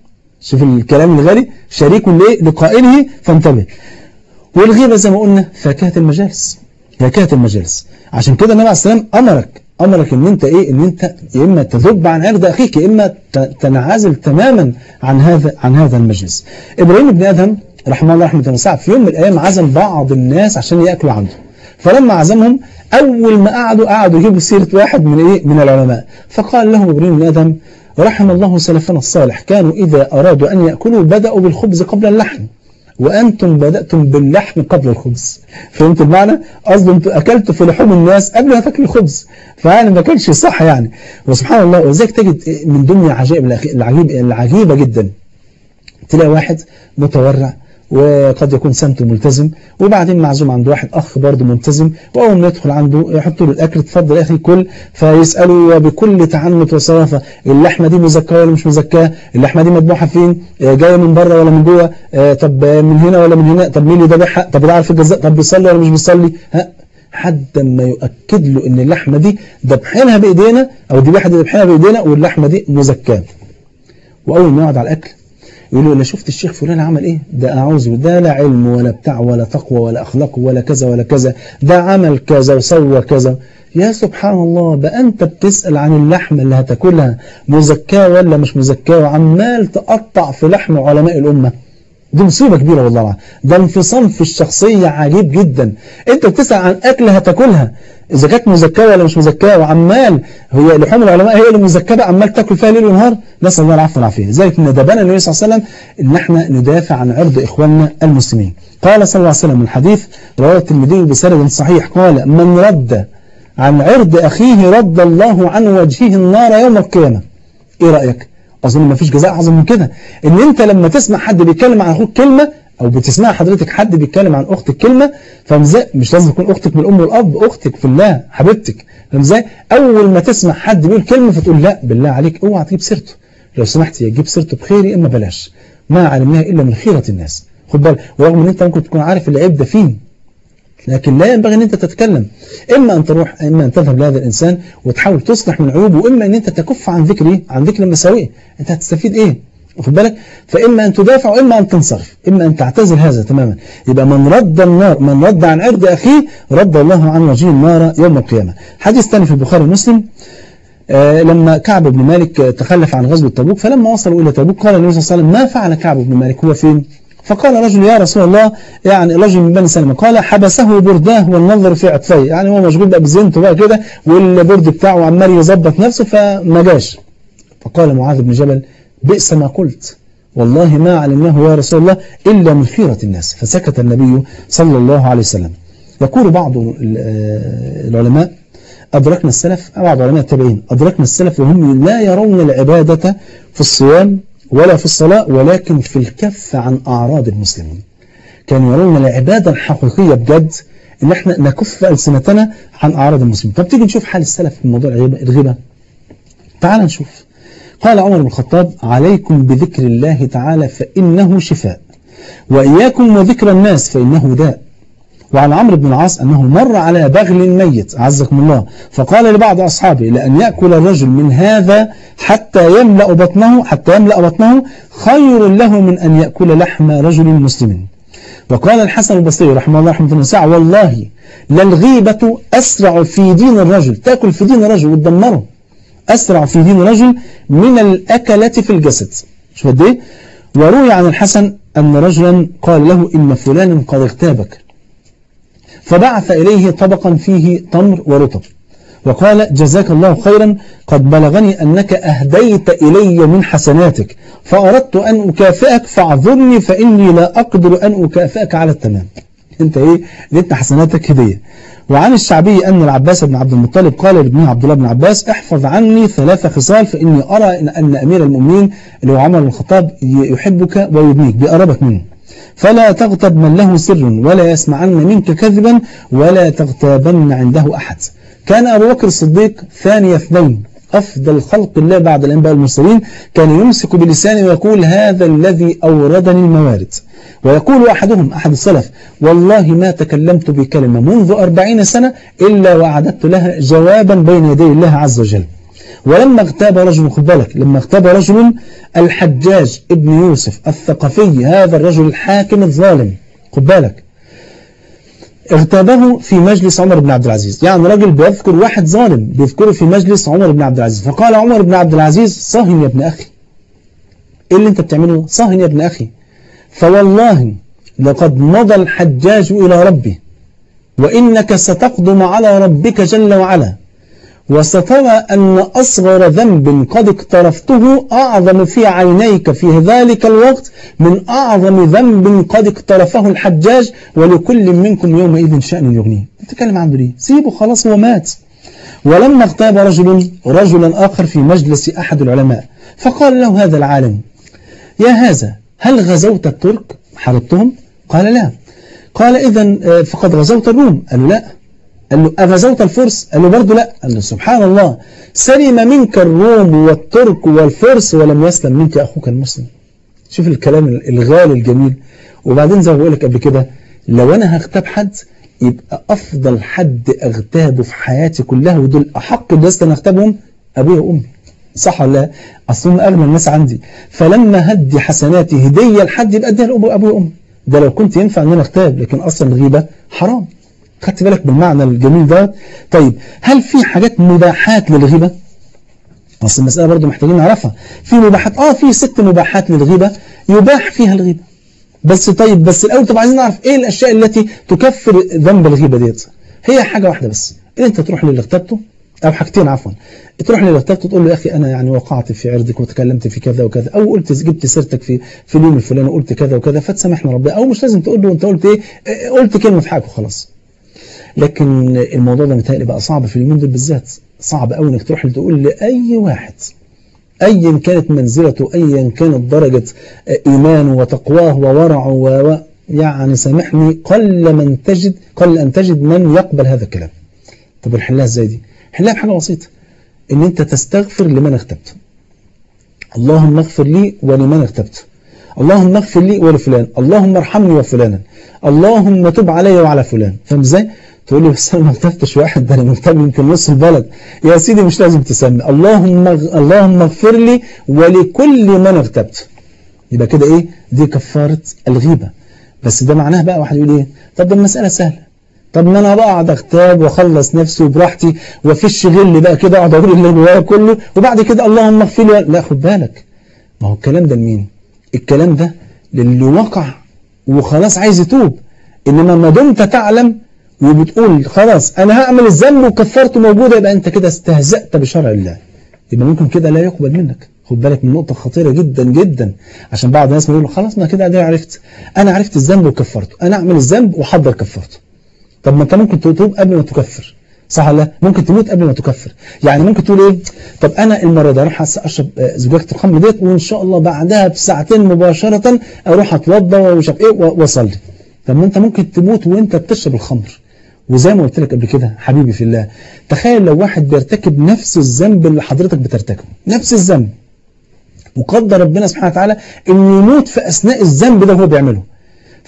شوف الكلام الغالي شريك لإيه؟ لقائله فانتبه والغيبة زي ما قلنا فاكهة المجالس فاكهة المجالس عشان كده النبي عليه السلام أمرك أمرك إن أنت إيه إن أنت يا إما تذب عن عرض أخيك يا إما ت- تنعزل تماما عن هذا عن هذا المجلس إبراهيم بن آدم رحمه الله رحمة واسعة في يوم من الأيام عزم بعض الناس عشان يأكلوا عنده فلما عزمهم أول ما قعدوا قعدوا يجيبوا سيرة واحد من إيه من العلماء فقال لهم إبراهيم بن آدم رحم الله سلفنا الصالح كانوا إذا أرادوا أن يأكلوا بدأوا بالخبز قبل اللحم وأنتم بدأتم باللحم قبل الخبز فهمت المعنى؟ قصدي أنتم أكلتوا في لحوم الناس قبل ما تاكلوا الخبز فيعني ما كانش صح يعني وسبحان الله ولذلك تجد من ضمن العجائب العجيب العجيبة جدا تلاقي واحد متورع وقد يكون سمته ملتزم وبعدين معزوم عند واحد أخ برضه ملتزم وأول ما يدخل عنده يحط له الأكل اتفضل يا أخي كل فيسأله بكل تعنت وصرافة اللحمة دي مزكاة ولا مش مزكاة اللحمة دي مذبوحة فين آه، جاية من بره ولا من جوه آه، طب آه، من هنا ولا من هنا طب مين اللي ذبحها طب ده عارف الجزاء طب بيصلي ولا مش بيصلي ها حتى ما يؤكد له ان اللحمة دي ذبحينها بايدينا او دي واحد ذبحينها بايدينا واللحمة دي مزكاة واول ما يقعد على الاكل يقول له لا شفت الشيخ فلان عمل ايه ده اعوذ ده لا علم ولا بتاع ولا تقوى ولا اخلاق ولا كذا ولا كذا ده عمل كذا وسوى كذا يا سبحان الله بقى انت بتسأل عن اللحمة اللي هتاكلها مزكاة ولا مش مزكاة وعمال تقطع في لحم علماء الامة دي مصيبة كبيرة والله العظيم ده انفصام في الشخصية عجيب جدا انت بتسأل عن اكل هتاكلها اذا كانت مزكاة ولا مش مزكاة وعمال هي لحوم العلماء هي اللي مزكاة بقى عمال تاكل فيها ليل ونهار نسأل الله العفو والعافية لذلك ندبنا النبي صلى الله عليه وسلم ان احنا ندافع عن عرض اخواننا المسلمين قال صلى الله عليه وسلم الحديث رواه الترمذي بسند صحيح قال من رد عن عرض اخيه رد الله عن وجهه النار يوم القيامة ايه رأيك اظن ما فيش جزاء اعظم من كده ان انت لما تسمع حد بيتكلم عن اخوك كلمة او بتسمع حضرتك حد بيتكلم عن اختك كلمة فاهم ازاي مش لازم تكون اختك من الام والاب اختك في الله حبيبتك فاهم ازاي اول ما تسمع حد بيقول كلمة فتقول لا بالله عليك اوعى تجيب سيرته لو سمحت يا تجيب سيرته بخير يا اما بلاش ما علمناها الا من خيرة الناس خد بالك ورغم ان انت ممكن تكون عارف العيب ده فين لكن لا ينبغي ان انت تتكلم اما ان تروح اما ان تذهب لهذا الانسان وتحاول تصلح من عيوبه واما ان انت تكف عن ذكره عن ذكر المساوئ انت هتستفيد ايه واخد بالك فاما ان تدافع واما ان تنصرف اما ان تعتزل هذا تماما يبقى من رد النار من رد عن عرض اخيه رد الله عن وجهه النار يوم القيامه حديث ثاني في البخاري ومسلم آه لما كعب بن مالك آه، تخلف عن غزوه تبوك فلما وصلوا الى تبوك قال النبي صلى الله عليه وسلم ما فعل كعب بن مالك هو فين فقال رجل يا رسول الله يعني رجل من بني سلمة قال حبسه برداه والنظر في عطفيه يعني هو مشغول بقى بزينته بقى كده والبرد بتاعه عمال يظبط نفسه فما جاش فقال معاذ بن جبل بئس ما قلت والله ما علمناه يا رسول الله إلا من خيرة الناس فسكت النبي صلى الله عليه وسلم يقول بعض ال- آه، العلماء أدركنا السلف بعض علماء التابعين أدركنا السلف وهم لا يرون العبادة في الصيام ولا في الصلاة ولكن في الكف عن أعراض المسلمين كانوا يرون العبادة الحقيقية بجد إن احنا نكف ألسنتنا عن أعراض المسلمين طب تيجي نشوف حال السلف في موضوع الغيبة- الغيبة تعال نشوف قال عمر بن الخطاب عليكم بذكر الله تعالى فإنه شفاء وإياكم وذكر الناس فإنه داء وعن عمرو بن العاص أنه مر على بغل ميت عزكم الله فقال لبعض أصحابه لأن يأكل الرجل من هذا حتى يملأ بطنه حتى يملأ بطنه خير له من أن يأكل لحم رجل مسلم وقال الحسن البصري رحمه الله رحمه الله والله للغيبة أسرع في دين الرجل تأكل في دين الرجل وتدمره أسرع في دين الرجل من الأكلة في الجسد شوف قد إيه وروي عن الحسن أن رجلا قال له إن فلانا قد اغتابك فبعث إليه طبقا فيه تمر ورطب وقال جزاك الله خيرا قد بلغني أنك أهديت إلي من حسناتك فأردت أن أكافئك فاعذرني فإني لا أقدر أن أكافئك على التمام أنت إيه لقيت حسناتك هدية وعن الشعبي أن العباس بن عبد المطلب قال لابنه عبد الله بن عباس احفظ عني ثلاث خصال فإني أرى أن أمير المؤمنين اللي هو عمر بن الخطاب يحبك ويبنيك بقربك منه فلا تغتب من له سر ولا يسمعن منك كذبا ولا تغتابن عنده أحد كان أبو بكر الصديق ثاني اثنين أفضل خلق الله بعد الأنباء المرسلين كان يمسك بلسانه ويقول هذا الذي أوردني الموارد ويقول أحدهم أحد السلف والله ما تكلمت بكلمة منذ أربعين سنة إلا وأعددت لها جوابا بين يدي الله عز وجل ولما اغتاب رجل خد بالك لما اغتاب رجل الحجاج ابن يوسف الثقفي هذا الرجل الحاكم الظالم خد بالك اغتابه في مجلس عمر بن عبد العزيز يعني راجل بيذكر واحد ظالم بيذكره في مجلس عمر بن عبد العزيز فقال عمر بن عبد العزيز صاهن يا ابن أخي ايه اللي انت بتعمله صاهن يا ابن أخي فوالله لقد مضى الحجاج إلى ربه وإنك ستقدم على ربك جل وعلا وسترى أن أصغر ذنب قد اقترفته أعظم في عينيك في ذلك الوقت من أعظم ذنب قد اقترفه الحجاج ولكل منكم يومئذ شأن يغنيه تتكلم عنه ليه سيبه خلاص هو مات ولما اغتاب رجل رجلا آخر في مجلس أحد العلماء فقال له هذا العالم يا هذا هل غزوت الترك حاربتهم قال لا قال إذا فقد غزوت الروم قال له لا قال له أغزوت الفرس قال له برضه لا قال له سبحان الله سلم منك الروم والترك والفرس ولم يسلم منك أخوك المسلم شوف الكلام الغالي الجميل وبعدين زي ما بقول لك قبل كده لو أنا هغتاب حد يبقى أفضل حد أغتابه في حياتي كلها ودول أحق الناس أن أغتابهم أبويا وأمي صح ولا لا أصلهم أغنى الناس عندي فلما هدي حسناتي هدية لحد يبقى أديها لأبويا وأمي ده لو كنت ينفع أن أنا أغتاب لكن أصلا الغيبة حرام خدت بالك بالمعنى الجميل ده طيب هل في حاجات مباحات للغيبة اصل المسألة برضو محتاجين نعرفها في مباحات اه في ست مباحات للغيبة يباح فيها الغيبة بس طيب بس الأول طب عايزين نعرف ايه الأشياء التي تكفر ذنب الغيبة ديت هي حاجة واحدة بس ان انت تروح للي اغتبته او حاجتين عفوا تروح للي اغتبته تقول له يا اخي انا يعني وقعت في عرضك وتكلمت في كذا وكذا او قلت جبت سيرتك في في اليوم الفلاني وقلت كذا وكذا فتسامحنا ربنا او مش لازم تقول له انت قلت ايه قلت كلمة في حاجة وخلاص لكن الموضوع ده متهيألي بقى صعب في اليومين دول بالذات صعب قوي انك تروح تقول لأي واحد أيا كانت منزلته أيا كانت درجة إيمانه وتقواه وورعه و... يعني سامحني قل من تجد قل أن تجد من يقبل هذا الكلام طب نحلها ازاي دي حلها بحاجة بسيطة ان انت تستغفر لمن اغتبته اللهم اغفر لي ولمن اغتبته اللهم اغفر لي ولفلان اللهم ارحمني وفلانا اللهم تب علي وعلى فلان فاهم ازاي تقول لي بس انا ما اغتبتش واحد ده انا مغتاب يمكن نص البلد يا سيدي مش لازم تسمي اللهم اللهم اغفر لي ولكل من اغتبت يبقى كده ايه دي كفاره الغيبه بس ده معناه بقى واحد يقول ايه طب ده المساله سهله طب ما انا بقعد اغتاب واخلص نفسي براحتي وافش غل بقى كده اقعد اقول اللي جوايا كله وبعد كده اللهم اغفر لي لا خد بالك ما هو الكلام ده لمين الكلام ده للي وقع وخلاص عايز يتوب انما ما دمت تعلم وبتقول خلاص انا هعمل الذنب وكفارته موجوده يبقى انت كده استهزأت بشرع الله يبقى ممكن كده لا يقبل منك خد بالك من نقطه خطيره جدا جدا عشان بعض الناس بيقولوا خلاص ما كده انا عرفت انا عرفت الذنب وكفرته انا اعمل الذنب واحضر كفارته طب ما انت ممكن تتوب قبل ما تكفر صح ولا لا ممكن تموت قبل ما تكفر يعني ممكن تقول ايه طب انا المره دي اروح اشرب زجاجه الخمر ديت وان شاء الله بعدها بساعتين مباشره اروح اتوضى ومش عارف ايه واصلي طب ما انت ممكن تموت وانت بتشرب الخمر وزي ما قلت لك قبل كده حبيبي في الله تخيل لو واحد بيرتكب نفس الذنب اللي حضرتك بترتكبه نفس الذنب وقدر ربنا سبحانه وتعالى انه يموت في اثناء الذنب ده هو بيعمله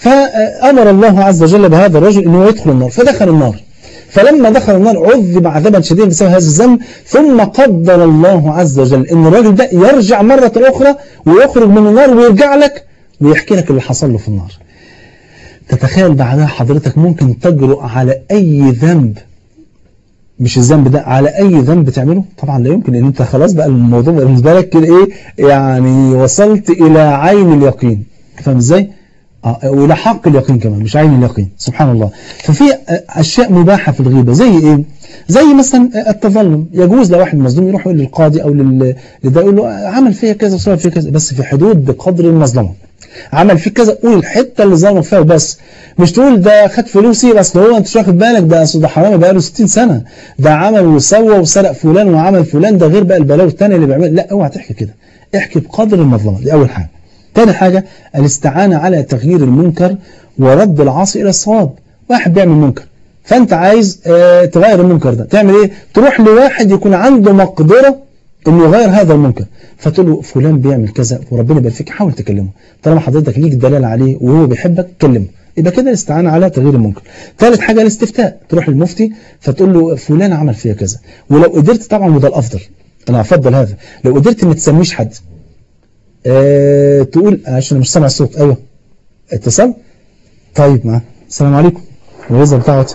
فأمر الله عز وجل بهذا الرجل أنه يدخل النار فدخل النار فلما دخل النار عذب عذابا شديدا بسبب هذا الذنب ثم قدر الله عز وجل ان الراجل ده يرجع مرة أخرى ويخرج من النار ويرجع لك ويحكي لك اللي حصل له في النار تتخيل بعدها حضرتك ممكن تجرؤ على أي ذنب مش الذنب ده على أي ذنب تعمله طبعا لا يمكن ان انت خلاص بقى الموضوع بقى بالنسبة لك كده ايه يعني وصلت إلى عين اليقين فاهم ازاي؟ آه وإلى حق اليقين كمان مش عين اليقين سبحان الله ففي أشياء مباحة في الغيبة زي إيه زي مثلا التظلم يجوز لو واحد مظلوم يروح يقول للقاضي أو لل... لده يقول له عمل فيا كذا وسوى فيا كذا بس في حدود بقدر المظلمة عمل فيك كذا قول الحتة اللي ظلمك فيها وبس مش تقول ده خد فلوسي بس هو انت مش واخد بالك ده اصل ده حرامي بقى له 60 سنة ده عمل وسوى وسرق فلان وعمل فلان ده غير بقى البلاوي الثانيه اللي بيعمل لا اوعى تحكي كده احكي بقدر المظلمة دي أول حاجة تاني حاجة الاستعانة على تغيير المنكر ورد العاصي إلى الصواب واحد بيعمل منكر فأنت عايز اه تغير المنكر ده تعمل إيه تروح لواحد يكون عنده مقدرة انه يغير هذا المنكر فتقول له فلان بيعمل كذا وربنا يبارك فيك حاول تكلمه طالما حضرتك ليك دلالة عليه وهو بيحبك كلمه يبقى كده الاستعانة على تغيير المنكر ثالث حاجة الاستفتاء تروح للمفتي فتقول له فلان عمل فيها كذا ولو قدرت طبعا وده الأفضل أنا أفضل هذا لو قدرت ما تسميش حد أه تقول عشان مش سامع الصوت أيوه اتصل طيب معاه السلام عليكم ويظهر بتاع واطي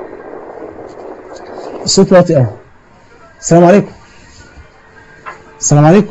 الصوت واطي أهو السلام عليكم السلام عليكم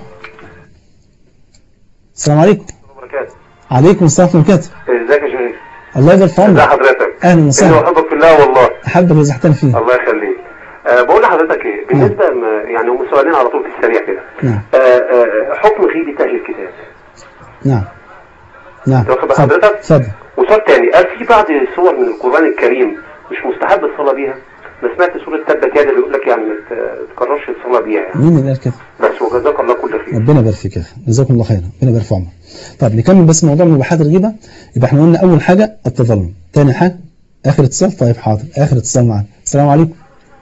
السلام عليكم وبركاته عليكم السلام ورحمة الله وبركاته ازيك يا شريف الله يبارك في ازي عمرك حضرتك أهلا اني وسهلا بحبك في الله والله أحبك وزحتني فيه الله يخليك أه بقول لحضرتك ايه بالنسبه م- يعني هم سؤالين على طول في السريع كده نعم أه أه حكم غيبه اهل الكتاب نعم نعم واخد بال اتفضل حضرتك؟ اتفضل وسؤال تاني قال في بعض السور من القران الكريم مش مستحب الصلاه بيها انا سمعت سوره تبت يد بيقول لك يعني ما ت- تكررش الصلاه بيها يعني مين اللي قال كده بس وجزاك الله كل خير ربنا يبارك فيك يا اخي جزاكم الله خيرا ربنا يبارك في عمرك طيب نكمل بس موضوع مباحات الغيبه يبقى احنا قلنا اول حاجه التظلم ثاني حاجه اخر اتصال طيب حاضر اخر اتصال معانا السلام عليكم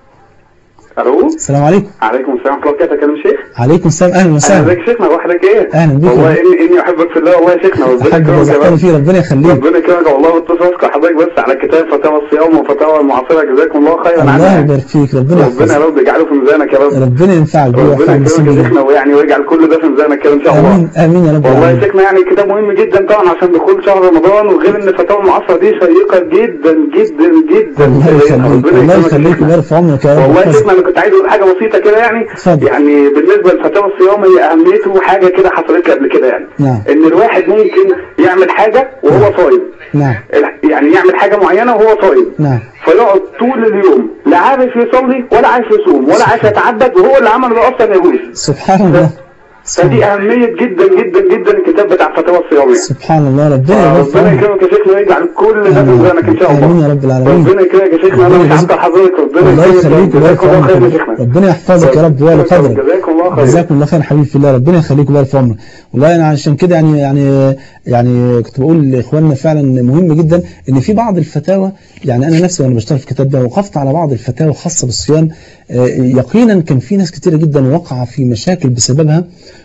الو السلام عليكم عليكم السلام ورحمه الله وبركاته كلام شيخ عليكم السلام اهلا اهلا وسهلا ازيك يا شيخنا واحدك ايه أهلا بك. والله اني اني احبك في الله والله يا شيخنا وربنا احبك يكرمك يا وزحتني رب فيه ربنا يخليك ربنا يكرمك والله واتصل اذكر حضرتك بس على كتاب فتاوى الصيام وفتاوى المعاصره جزاكم الله خيرا الله عنها يبارك فيك ربنا ربنا يا يحفظك رب يجعله في ميزانك يا رب ربنا ينفعك بيه ربنا وينفع يكرمك يا المسلمين شيخنا ويعني ويجعل كل ده في ميزانك كده ان شاء الله امين امين يا رب والله يا العالمين شيخنا يعني كتاب مهم جدا طبعا عشان دخول شهر رمضان وغير ان فتاوى المعاصره دي شيقه جدا جدا جدا الله يخليك ربنا الله يكرمك يا يخليك شيخنا. ويبارك في عمرك يا رب والله يا ويحفظك. شيخنا انا كنت عايز اقول حاجه بسيطه كده يعني اتفضل. يعني بالنسبه لفتاوى الصيام هي اهميته حاجه كده حصلت لي قبل كده يعني نعم. ان الواحد ممكن يعمل حاجه وهو صايم نعم يعني يعمل حاجه معينه وهو صايم نعم فيقعد طول اليوم لا عارف يصلي ولا عارف يصوم ولا عارف يتعبد وهو اللي عمل ده اصلا يجوز سبحان الله فدي اهميه جدا جدا جدا الكتاب بتاع فتاوى الصيام يعني سبحان الله ربنا يبارك في ربنا عمرك يكرمك يا شيخنا ويجعل كل ده في آمين. ميزانك ان شاء الله آمين يا رب العالمين. ربنا يكرمك يا شيخنا انا ربنا مش يجزيك- عارف حضرتك ربنا الله يكرمك يخليك ويبارك جزاك في الله خير يا عمرك شيخنا ربنا يحفظك يا رب ويعلى قدرك جزاكم الله خير جزاكم الله خير حبيبي في الله ربنا يخليك ويبارك في عمرك والله انا عشان كده يعني يعني يعني كنت بقول لاخواننا فعلا مهم جدا ان في بعض الفتاوى يعني انا نفسي وانا بشتغل في الكتاب ده وقفت على بعض الفتاوى الخاصه بالصيام آه، يقينا كان في ناس كتيره جدا وقع في مشاكل بسببها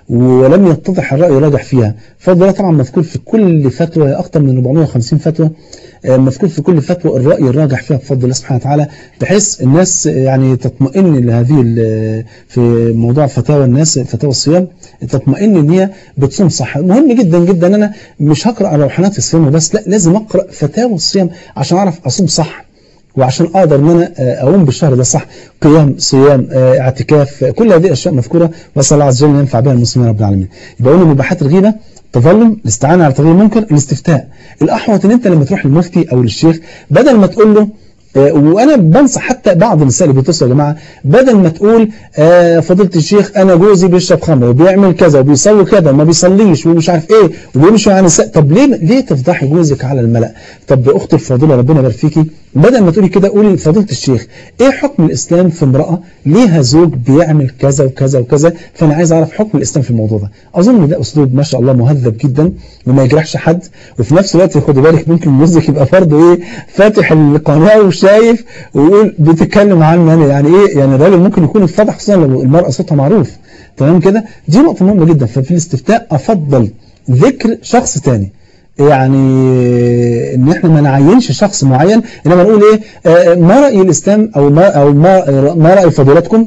ولم يتضح الراي الراجح فيها فضل الله طبعا مذكور في كل فتوى اكثر من 450 فتوى آه، مذكور في كل فتوى الرأي الراجح فيها بفضل الله سبحانه وتعالى بحيث الناس يعني تطمئن لهذه ال- في موضوع فتاوى الناس فتاوى الصيام تطمئن ان هي بتصوم صح مهم جدا جدا ان انا مش هقرا على روحانات الصيام وبس لا لازم اقرا فتاوى الصيام عشان اعرف اصوم صح وعشان اقدر ان انا آه، اقوم بالشهر ده صح قيام صيام آه، اعتكاف آه، كل هذه الاشياء مذكوره واسال الله عز وجل ان ينفع بها المسلمين رب العالمين يبقى قلنا مباحات الغيبه تظلم الاستعانه على تغيير المنكر الاستفتاء الاحوط ان انت لما تروح للمفتي او للشيخ بدل ما تقول له آه، وانا بنصح حتى بعض النساء اللي بيتصلوا يا جماعه بدل ما تقول آه، فضيله الشيخ انا جوزي بيشرب خمر وبيعمل كذا وبيسوي كذا وما بيصليش ومش عارف ايه وبيمشي عن النساء طب ليه ليه تفضحي جوزك على الملأ طب يا اختي الفاضله ربنا يبارك فيكي بدل ما تقولي كده قولي فضيله الشيخ ايه حكم الاسلام في امراه ليها زوج بيعمل كذا وكذا وكذا فانا عايز اعرف حكم الاسلام في الموضوع ده اظن ده اسلوب ما شاء الله مهذب جدا وما يجرحش حد وفي نفس الوقت خدي بالك ممكن جوزك يبقى برضه ايه فاتح القناه وشايف ويقول بتتكلم عني انا يعني ايه يعني الراجل ممكن يكون اتفضح خصوصا لو المراه صوتها معروف تمام كده دي نقطه مهمه جدا ففي الاستفتاء افضل ذكر شخص تاني يعني ان احنا ما نعينش شخص معين انما نقول ايه آه، ما راي الاسلام او ما او ما ما راي فضيلتكم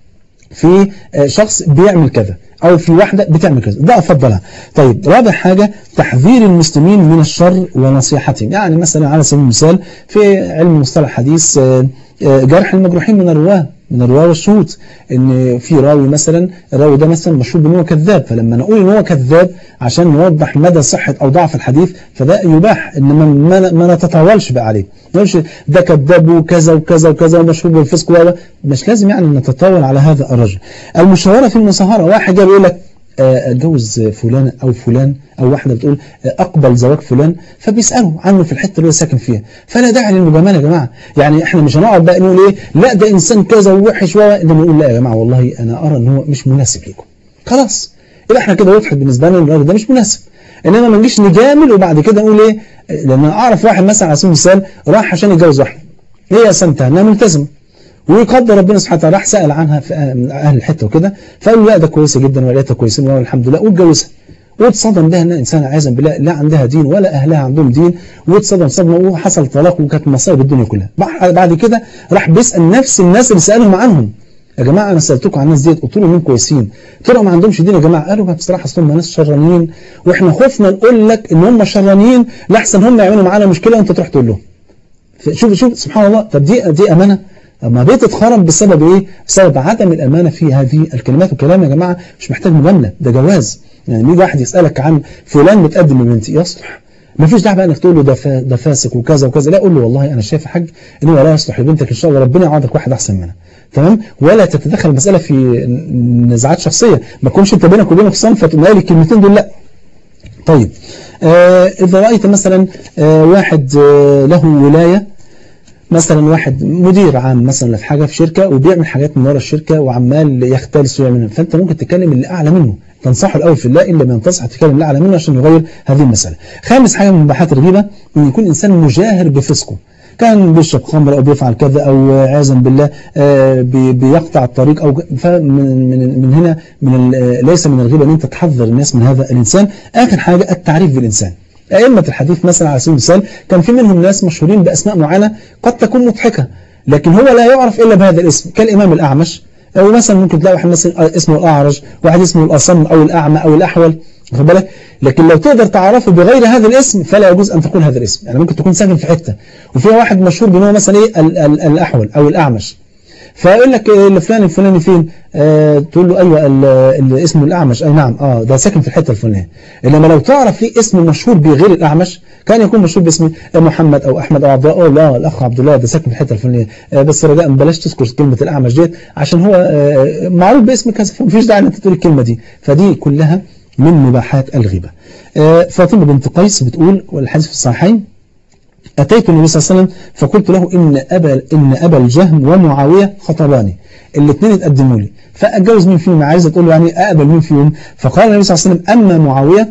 في آه، شخص بيعمل كذا او في واحده بتعمل كذا ده افضلها طيب رابع حاجه تحذير المسلمين من الشر ونصيحتهم يعني مثلا على سبيل المثال في علم مصطلح الحديث آه، آه، جرح المجروحين من الرواه من الرواه والشهود ان في راوي مثلا الراوي ده مثلا مشهور بان هو كذاب فلما نقول ان هو كذاب عشان نوضح مدى صحه او ضعف الحديث فده يباح انما ما, ما نتطاولش بقى عليه ما نقولش ده كذاب وكذا وكذا وكذا ومشهور بالفسق و مش لازم يعني نتطاول على هذا الرجل المشاوره في المصاهره واحد جاي بيقول لك آه، اتجوز فلانة أو فلان أو واحدة بتقول آه، أقبل زواج فلان فبيسألوا عنه في الحتة اللي هو ساكن فيها فلا داعي للمجاملة يا جماعة يعني إحنا مش هنقعد بقى نقول إيه لا ده إنسان كذا ووحش و ده نقول لا يا جماعة والله أنا أرى إن هو مش مناسب ليكم خلاص يبقى إحنا كده وضحت بالنسبة لنا إن الراجل ده مش مناسب إنما ما نجيش نجامل وبعد كده نقول إيه لأن أنا أعرف واحد مثلا على سبيل المثال راح عشان يتجوز واحدة هي سنتها إنها ملتزمة ويقدر ربنا سبحانه وتعالى راح سأل عنها في أهل- من أهل الحتة وكده فقال له لا ده كويسة جدا ولقيتها كويسين والحمد لله واتجوزها واتصدم بها انها انسانه عياذا بالله لا عندها دين ولا اهلها عندهم دين واتصدم صدمه وحصل طلاق وكانت مصايب الدنيا كلها بع- بعد كده راح بيسال نفس الناس اللي سالهم عنهم يا جماعه انا سالتكم عن الناس ديت قلت لهم مين كويسين طلعوا ما عندهمش دين يا جماعه قالوا بصراحه اصل هم ناس شرانيين واحنا خفنا نقول لك ان هم شرانيين لاحسن هم يعملوا معانا مشكله وانت تروح تقول لهم شوف شوف سبحان الله طب دي دي امانه اما بيت اتخرب بسبب ايه بسبب عدم الامانه في هذه الكلمات والكلام يا جماعه مش محتاج مجامله ده جواز يعني يجي واحد يسالك عن فلان متقدم لبنتي يصلح ما فيش داعي بقى انك تقول له ده فا- ده فاسق وكذا وكذا لا قول له والله انا شايف يا حاج ان هو لا يصلح لبنتك ان شاء الله ربنا يعوضك واحد احسن منها تمام ولا تتدخل المساله في نزاعات شخصيه ما تكونش انت بينك وبينه في صنف فتقوم قايل الكلمتين دول لا طيب آه إذا رأيت مثلا آه واحد آه له ولاية مثلا واحد مدير عام مثلا في حاجة في شركة وبيعمل حاجات من ورا الشركة وعمال يختلس ويعمل فأنت ممكن تكلم اللي أعلى منه تنصحه الأول في الله إلا ما ينتصح تكلم اللي أعلى منه عشان يغير هذه المسألة خامس حاجة من مباحات الغيبة أن يكون إنسان مجاهر بفسقه كان بيشرب خمر أو بيفعل كذا أو عياذا بالله آه، بي- بيقطع الطريق أو فمن من من هنا من ال- ليس من الغيبة أن أنت تحذر الناس من هذا الإنسان آخر حاجة التعريف بالإنسان أئمة الحديث مثلا على سبيل المثال كان في منهم ناس مشهورين بأسماء معينة قد تكون مضحكة لكن هو لا يعرف إلا بهذا الاسم كالإمام الأعمش أو مثلا ممكن تلاقي واحد مثلا اسمه الأعرج واحد اسمه الأصم أو الأعمى أو الأحول واخد بالك لكن لو تقدر تعرفه بغير هذا الاسم فلا يجوز أن تقول هذا الاسم يعني ممكن تكون ساكن في حتة وفيها واحد مشهور بأنه مثلا إيه ال- ال- الأحول أو الأعمش فيقول لك إيه اللي فلان الفلاني فين آه تقول له ايوه ال- ال- اسمه الاعمش اي نعم اه ده ساكن في الحته الفلانيه انما لو تعرف ليه اسم مشهور بغير الاعمش كان يكون مشهور باسم محمد او احمد او عبد الله أو لا الاخ عبد الله ده ساكن في الحته الفلانيه آه بس رجاء بلاش تذكر كلمه الاعمش ديت عشان هو آه معروف باسم كذا فمفيش داعي ان انت تقول الكلمه دي فدي كلها من مباحات الغيبه آه فاطمه بنت قيس بتقول والحديث في الصحيحين أتيت النبي صلى الله عليه وسلم فقلت له إن أبا إن أبا الجهم ومعاوية خطباني الاثنين اتقدموا لي فأتجوز مين فيهم عايزة تقول له يعني أقبل مين فيهم فقال النبي صلى الله عليه وسلم أما معاوية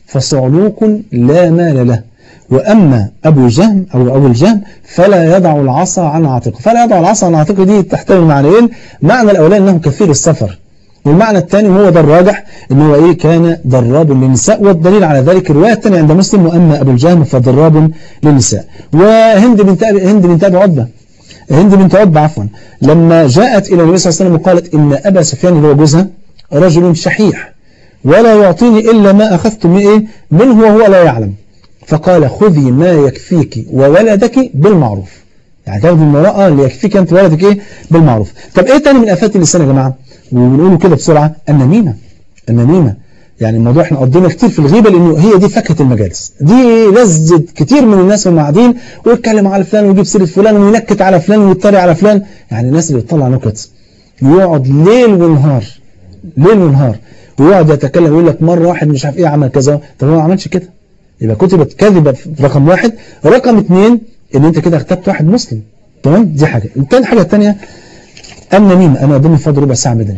فصعلوك لا مال له وأما أبو جهم أو أبو الجهم فلا يضع العصا عن عاتقه فلا يضع العصا عن عاتقه دي تحتوي معنيين معنى الأولاني أنه كثير السفر والمعنى الثاني وهو ده الراجح ان هو ايه كان ضراب للنساء والدليل على ذلك الروايه الثانيه عند مسلم واما ابو الجهم فضراب للنساء وهند بنت أبي هند بنت ابي عتبه هند بنت عتبه عفوا لما جاءت الى النبي صلى الله عليه وسلم وقالت ان ابا سفيان اللي هو جوزها رجل شحيح ولا يعطيني الا ما اخذت من ايه منه وهو لا يعلم فقال خذي ما يكفيك وولدك بالمعروف يعني تاخدي المرأة اللي يكفيك انت ولدك ايه بالمعروف طب ايه تاني من افات اللسان يا جماعه ونقوله كده بسرعة النميمة النميمة يعني الموضوع احنا قضينا كتير في الغيبة لانه هي دي فكهة المجالس دي لذة كتير من الناس وهم قاعدين ويتكلم على فلان ويجيب سيرة فلان وينكت على فلان ويتريق على فلان يعني الناس اللي بتطلع نكت يقعد ليل ونهار ليل ونهار ويقعد يتكلم ويقول لك مرة واحد مش عارف ايه عمل كذا طب هو ما عملش كده يبقى كتبت كذبة في رقم واحد رقم اثنين ان انت كده اغتبت واحد مسلم تمام دي حاجة الثاني حاجة الثانية النميمة أنا قدامي فاضل ربع ساعة بدني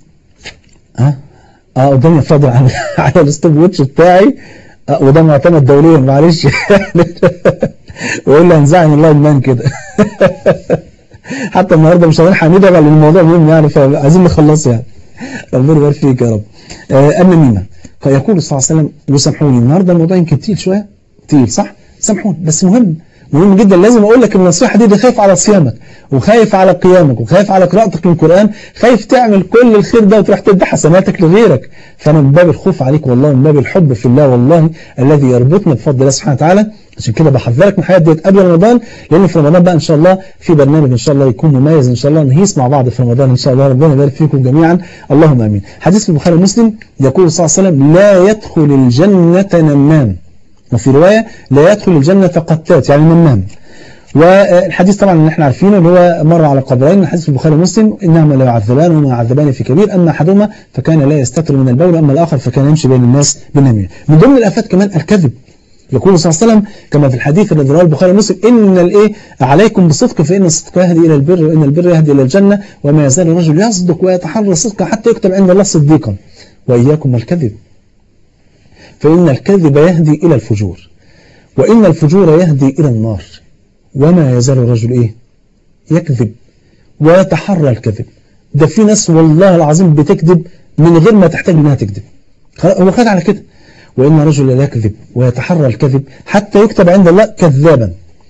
ها اه قدامي فاضل على على الستوب ووتش بتاعي آه وده معتمد دوليا معلش ويقول لي هنزعل الله المان كده حتى النهارده مش هنلحق ندعي لان الموضوع مهم يعني فعايزين نخلصه يعني ربنا يبارك فيك يا رب آه النميمة فيقول صلى الله عليه وسلم وسامحوني النهارده الموضوع يمكن تقيل شويه تقيل صح سامحوني بس مهم مهم جدا لازم اقول لك النصيحه دي, دي خايف على صيامك وخايف على قيامك وخايف على قراءتك للقران خايف تعمل كل الخير ده وتروح تدي حسناتك لغيرك فانا من باب الخوف عليك والله من باب الحب في الله والله الذي يربطنا بفضل الله سبحانه وتعالى عشان كده بحذرك من الحاجات ديت قبل رمضان لان في رمضان بقى ان شاء الله في برنامج ان شاء الله يكون مميز ان شاء الله نهيس مع بعض في رمضان ان شاء الله ربنا يبارك فيكم جميعا اللهم امين حديث في البخاري ومسلم يقول صلى الله عليه وسلم لا يدخل الجنه نمام وفي روايه لا يدخل الجنه قتات يعني نمام والحديث طبعا اللي احنا عارفينه اللي هو مر على قبرين الحديث في البخاري ومسلم انهما لا يعذبان وما يعذبان في كبير اما احدهما فكان لا يستتر من البول اما الاخر فكان يمشي بين الناس بالنميمه من ضمن الافات كمان الكذب يقول صلى الله عليه وسلم كما في الحديث الذي رواه البخاري ومسلم ان الايه عليكم بالصدق فان الصدق يهدي الى البر وان البر يهدي الى الجنه وما يزال الرجل يصدق ويتحرى الصدق حتى يكتب عند الله صديقا واياكم والكذب فان الكذب يهدي الى الفجور وان الفجور يهدي الى النار وما يزال الرجل ايه يكذب ويتحرى الكذب ده في ناس والله العظيم بتكذب من غير ما تحتاج انها تكذب هو خد على كده وإن رجل لا يكذب ويتحرى الكذب حتى يكتب عند الله كذابا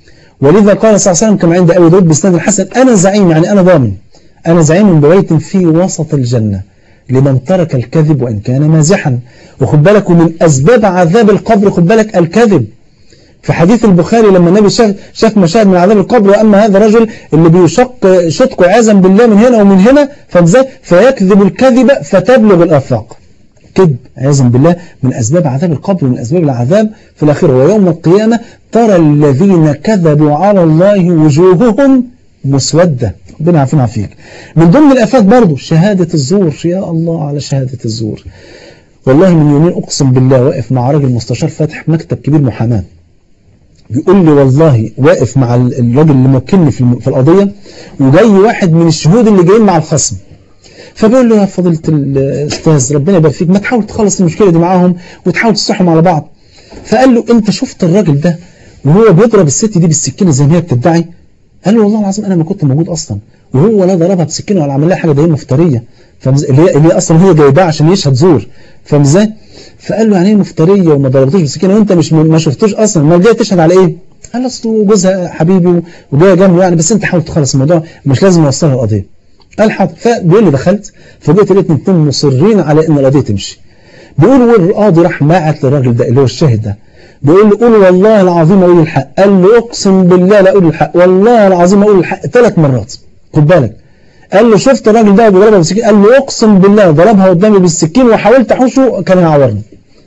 ولذا قال صلى الله عليه وسلم كما عند أبي داود بسند الحسن أنا زعيم يعني أنا ضامن أنا زعيم ببيت في وسط الجنة لمن ترك الكذب وإن كان مازحا وخد بالك ومن أسباب عذاب القبر خد بالك الكذب في حديث البخاري لما النبي شاف, شاف مشاهد من عذاب القبر وأما هذا الرجل اللي بيشق شدقه عياذا بالله من هنا ومن هنا فازاي فيكذب الكذب فتبلغ الآفاق كذب عياذا بالله من أسباب عذاب القبر ومن أسباب العذاب في الآخرة ويوم القيامة ترى الذين كذبوا على الله وجوههم مسودة ربنا عافينا عافيك من ضمن الآفات برضو شهادة الزور يا الله على شهادة الزور والله من يومين أقسم بالله واقف مع راجل مستشار فاتح مكتب كبير محاماة بيقول لي والله واقف مع الراجل اللي موكلني في في القضية وجاي واحد من الشهود اللي جايين مع الخصم فبيقول له يا فضيلة الأستاذ ربنا يبارك فيك ما تحاول تخلص المشكلة دي معاهم وتحاول تصحهم على بعض فقال له أنت شفت الراجل ده وهو بيضرب الست دي بالسكينة زي ما هي بتدعي قال له والله العظيم أنا ما كنت موجود أصلا وهو لا ضربها بسكينة ولا عمل لها حاجة ده هي مفترية اللي هي اللي هي أصلا هي جايباها عشان يشهد زور فاهم ازاي؟ فقال له يعني ايه مفترية وما ضربتوش بالسكينة وأنت مش ما شفتوش أصلا ما جاي تشهد على إيه؟ قال اصل جوزها حبيبي وجايه جنبه يعني بس أنت حاول تخلص الموضوع مش لازم نوصلها القضية قال حاضر فبيقول لي دخلت فبقيت لقيت الاثنين مصرين على ان القضيه تمشي بيقول والقاضي راح باعت للراجل ده اللي هو الشاهد ده بيقول له قول والله العظيم اقول الحق قال له اقسم بالله لا اقول الحق والله العظيم اقول الحق ثلاث مرات خد بالك قال له شفت الراجل ده بيضربها بالسكين قال له اقسم بالله ضربها قدامي بالسكين وحاولت احوشه كان هيعورني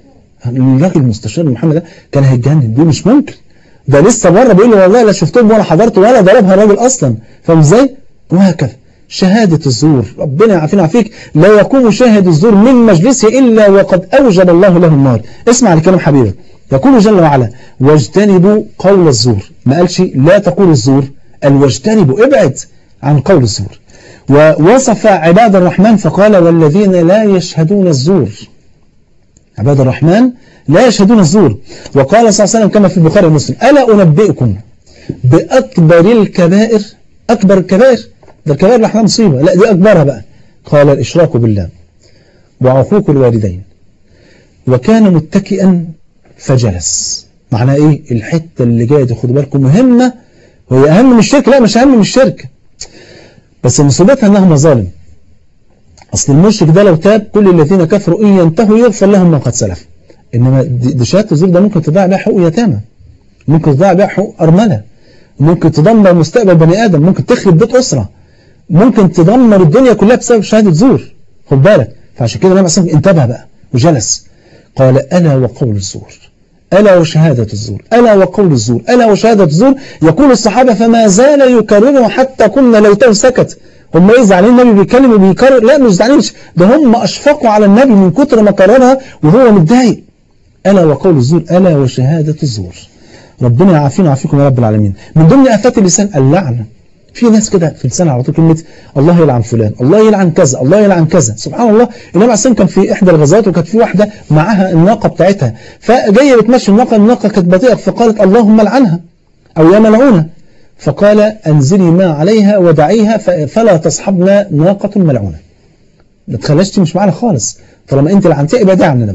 الراجل المستشار محمد ده كان هيتجنن دي مش ممكن ده لسه بره بيقول لي والله لا شفتهم ولا حضرت ولا ضربها الراجل اصلا فاهم ازاي وهكذا شهادة الزور ربنا يعافينا عافيك لا يقوم شاهد الزور من مجلسه إلا وقد أوجب الله له النار اسمع لكلام حبيبك يقول جل وعلا واجتنبوا قول الزور ما قالش لا تقول الزور قال واجتنبوا ابعد عن قول الزور ووصف عباد الرحمن فقال والذين لا يشهدون الزور عباد الرحمن لا يشهدون الزور وقال صلى الله عليه وسلم كما في البخاري ومسلم ألا أنبئكم بأكبر الكبائر أكبر الكبائر ده الكبائر لحظة مصيبة لا دي أكبرها بقى قال الإشراك بالله وعقوق الوالدين وكان متكئا فجلس معناه إيه الحتة اللي جاية دي خدوا بالكم مهمة وهي أهم من الشرك لا مش أهم من الشرك بس مصيبتها أنها مظالم أصل المشرك ده لو تاب كل الذين كفروا إن ينتهوا يغفر لهم ما قد سلف إنما دي شهادة الزور ده ممكن تضيع بيها حقوق يتامى ممكن تضيع بيها حقوق أرملة ممكن تدمر مستقبل بني آدم ممكن تخرب بيت أسرة ممكن تدمر الدنيا كلها بسبب شهادة زور خد بالك فعشان كده النبي عليه انتبه بقى وجلس قال ألا وقول الزور ألا وشهادة الزور ألا وقول الزور ألا وشهادة الزور يقول الصحابة فما زال يكرره حتى قلنا ليته سكت هم ايه زعلانين النبي بيتكلم وبيكرر لا مش زعلانين ده هم أشفقوا على النبي من كتر ما كررها وهو متضايق ألا وقول الزور ألا وشهادة الزور ربنا يعافينا ويعافيكم يا رب العالمين من ضمن آفات اللسان اللعنة في ناس كده في لسانها على طول كلمة الله يلعن فلان الله يلعن كذا الله يلعن كذا سبحان الله النبي عليه كان في إحدى الغزوات وكانت في واحدة معاها الناقة بتاعتها فجاية بتمشي الناقة الناقة كانت بطيئة فقالت اللهم لعنها أو يا ملعونة فقال أنزلي ما عليها ودعيها فلا تصحبنا ناقة ملعونة ما تخليش مش معانا خالص طالما أنت لعنتها يبقى دعنا بقى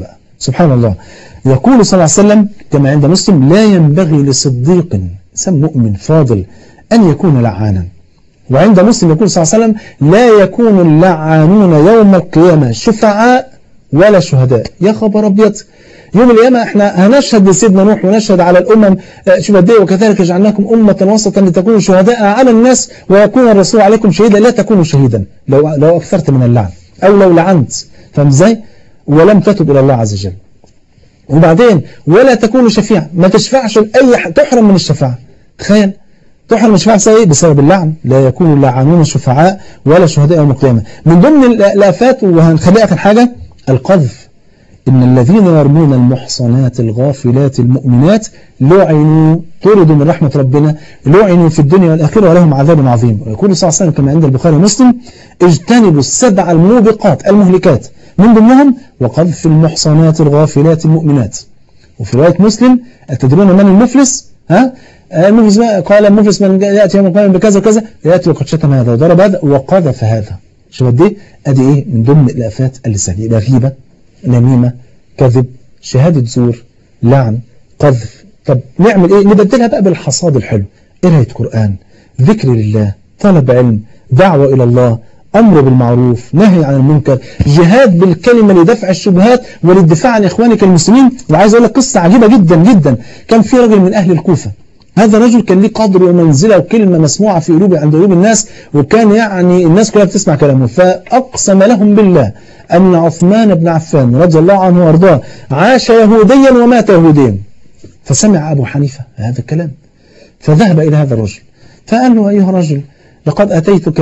سبحان الله يقول صلى الله عليه وسلم كما عند مسلم لا ينبغي لصديق إنسان مؤمن فاضل أن يكون لعانا وعند مسلم يقول صلى الله عليه وسلم لا يكون اللعانون يوم القيامة شفعاء ولا شهداء يا خبر أبيض يوم القيامة احنا هنشهد لسيدنا نوح ونشهد على الأمم شوف قد ايه وكذلك جعلناكم أمة وسطا لتكونوا شهداء على الناس ويكون الرسول عليكم شهيدا لا تكونوا شهيدا لو لو أكثرت من اللعن أو لو لعنت فاهم ازاي؟ ولم تتب إلى الله عز وجل وبعدين ولا تكونوا شفيعا ما تشفعش لأي حد تحرم من الشفاعة تخيل تحرم من الشفاعة بسبب ايه؟ بسبب اللعن لا يكون اللعانون شفعاء ولا شهداء يوم القيامة من ضمن الآفات وهنخليها آخر حاجة القذف إن الذين يرمون المحصنات الغافلات المؤمنات لعنوا طردوا من رحمة ربنا لعنوا في الدنيا والآخرة ولهم عذاب عظيم ويقول صلى الله عليه وسلم كما عند البخاري ومسلم اجتنبوا السبع الموبقات المهلكات من ضمنهم وقذف المحصنات الغافلات المؤمنات وفي رواية مسلم أتدرون من المفلس ها المفلس قال المفلس من يأتي يوم القيامة بكذا وكذا يأتي وقد شتم هذا وضرب هذا وقذف هذا شوف قد ايه ادي ايه من ضمن الافات اللسانيه يبقى غيبه نميمه كذب شهاده زور لعن قذف طب نعمل ايه نبدلها بقى بالحصاد الحلو قرايه قران ذكر لله طلب علم دعوه الى الله امر بالمعروف نهي عن المنكر جهاد بالكلمه لدفع الشبهات وللدفاع عن اخوانك المسلمين وعايز اقول لك قصه عجيبه جدا جدا كان في رجل من اهل الكوفه هذا الرجل كان ليه قدر ومنزلة وكلمة مسموعة في قلوب عند قلوب الناس وكان يعني الناس كلها بتسمع كلامه فأقسم لهم بالله أن عثمان بن عفان رضي الله عنه وارضاه عاش يهوديا ومات يهوديا فسمع أبو حنيفة هذا الكلام فذهب إلى هذا الرجل فقال له أيها الرجل لقد أتيتك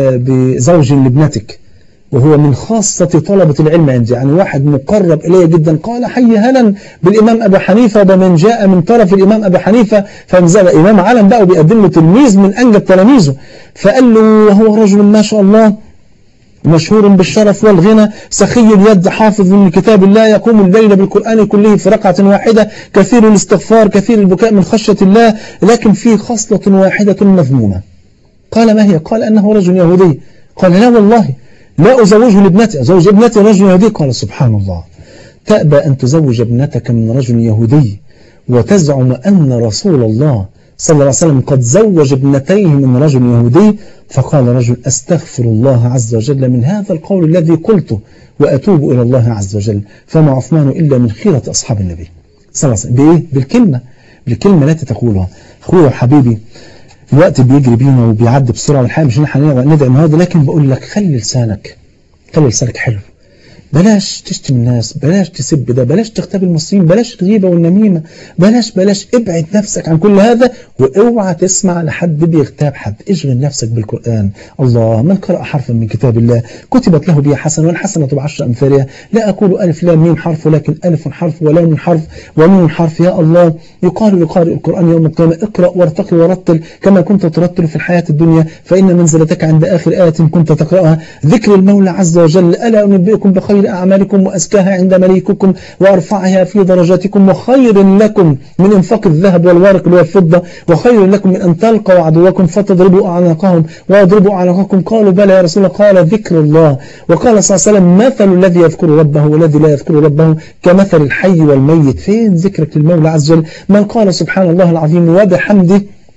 بزوج لابنتك وهو من خاصة طلبة العلم عندي يعني واحد مقرب إلي جدا قال حي هلا بالإمام أبو حنيفة ومن جاء من طرف الإمام أبو حنيفة فنزل إمام علم بقى وبيقدم له تلميذ من أنجب تلاميذه فقال له وهو رجل ما شاء الله مشهور بالشرف والغنى سخي اليد حافظ من كتاب الله يقوم الليل بالقرآن كله في ركعة واحدة كثير الاستغفار كثير البكاء من خشية الله لكن فيه خصلة واحدة مذمومة قال ما هي قال أنه رجل يهودي قال لا والله لا أزوجه لابنتي أزوج ابنتي رجل يهودي قال سبحان الله تأبى أن تزوج ابنتك من رجل يهودي وتزعم أن رسول الله صلى الله عليه وسلم قد زوج ابنتيه من رجل يهودي فقال رجل أستغفر الله عز وجل من هذا القول الذي قلته وأتوب إلى الله عز وجل فما عثمان إلا من خيرة أصحاب النبي صلى الله عليه وسلم بإيه؟ بالكلمة بالكلمة التي تقولها أخويا وحبيبي الوقت بيجري بينا وبيعدي بسرعة والحقيقة مش احنا ندعي النهارده لكن بقول لك خلي لسانك خلي لسانك حلو بلاش تشتم الناس بلاش تسب ده بلاش تغتاب المسلمين بلاش الغيبة والنميمة بلاش بلاش ابعد نفسك عن كل هذا واوعى تسمع لحد بيغتاب حد اشغل نفسك بالقرآن الله من قرأ حرفا من كتاب الله كتبت له بها حسنة والحسنة بعشر أمثالها لا أقول ألف لام ميم حرف ولكن ألف حرف ولام حرف وميم حرف يا الله يقال لقارئ القرآن يوم القيامة اقرأ وارتقي ورتل كما كنت ترتل في الحياة الدنيا فإن منزلتك عند آخر آية كنت تقرأها ذكر المولى عز وجل ألا أنبئكم بخير أعمالكم وأزكاها عند مليككم وأرفعها في درجاتكم وخير لكم من انفاق الذهب والورق والفضة وخير لكم من أن تلقوا عدوكم فتضربوا أعناقهم ويضربوا أعناقكم قالوا بلى يا رسول الله قال ذكر الله وقال صلى الله عليه وسلم مثل الذي يذكر ربه والذي لا يذكر ربه كمثل الحي والميت فين ذكرك للمولى عز وجل من قال سبحان الله العظيم وبحمده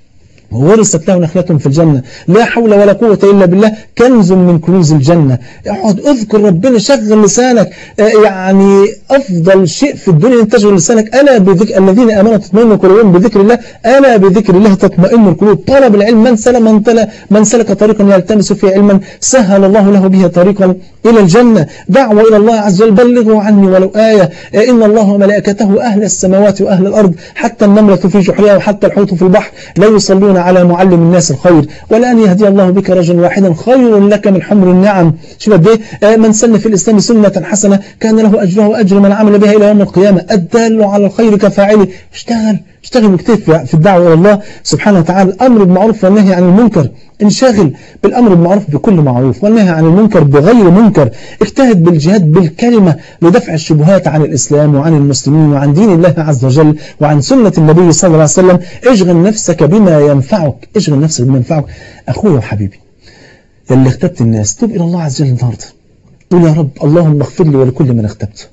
ورثت له نخلة في الجنة لا حول ولا قوة إلا بالله كنز من كنوز الجنة اقعد اذكر ربنا شغل لسانك يعني أفضل شيء في الدنيا أن تشغل لسانك ألا بذكر الذين آمنوا تطمئن قلوبهم بذكر الله ألا بذكر الله تطمئن القلوب طلب العلم من سلك من, من سلك طريقا يلتمس فيه علما سهل الله له به طريقا إلى الجنة دعوة إلى الله عز وجل بلغوا عني ولو آية إن الله وملائكته أهل السماوات وأهل الأرض حتى النملة في جحرها وحتى الحوت في البحر لا يصلون على معلم الناس الخير ولأن يهدي الله بك رجلا واحدا خير لك من حمر النعم شوف قد ايه من سن في الإسلام سنة حسنة كان له أجرها وأجر من عمل بها إلى يوم القيامة الدال على الخير كفاعله اشتغل اشتغل واجتهد في الدعوة إلى الله سبحانه وتعالى الأمر بالمعروف والنهي عن المنكر انشغل بالأمر بالمعروف بكل معروف والنهي عن المنكر بغير منكر اجتهد بالجهاد بالكلمة لدفع الشبهات عن الإسلام وعن المسلمين وعن دين الله عز وجل وعن سنة النبي صلى الله عليه وسلم اشغل نفسك بما ينفعك اشغل نفسك بما ينفعك أخويا وحبيبي يلي اختبت الناس توب إلى الله عز وجل النهارده قول يا رب اللهم اغفر لي ولكل من اختبته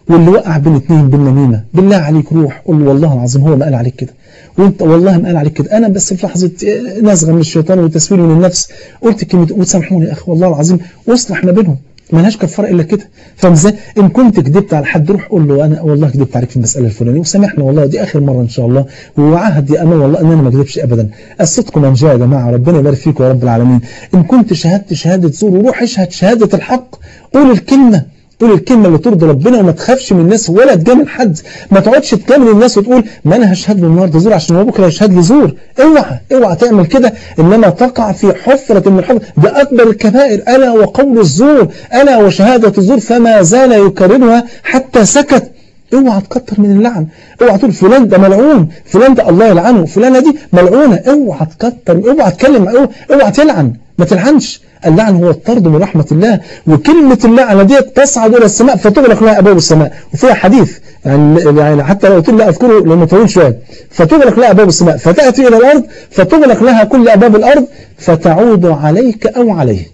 واللي وقع بين اتنين بالنميمة بالله عليك روح قول له والله العظيم هو ما قال عليك كده وانت والله ما قال عليك كده انا بس في لحظة نزغة من الشيطان وتسويل من النفس قلت كلمة وتسامحوني يا اخي والله العظيم واصلح ما بينهم ملهاش كفاره الا كده فاهم ازاي ان كنت كذبت على حد روح قول له انا والله كذبت عليك في المساله الفلانيه وسامحنا والله دي اخر مره ان شاء الله وعهد يا امان والله ان انا ما اكذبش ابدا الصدق من جاء يا جماعه ربنا يبارك فيكم يا رب العالمين ان كنت شهدت شهاده زور وروح اشهد شهاده الحق قول الكلمه قول الكلمة اللي ترضي ربنا وما تخافش من الناس ولا تجامل حد ما تقعدش تجامل الناس وتقول ما انا هشهد له النهارده زور عشان هو بكره يشهد لي زور اوعى اوعى تعمل كده انما تقع في حفرة من الحفر ده اكبر الكبائر الا وقول الزور الا وشهادة الزور فما زال يكررها حتى سكت اوعى تكتر من اللعن اوعى تقول فلان ده ملعون فلان ده الله يلعنه فلانه دي ملعونه اوعى تكتر اوعى تكلم اوعى, اوعى تلعن ما تلعنش اللعن هو الطرد من رحمة الله وكلمة اللعنة دي تصعد إلى السماء فتغلق لها أبواب السماء وفيها حديث يعني, يعني حتى لو قلت لا أذكره لأنه طويل شوية فتغلق لها أبواب السماء فتأتي إلى الأرض فتغلق لها كل أبواب الأرض فتعود عليك أو عليه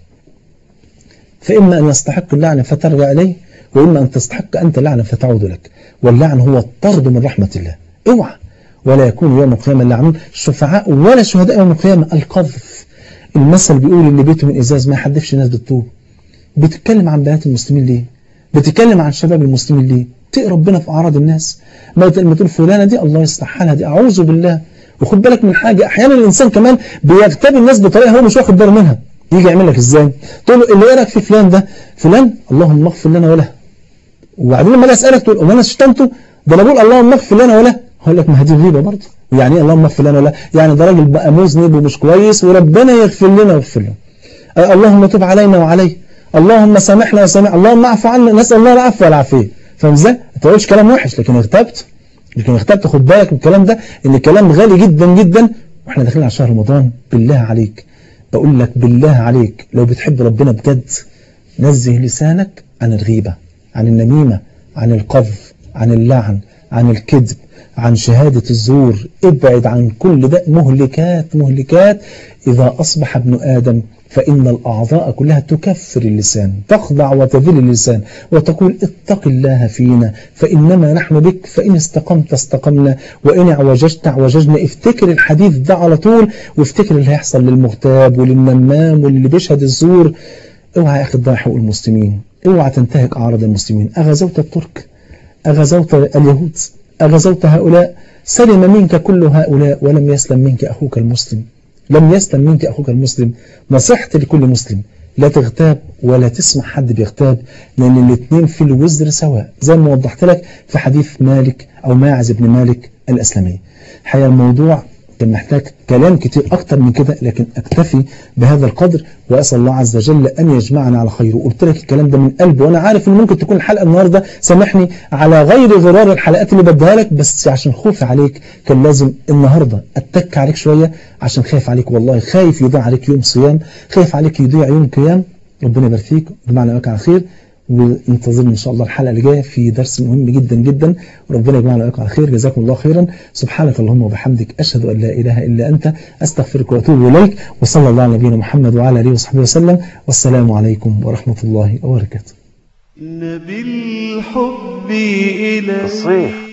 فإما أن يستحق اللعنة فترجع إليه وإما أن تستحق أنت اللعنة فتعود لك واللعن هو الطرد من رحمة الله اوعى ولا يكون يوم القيامة اللعنون شفعاء ولا شهداء يوم القيامة القذف المثل بيقول اللي بيته من إزاز ما يحدفش الناس بالطوب بتتكلم عن بنات المسلمين ليه بتتكلم عن شباب المسلمين ليه تقي ربنا في أعراض الناس ما تقول فلانة دي الله يصلح حالها دي أعوذ بالله وخد بالك من حاجة أحيانا الإنسان كمان بيغتاب الناس بطريقة هو مش واخد باله منها يجي يعمل لك إزاي تقول له اللي يراك في فلان ده فلان اللهم اغفر لنا وله وبعدين لما انا اسالك تقول انا شتمته ده انا بقول اللهم اغفر لنا وله هقول لك ما هي دي غيبه برضه يعني ايه اللهم اغفر لنا وله يعني ده راجل بقى مذنب ومش كويس وربنا يغفر لنا ويغفر له آه اللهم تب علينا وعليه اللهم سامحنا وسامح اللهم اعف عنا نسال الله العفو والعافيه فاهم ازاي؟ ما تقولش كلام وحش لكن اغتبت لكن اغتبت خد بالك من الكلام ده ان كلام غالي جدا جدا واحنا داخلين على شهر رمضان بالله عليك بقول لك بالله عليك لو بتحب ربنا بجد نزه لسانك عن الغيبه عن النميمه عن القذف عن اللعن عن الكذب عن شهادة الزور ابعد عن كل ده مهلكات مهلكات إذا أصبح ابن آدم فإن الأعضاء كلها تكفر اللسان تخضع وتذل اللسان وتقول اتق الله فينا فإنما نحن بك فإن استقمت استقمنا وإن اعوججت اعوججنا افتكر الحديث ده على طول وافتكر اللي هيحصل للمغتاب وللنمام واللي بيشهد الزور اوعى يا أخي تضيع حقوق المسلمين اوعى تنتهك أعراض المسلمين أغزوت الترك أغزوت اليهود أغزوت هؤلاء سلم منك كل هؤلاء ولم يسلم منك أخوك المسلم لم يسلم منك أخوك المسلم نصيحتي لكل مسلم لا تغتاب ولا تسمع حد بيغتاب لأن الاثنين في الوزر سواء زي ما وضحت لك في حديث مالك أو ماعز بن مالك الأسلمي حقيقة الموضوع كان محتاج كلام كتير أكتر من كده لكن أكتفي بهذا القدر وأسأل الله عز وجل أن يجمعنا على خير وقلت لك الكلام ده من قلبي وأنا عارف أن ممكن تكون الحلقة النهاردة سامحني على غير غرار الحلقات اللي بديها لك بس عشان خوفي عليك كان لازم النهاردة أتك عليك شوية عشان خايف عليك والله خايف يضيع عليك يوم صيام خايف عليك يضيع يوم قيام ربنا يبارك فيك ويجمعنا معاك على خير وانتظرنا ان شاء الله الحلقه اللي جايه في درس مهم جدا جدا وربنا يجمعنا وياكم على خير جزاكم الله خيرا سبحانك اللهم وبحمدك اشهد ان لا اله الا انت استغفرك واتوب اليك وصلى الله على نبينا محمد وعلى اله وصحبه وسلم والسلام عليكم ورحمه الله وبركاته بالحب إلى الصيف